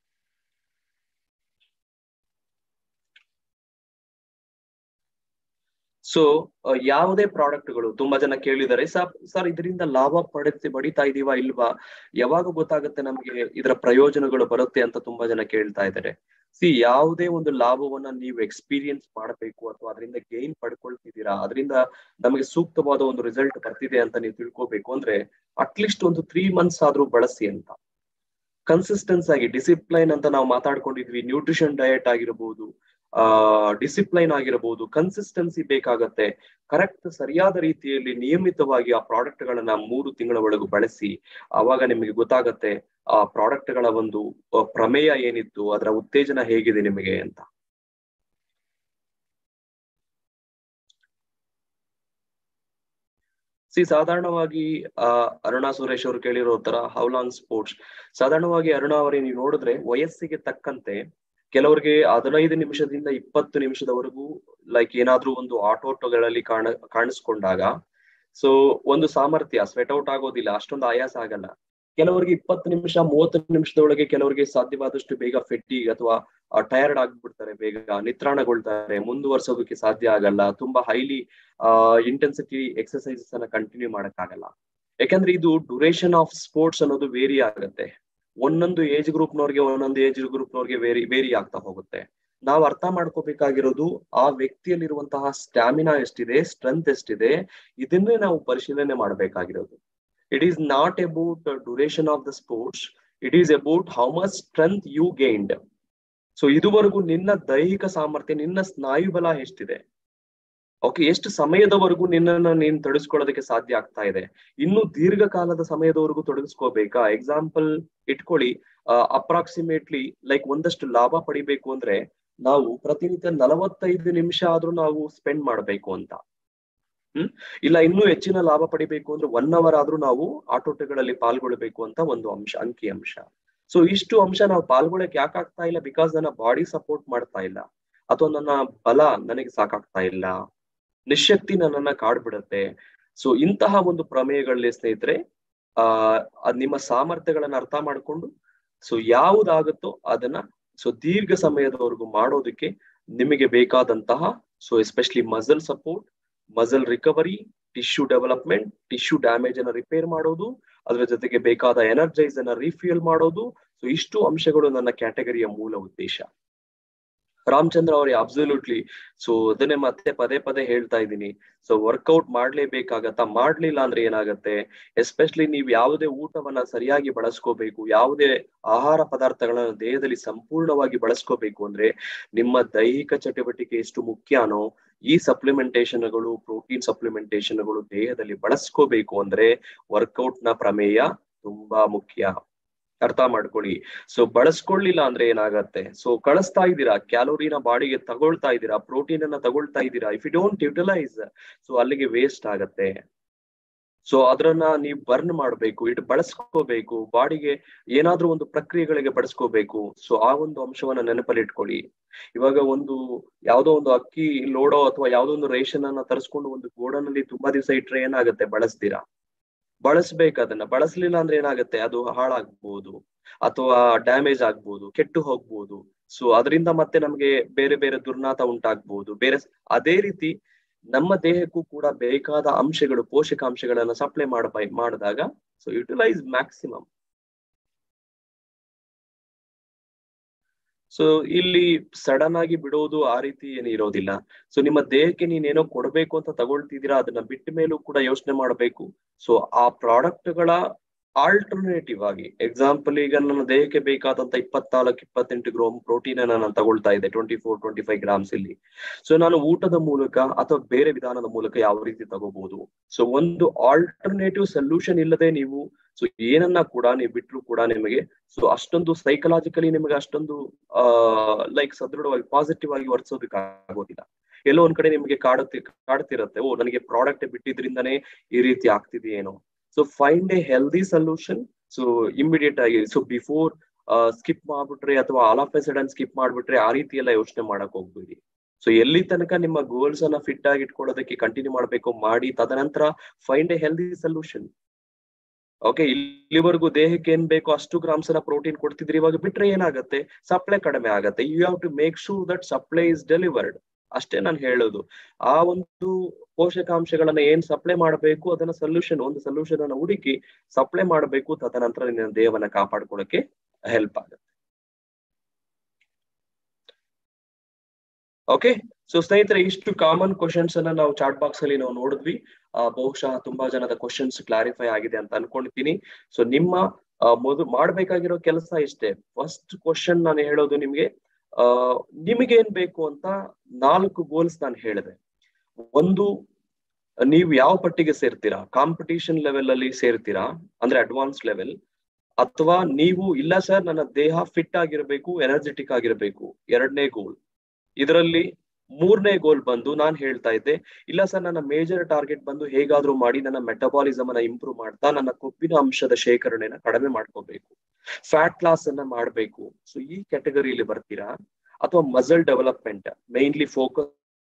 ಸೊ ಯಾವುದೇ ಪ್ರಾಡಕ್ಟ್ಗಳು ತುಂಬಾ ಜನ ಕೇಳಿದ್ದಾರೆ ಸರ್ ಸರ್ ಇದರಿಂದ ಲಾಭ ಪಡೆದು ಬಡಿತಾ ಇದೀವಾ ಇಲ್ವಾ ಯಾವಾಗ ಗೊತ್ತಾಗುತ್ತೆ ನಮ್ಗೆ ಇದರ ಪ್ರಯೋಜನಗಳು ಬರುತ್ತೆ ಅಂತ ತುಂಬಾ ಜನ ಕೇಳ್ತಾ ಇದ್ದಾರೆ ಸಿ ಯಾವುದೇ ಒಂದು ಲಾಭವನ್ನ ನೀವು ಎಕ್ಸ್ಪೀರಿಯನ್ಸ್ ಮಾಡಬೇಕು ಅಥವಾ ಅದರಿಂದ ಗೇನ್ ಪಡ್ಕೊಳ್ತಿದ್ದೀರಾ ಅದರಿಂದ ನಮಗೆ ಸೂಕ್ತವಾದ ಒಂದು ರಿಸಲ್ಟ್ ಬರ್ತಿದೆ ಅಂತ ನೀವು ತಿಳ್ಕೊಬೇಕು ಅಂದ್ರೆ ಅಟ್ಲೀಸ್ಟ್ ಒಂದು ತ್ರೀ ಮಂತ್ಸ್ ಆದ್ರೂ ಬಳಸಿ ಅಂತ ಕನ್ಸಿಸ್ಟೆನ್ಸ್ ಆಗಿ ಡಿಸಿಪ್ಲೈನ್ ಅಂತ ನಾವು ಮಾತಾಡ್ಕೊಂಡಿದ್ವಿ ನ್ಯೂಟ್ರಿಷನ್ ಡಯಟ್ ಆಗಿರಬಹುದು ಆ ಡಿಸಿಪ್ಲೈನ್ ಆಗಿರಬಹುದು ಕನ್ಸಿಸ್ಟೆನ್ಸಿ ಬೇಕಾಗತ್ತೆ ಕರೆಕ್ಟ್ ಸರಿಯಾದ ರೀತಿಯಲ್ಲಿ ನಿಯಮಿತವಾಗಿ ಆ ಪ್ರಾಡಕ್ಟ್ ಗಳನ್ನ ಮೂರು ತಿಂಗಳ ಒಳಗೂ ಬಳಸಿ ಆವಾಗ ನಿಮಗೆ ಗೊತ್ತಾಗತ್ತೆ ಆ ಪ್ರಾಡಕ್ಟ್ ಗಳ ಒಂದು ಪ್ರಮೇಯ ಏನಿತ್ತು ಅದರ ಉತ್ತೇಜನ ಹೇಗಿದೆ ನಿಮಗೆ ಅಂತ ಸಿ ಸಾಧಾರಣವಾಗಿ ಆ ಅರುಣಾ ಸುರೇಶ್ ಅವರು ಕೇಳಿರೋ ತರ ಹೌಲಾಂಗ್ ಸ್ಪೋರ್ಟ್ಸ್ ಸಾಧಾರಣವಾಗಿ ಅರುಣಾ ಅವರೇ ನೀವು ನೋಡಿದ್ರೆ ವಯಸ್ಸಿಗೆ ತಕ್ಕಂತೆ ಕೆಲವರಿಗೆ ಹದಿನೈದು ನಿಮಿಷದಿಂದ ಇಪ್ಪತ್ತು ನಿಮಿಷದವರೆಗೂ ಲೈಕ್ ಏನಾದ್ರೂ ಒಂದು ಆಟೋಟೋಗಳಲ್ಲಿ ಕಾಣ ಕಾಣಿಸ್ಕೊಂಡಾಗ ಸೊ ಒಂದು ಸಾಮರ್ಥ್ಯ ಸ್ವೆಟ್ ಔಟ್ ಆಗೋದಿಲ್ಲ ಅಷ್ಟೊಂದು ಆಯಾಸ ಆಗಲ್ಲ ಕೆಲವರಿಗೆ ಇಪ್ಪತ್ತು ನಿಮಿಷ ಮೂವತ್ತು ನಿಮಿಷದೊಳಗೆ ಕೆಲವರಿಗೆ ಸಾಧ್ಯವಾದಷ್ಟು ಬೇಗ ಫೆಟ್ಟಿ ಅಥವಾ ಟಯರ್ಡ್ ಆಗ್ಬಿಡ್ತಾರೆ ಬೇಗ ನಿತ್ರಾಣಗೊಳ್ತಾರೆ ಮುಂದುವರ್ಸೋದಕ್ಕೆ ಸಾಧ್ಯ ಆಗಲ್ಲ ತುಂಬಾ ಹೈಲಿ ಆ ಇಂಟೆನ್ಸಿಟಿ ಎಕ್ಸರ್ಸೈಸಸ್ ಅನ್ನ ಕಂಟಿನ್ಯೂ ಮಾಡಕ್ಕಾಗಲ್ಲ ಯಾಕಂದ್ರೆ ಇದು ಡ್ಯೂರೇಷನ್ ಆಫ್ ಸ್ಪೋರ್ಟ್ಸ್ ಅನ್ನೋದು ವೇರಿ ಆಗುತ್ತೆ ಒಂದೊಂದು ಏಜ್ ಗ್ರೂಪ್ನವ್ರಿಗೆ ಒಂದೊಂದು ಏಜ್ ಗ್ರೂಪ್ನವ್ರಿಗೆ ವೇರಿ ವೇರಿ ಆಗ್ತಾ ಹೋಗುತ್ತೆ ನಾವು ಅರ್ಥ ಮಾಡ್ಕೋಬೇಕಾಗಿರೋದು ಆ ವ್ಯಕ್ತಿಯಲ್ಲಿರುವಂತಹ ಸ್ಟ್ಯಾಮಿನಾ ಎಷ್ಟಿದೆ ಸ್ಟ್ರೆಂತ್ ಎಷ್ಟಿದೆ ಇದನ್ನೇ ನಾವು ಪರಿಶೀಲನೆ ಮಾಡಬೇಕಾಗಿರೋದು it is not about duration of the sports it is about how much strength you gained so ಇದುವರೆಗೂ ನಿನ್ನ ದೈಹಿಕ ಸಾಮರ್ಥ್ಯ ನಿನ್ನ ಸ್ನಾಯು ಬಲ ಎಷ್ಟಿದೆ ಓಕೆ ಎಷ್ಟು ಸಮಯದವರೆಗೂ ನಿನ್ನನ್ನು ನೀನ್ ತೊಡಗಿಸ್ಕೊಳ್ಳೋದಕ್ಕೆ ಸಾಧ್ಯ ಆಗ್ತಾ ಇದೆ ಇನ್ನು ದೀರ್ಘಕಾಲದ ಸಮಯದವರೆಗೂ ತೊಡಗಿಸ್ಕೋಬೇಕಾ ಎಕ್ಸಾಂಪಲ್ ಇಟ್ಕೊಳ್ಳಿ ಅಪ್ರಾಕ್ಸಿಮೇಟ್ಲಿ ಲೈಕ್ ಒಂದಷ್ಟು ಲಾಭ ಪಡಿಬೇಕು ಅಂದ್ರೆ ನಾವು ಪ್ರತಿನಿತ್ಯ ನಲವತ್ತೈದು ನಿಮಿಷ ಆದ್ರೂ ನಾವು ಸ್ಪೆಂಡ್ ಮಾಡ್ಬೇಕು ಅಂತ ಹ್ಮ್ ಇಲ್ಲ ಇನ್ನೂ ಹೆಚ್ಚಿನ ಲಾಭ ಪಡಿಬೇಕು ಅಂದ್ರೆ ಒನ್ ಅವರ್ ಆದ್ರೂ ನಾವು ಆಟೋಟಗಳಲ್ಲಿ ಪಾಲ್ಗೊಳ್ಬೇಕು ಅಂತ ಒಂದು ಅಂಶ ಅಂಕಿ ಅಂಶ ಸೊ ಇಷ್ಟು ಅಂಶ ನಾವು ಪಾಲ್ಗೊಳಕ್ ಯಾಕೆ ಆಗ್ತಾ ಇಲ್ಲ ಬಿಕಾಸ್ ನನ್ನ ಬಾಡಿ ಸಪೋರ್ಟ್ ಮಾಡ್ತಾ ಇಲ್ಲ ಅಥವಾ ನನ್ನ ಬಲ ನನಗೆ ಸಾಕಾಗ್ತಾ ಇಲ್ಲ ನಿಶಕ್ತಿ ನನ್ನನ್ನ ಕಾಡ್ಬಿಡತ್ತೆ ಸೊ ಇಂತಹ ಒಂದು ಪ್ರಮೇಯಗಳಲ್ಲಿ ಸ್ನೇಹಿತರೆ ಆ ನಿಮ್ಮ ಸಾಮರ್ಥ್ಯಗಳನ್ನ ಅರ್ಥ ಮಾಡ್ಕೊಂಡು ಸೊ ಯಾವುದಾಗುತ್ತೋ ಅದನ್ನ ಸೊ ದೀರ್ಘ ಸಮಯದವರೆಗೂ ಮಾಡೋದಕ್ಕೆ ನಿಮಗೆ ಬೇಕಾದಂತಹ so especially muscle support muscle recovery tissue development tissue damage ಅನ್ನ ರಿಪೇರ್ ಮಾಡೋದು ಅದರ ಜೊತೆಗೆ ಬೇಕಾದ ಎನರ್ಜೈಸ್ ಅನ್ನ ರಿಫ್ಯೂಲ್ ಮಾಡೋದು ಸೊ ಇಷ್ಟು ಅಂಶಗಳು ನನ್ನ ಕ್ಯಾಟಗರಿಯ ಮೂಲ ಉದ್ದೇಶ ರಾಮಚಂದ್ರ ಅವ್ರೆ ಅಬ್ಸಲ್ಯೂಟ್ಲಿ ಸೊ ಅದನ್ನೇ ಮತ್ತೆ ಪದೇ ಪದೇ ಹೇಳ್ತಾ ಇದ್ದೀನಿ ಸೊ ವರ್ಕೌಟ್ ಮಾಡ್ಲೇಬೇಕಾಗತ್ತಾ ಮಾಡ್ಲಿಲ್ಲ ಅಂದ್ರೆ ಏನಾಗತ್ತೆ ಎಸ್ಪೆಷಲಿ ನೀವು ಯಾವುದೇ ಊಟವನ್ನ ಸರಿಯಾಗಿ ಬಳಸ್ಕೋಬೇಕು ಯಾವುದೇ ಆಹಾರ ಪದಾರ್ಥಗಳನ್ನ ದೇಹದಲ್ಲಿ ಸಂಪೂರ್ಣವಾಗಿ ಬಳಸ್ಕೋಬೇಕು ಅಂದ್ರೆ ನಿಮ್ಮ ದೈಹಿಕ ಚಟುವಟಿಕೆ ಎಷ್ಟು ಮುಖ್ಯನೋ ಈ ಸಪ್ಲಿಮೆಂಟೇಶನ್ಗಳು ಪ್ರೋಟೀನ್ ಸಪ್ಲಿಮೆಂಟೇಶನ್ಗಳು ದೇಹದಲ್ಲಿ ಬಳಸ್ಕೋಬೇಕು ಅಂದ್ರೆ ವರ್ಕೌಟ್ ನ ಪ್ರಮೇಯ ತುಂಬಾ ಮುಖ್ಯ ಅರ್ಥ ಮಾಡ್ಕೊಳ್ಳಿ ಸೊ ಬಳಸ್ಕೊಳ್ಳಿಲ್ಲ ಅಂದ್ರೆ ಏನಾಗತ್ತೆ ಸೊ ಕಳಿಸ್ತಾ ಇದ್ದೀರಾ ಕ್ಯಾಲೋರಿನ ಬಾಡಿಗೆ ತಗೊಳ್ತಾ ಇದ್ದೀರಾ ಪ್ರೋಟೀನ್ ಅನ್ನ ತಗೊಳ್ತಾ ಇದ್ದೀರಾ if you don't utilise so ಅಲ್ಲಿಗೆ ವೇಸ್ಟ್ ಆಗತ್ತೆ ಸೊ ಅದನ್ನ ನೀವು ಬರ್ನ್ ಮಾಡ್ಬೇಕು ಇಟ್ ಬಳಸ್ಕೋಬೇಕು ಬಾಡಿಗೆ ಏನಾದ್ರೂ ಒಂದು ಪ್ರಕ್ರಿಯೆಗಳಿಗೆ ಬಳಸ್ಕೋಬೇಕು ಸೊ ಆ ಒಂದು ಅಂಶವನ್ನ ನೆನಪಲ್ಲಿ ಇಟ್ಕೊಳ್ಳಿ ಇವಾಗ ಒಂದು ಯಾವ್ದೋ ಒಂದು ಅಕ್ಕಿ ಲೋಡೋ ಅಥವಾ ಯಾವ್ದೋ ಒಂದು ರೇಷನ್ ಅನ್ನ ತರಿಸ್ಕೊಂಡು ಒಂದು ಗೋಡನಲ್ಲಿ ತುಂಬಾ ದಿವಸ ಇಟ್ರೆ ಏನಾಗುತ್ತೆ ಬಳಸ್ತೀರಾ ಬಳಸ್ಬೇಕು ಅದನ್ನ ಬಳಸ್ಲಿಲ್ಲ ಅಂದ್ರೆ ಏನಾಗುತ್ತೆ ಅದು ಹಾಳಾಗ್ಬೋದು ಅಥವಾ ಡ್ಯಾಮೇಜ್ ಆಗ್ಬೋದು ಕೆಟ್ಟು ಹೋಗ್ಬೋದು ಸೊ ಅದರಿಂದ ಮತ್ತೆ ನಮ್ಗೆ ಬೇರೆ ಬೇರೆ ದುರ್ನಾತ ಉಂಟಾಗ್ಬೋದು ಬೇರೆ ಅದೇ ರೀತಿ ನಮ್ಮ ದೇಹಕ್ಕೂ ಕೂಡ ಬೇಕಾದ ಅಂಶಗಳು ಪೋಷಕಾಂಶಗಳನ್ನ ಸಪ್ಲೈ ಮಾಡ ಮಾಡಿದಾಗ ಸೊ ಯುಟಿಲೈಸ್ ಮ್ಯಾಕ್ಸಿಮಮ್ ಸೊ ಇಲ್ಲಿ ಸಡನ್ ಆಗಿ ಬಿಡೋದು ಆ ರೀತಿ ಏನು ಇರೋದಿಲ್ಲ ಸೊ ನಿಮ್ಮ ದೇಹಕ್ಕೆ ನೀನೇನೋ ಕೊಡಬೇಕು ಅಂತ ತಗೊಳ್ತಿದ್ದೀರಾ ಅದನ್ನ ಬಿಟ್ಟ ಮೇಲೂ ಕೂಡ ಯೋಚನೆ ಮಾಡಬೇಕು ಸೊ ಆ ಪ್ರಾಡಕ್ಟ್ಗಳ ಆಲ್ಟರ್ನೇಟಿವ್ ಆಗಿ ಎಕ್ಸಾಂಪಲ್ ಈಗ ನನ್ನ ದೇಹಕ್ಕೆ ಬೇಕಾದಂತ ಇಪ್ಪತ್ನಾಲ್ಕು ಇಪ್ಪತ್ತೆಂಟು ಗ್ರಾಮ್ ಪ್ರೋಟೀನ್ ಅನ್ನ ನಾನು ತಗೊಳ್ತಾ ಇದ್ದೆ twenty four twenty five grams ಇಲ್ಲಿ ಸೊ ನಾನು ಊಟದ ಮೂಲಕ ಅಥವಾ ಬೇರೆ ವಿಧಾನದ ಮೂಲಕ ಯಾವ ರೀತಿ ತಗೋಬಹುದು ಸೊ ಒಂದು ಆಲ್ಟರ್ನೇಟಿವ್ ಸೊಲ್ಯೂಷನ್ ಇಲ್ಲದೆ ನೀವು ಸೊ ಏನನ್ನ ಕೂಡ ನೀವು ಬಿಟ್ರು ಕೂಡ ನಿಮಗೆ ಸೊ ಅಷ್ಟೊಂದು ಸೈಕಲಾಜಿಕಲಿ ನಿಮಗೆ ಅಷ್ಟೊಂದು ಆ ಲೈಕ್ ಸದೃಢವಾಗಿ ಪಾಸಿಟಿವ್ ಆಗಿ ವರ್ತಿಸೋದಕ್ಕಾಗೋದಿಲ್ಲ ಎಲ್ಲೋ ಒಂದ್ ಕಡೆ ನಿಮಗೆ ಕಾಡುತ್ತಿ ಕಾಡ್ತಿರತ್ತೆ ಓ ನನಗೆ ಪ್ರಾಡಕ್ಟ್ ಬಿಟ್ಟಿದ್ರಿಂದನೇ ಈ ರೀತಿ ಆಗ್ತಿದೆಯೇನೋ so find a healthy solution so immediate ಆಗಿ ಸೊ ಬಿಫೋರ್ ಸ್ಕಿಪ್ ಮಾಡ್ಬಿಟ್ರೆ ಅಥವಾ all of a sudden skip ಮಾಡ್ಬಿಟ್ರೆ ಆ ರೀತಿ ಎಲ್ಲ ಯೋಚನೆ ಮಾಡಕ್ ಹೋಗ್ಬೇಡಿ ಸೊ ಎಲ್ಲಿ ತನಕ ನಿಮ್ಮ ಗೋಲ್ಸ್ ಅನ್ನ ಫಿಟ್ ಆಗಿ ಇಟ್ಕೊಳ್ಳೋದಕ್ಕೆ ಕಂಟಿನ್ಯೂ ಮಾಡ್ಬೇಕು ಮಾಡಿ ತದನಂತರ find a healthy solution okay ಇಲ್ಲಿವರೆಗೂ ದೇಹಕ್ಕೆ ಏನ್ ಬೇಕೋ ಅಷ್ಟು ಗ್ರಾಮ್ಸ್ ಅನ್ನ ಪ್ರೋಟೀನ್ ಕೊಡ್ತಿದ್ರಿ ಇವಾಗ ಬಿಟ್ರೆ ಏನಾಗುತ್ತೆ ಸಪ್ಲೈ ಕಡಿಮೆ ಆಗುತ್ತೆ you have to make sure that supply is delivered ಅಷ್ಟೇ ನಾನು ಹೇಳೋದು ಆ ಒಂದು ಪೋಷಕಾಂಶಗಳನ್ನ ಏನ್ ಸಪ್ಲೈ ಮಾಡಬೇಕು ಅದನ್ನ ಸೊಲ್ಯೂಷನ್ ಒಂದು ಸೊಲ್ಯೂಷನ್ ಅನ್ನ ಹುಡುಕಿ ಸಪ್ಲೈ ಮಾಡಬೇಕು ತದನಂತರ ನಿನ್ನ ದೇಹವನ್ನ ಕಾಪಾಡ್ಕೊಳ್ಳಕ್ಕೆ ಹೆಲ್ಪ್ ಆಗುತ್ತೆ ಓಕೆ ಸೊ ಸ್ನೇಹಿತರೆ ಇಷ್ಟು ಕಾಮನ್ ಕ್ವಶನ್ಸ್ ಅನ್ನ ನಾವು ಚಾಟ್ ಬಾಕ್ಸ್ ಅಲ್ಲಿ ನಾವು ನೋಡಿದ್ವಿ ಬಹುಶಃ ತುಂಬಾ ಜನದ ಕ್ವಶನ್ಸ್ ಕ್ಲಾರಿಫೈ ಆಗಿದೆ ಅಂತ ಅನ್ಕೊಂಡಿದ್ದೀನಿ ಸೊ ನಿಮ್ಮ ಮೊದಲು ಮಾಡ್ಬೇಕಾಗಿರೋ ಕೆಲಸ ಇಷ್ಟೇ ಫಸ್ಟ್ ಕ್ವಶನ್ ನಾನು ಹೇಳೋದು ನಿಮ್ಗೆ ಆ ನಿಮಗೆ ಏನ್ ಬೇಕು ಅಂತ ನಾಲ್ಕು ಗೋಲ್ಸ್ ನಾನು ಹೇಳಿದೆ ಒಂದು ನೀವು ಯಾವ ಪಟ್ಟಿಗೆ ಸೇರ್ತೀರಾ ಕಾಂಪಿಟಿಷನ್ ಲೆವೆಲ್ ಅಲ್ಲಿ ಸೇರ್ತೀರಾ ಅಂದ್ರೆ ಅಡ್ವಾನ್ಸ್ ಲೆವೆಲ್ ಅಥವಾ ನೀವು ಇಲ್ಲ ಸರ್ ನನ್ನ ದೇಹ ಫಿಟ್ ಆಗಿರ್ಬೇಕು ಎನರ್ಜೆಟಿಕ್ ಆಗಿರ್ಬೇಕು ಎರಡನೇ ಗೋಲ್ ಇದರಲ್ಲಿ ಮೂರನೇ ಗೋಲ್ ಬಂದು ನಾನ್ ಹೇಳ್ತಾ ಇದ್ದೆ ಇಲ್ಲ ಸರ್ ನನ್ನ ಮೇಜರ್ ಟಾರ್ಗೆಟ್ ಬಂದು ಹೇಗಾದ್ರೂ ಮಾಡಿ ನನ್ನ ಮೆಟಬಾಲಿಸಮ್ ಅನ್ನ ಇಂಪ್ರೂವ್ ಮಾಡ್ತಾ ನನ್ನ ಕೊಬ್ಬಿನ ಅಂಶದ ಶೇಖರಣೆನ ಕಡಿಮೆ ಮಾಡ್ಕೋಬೇಕು ಫ್ಯಾಟ್ ಲಾಸ್ ಅನ್ನ ಮಾಡ್ಬೇಕು ಸೊ ಈ ಕ್ಯಾಟಗರಿಯಲ್ಲಿ ಬರ್ತೀರಾ ಅಥವಾ ಮಸಲ್ ಡೆವಲಪ್ಮೆಂಟ್ ಮೈನ್ಲಿ ಫೋಕಸ್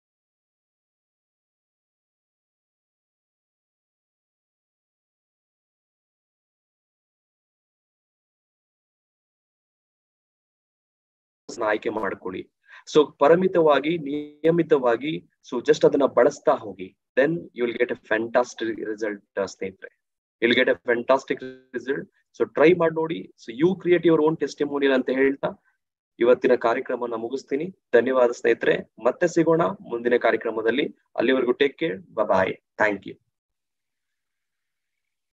ಆಯ್ಕೆ ಮಾಡ್ಕೊಳ್ಳಿ ಸೊ ಪರಿಮಿತವಾಗಿ ನಿಯಮಿತವಾಗಿ ಸೊ ಜಸ್ಟ್ ಅದನ್ನ ಬಳಸ್ತಾ ಹೋಗಿ then you will get a fantastic result ಸ್ನೇಹಿತರೆ will get a fantastic result so try ಮಾಡಿ ನೋಡಿ so you create your own testimonial ಅಂತ ಹೇಳ್ತಾ ಇವತ್ತಿನ ಕಾರ್ಯಕ್ರಮನ ಮುಗಿಸ್ತೀನಿ ಧನ್ಯವಾದ ಸ್ನೇಹಿತರೆ ಮತ್ತೆ ಸಿಗೋಣ ಮುಂದಿನ ಕಾರ್ಯಕ್ರಮದಲ್ಲಿ ಅಲ್ಲಿವರೆಗೂ take care bye thank you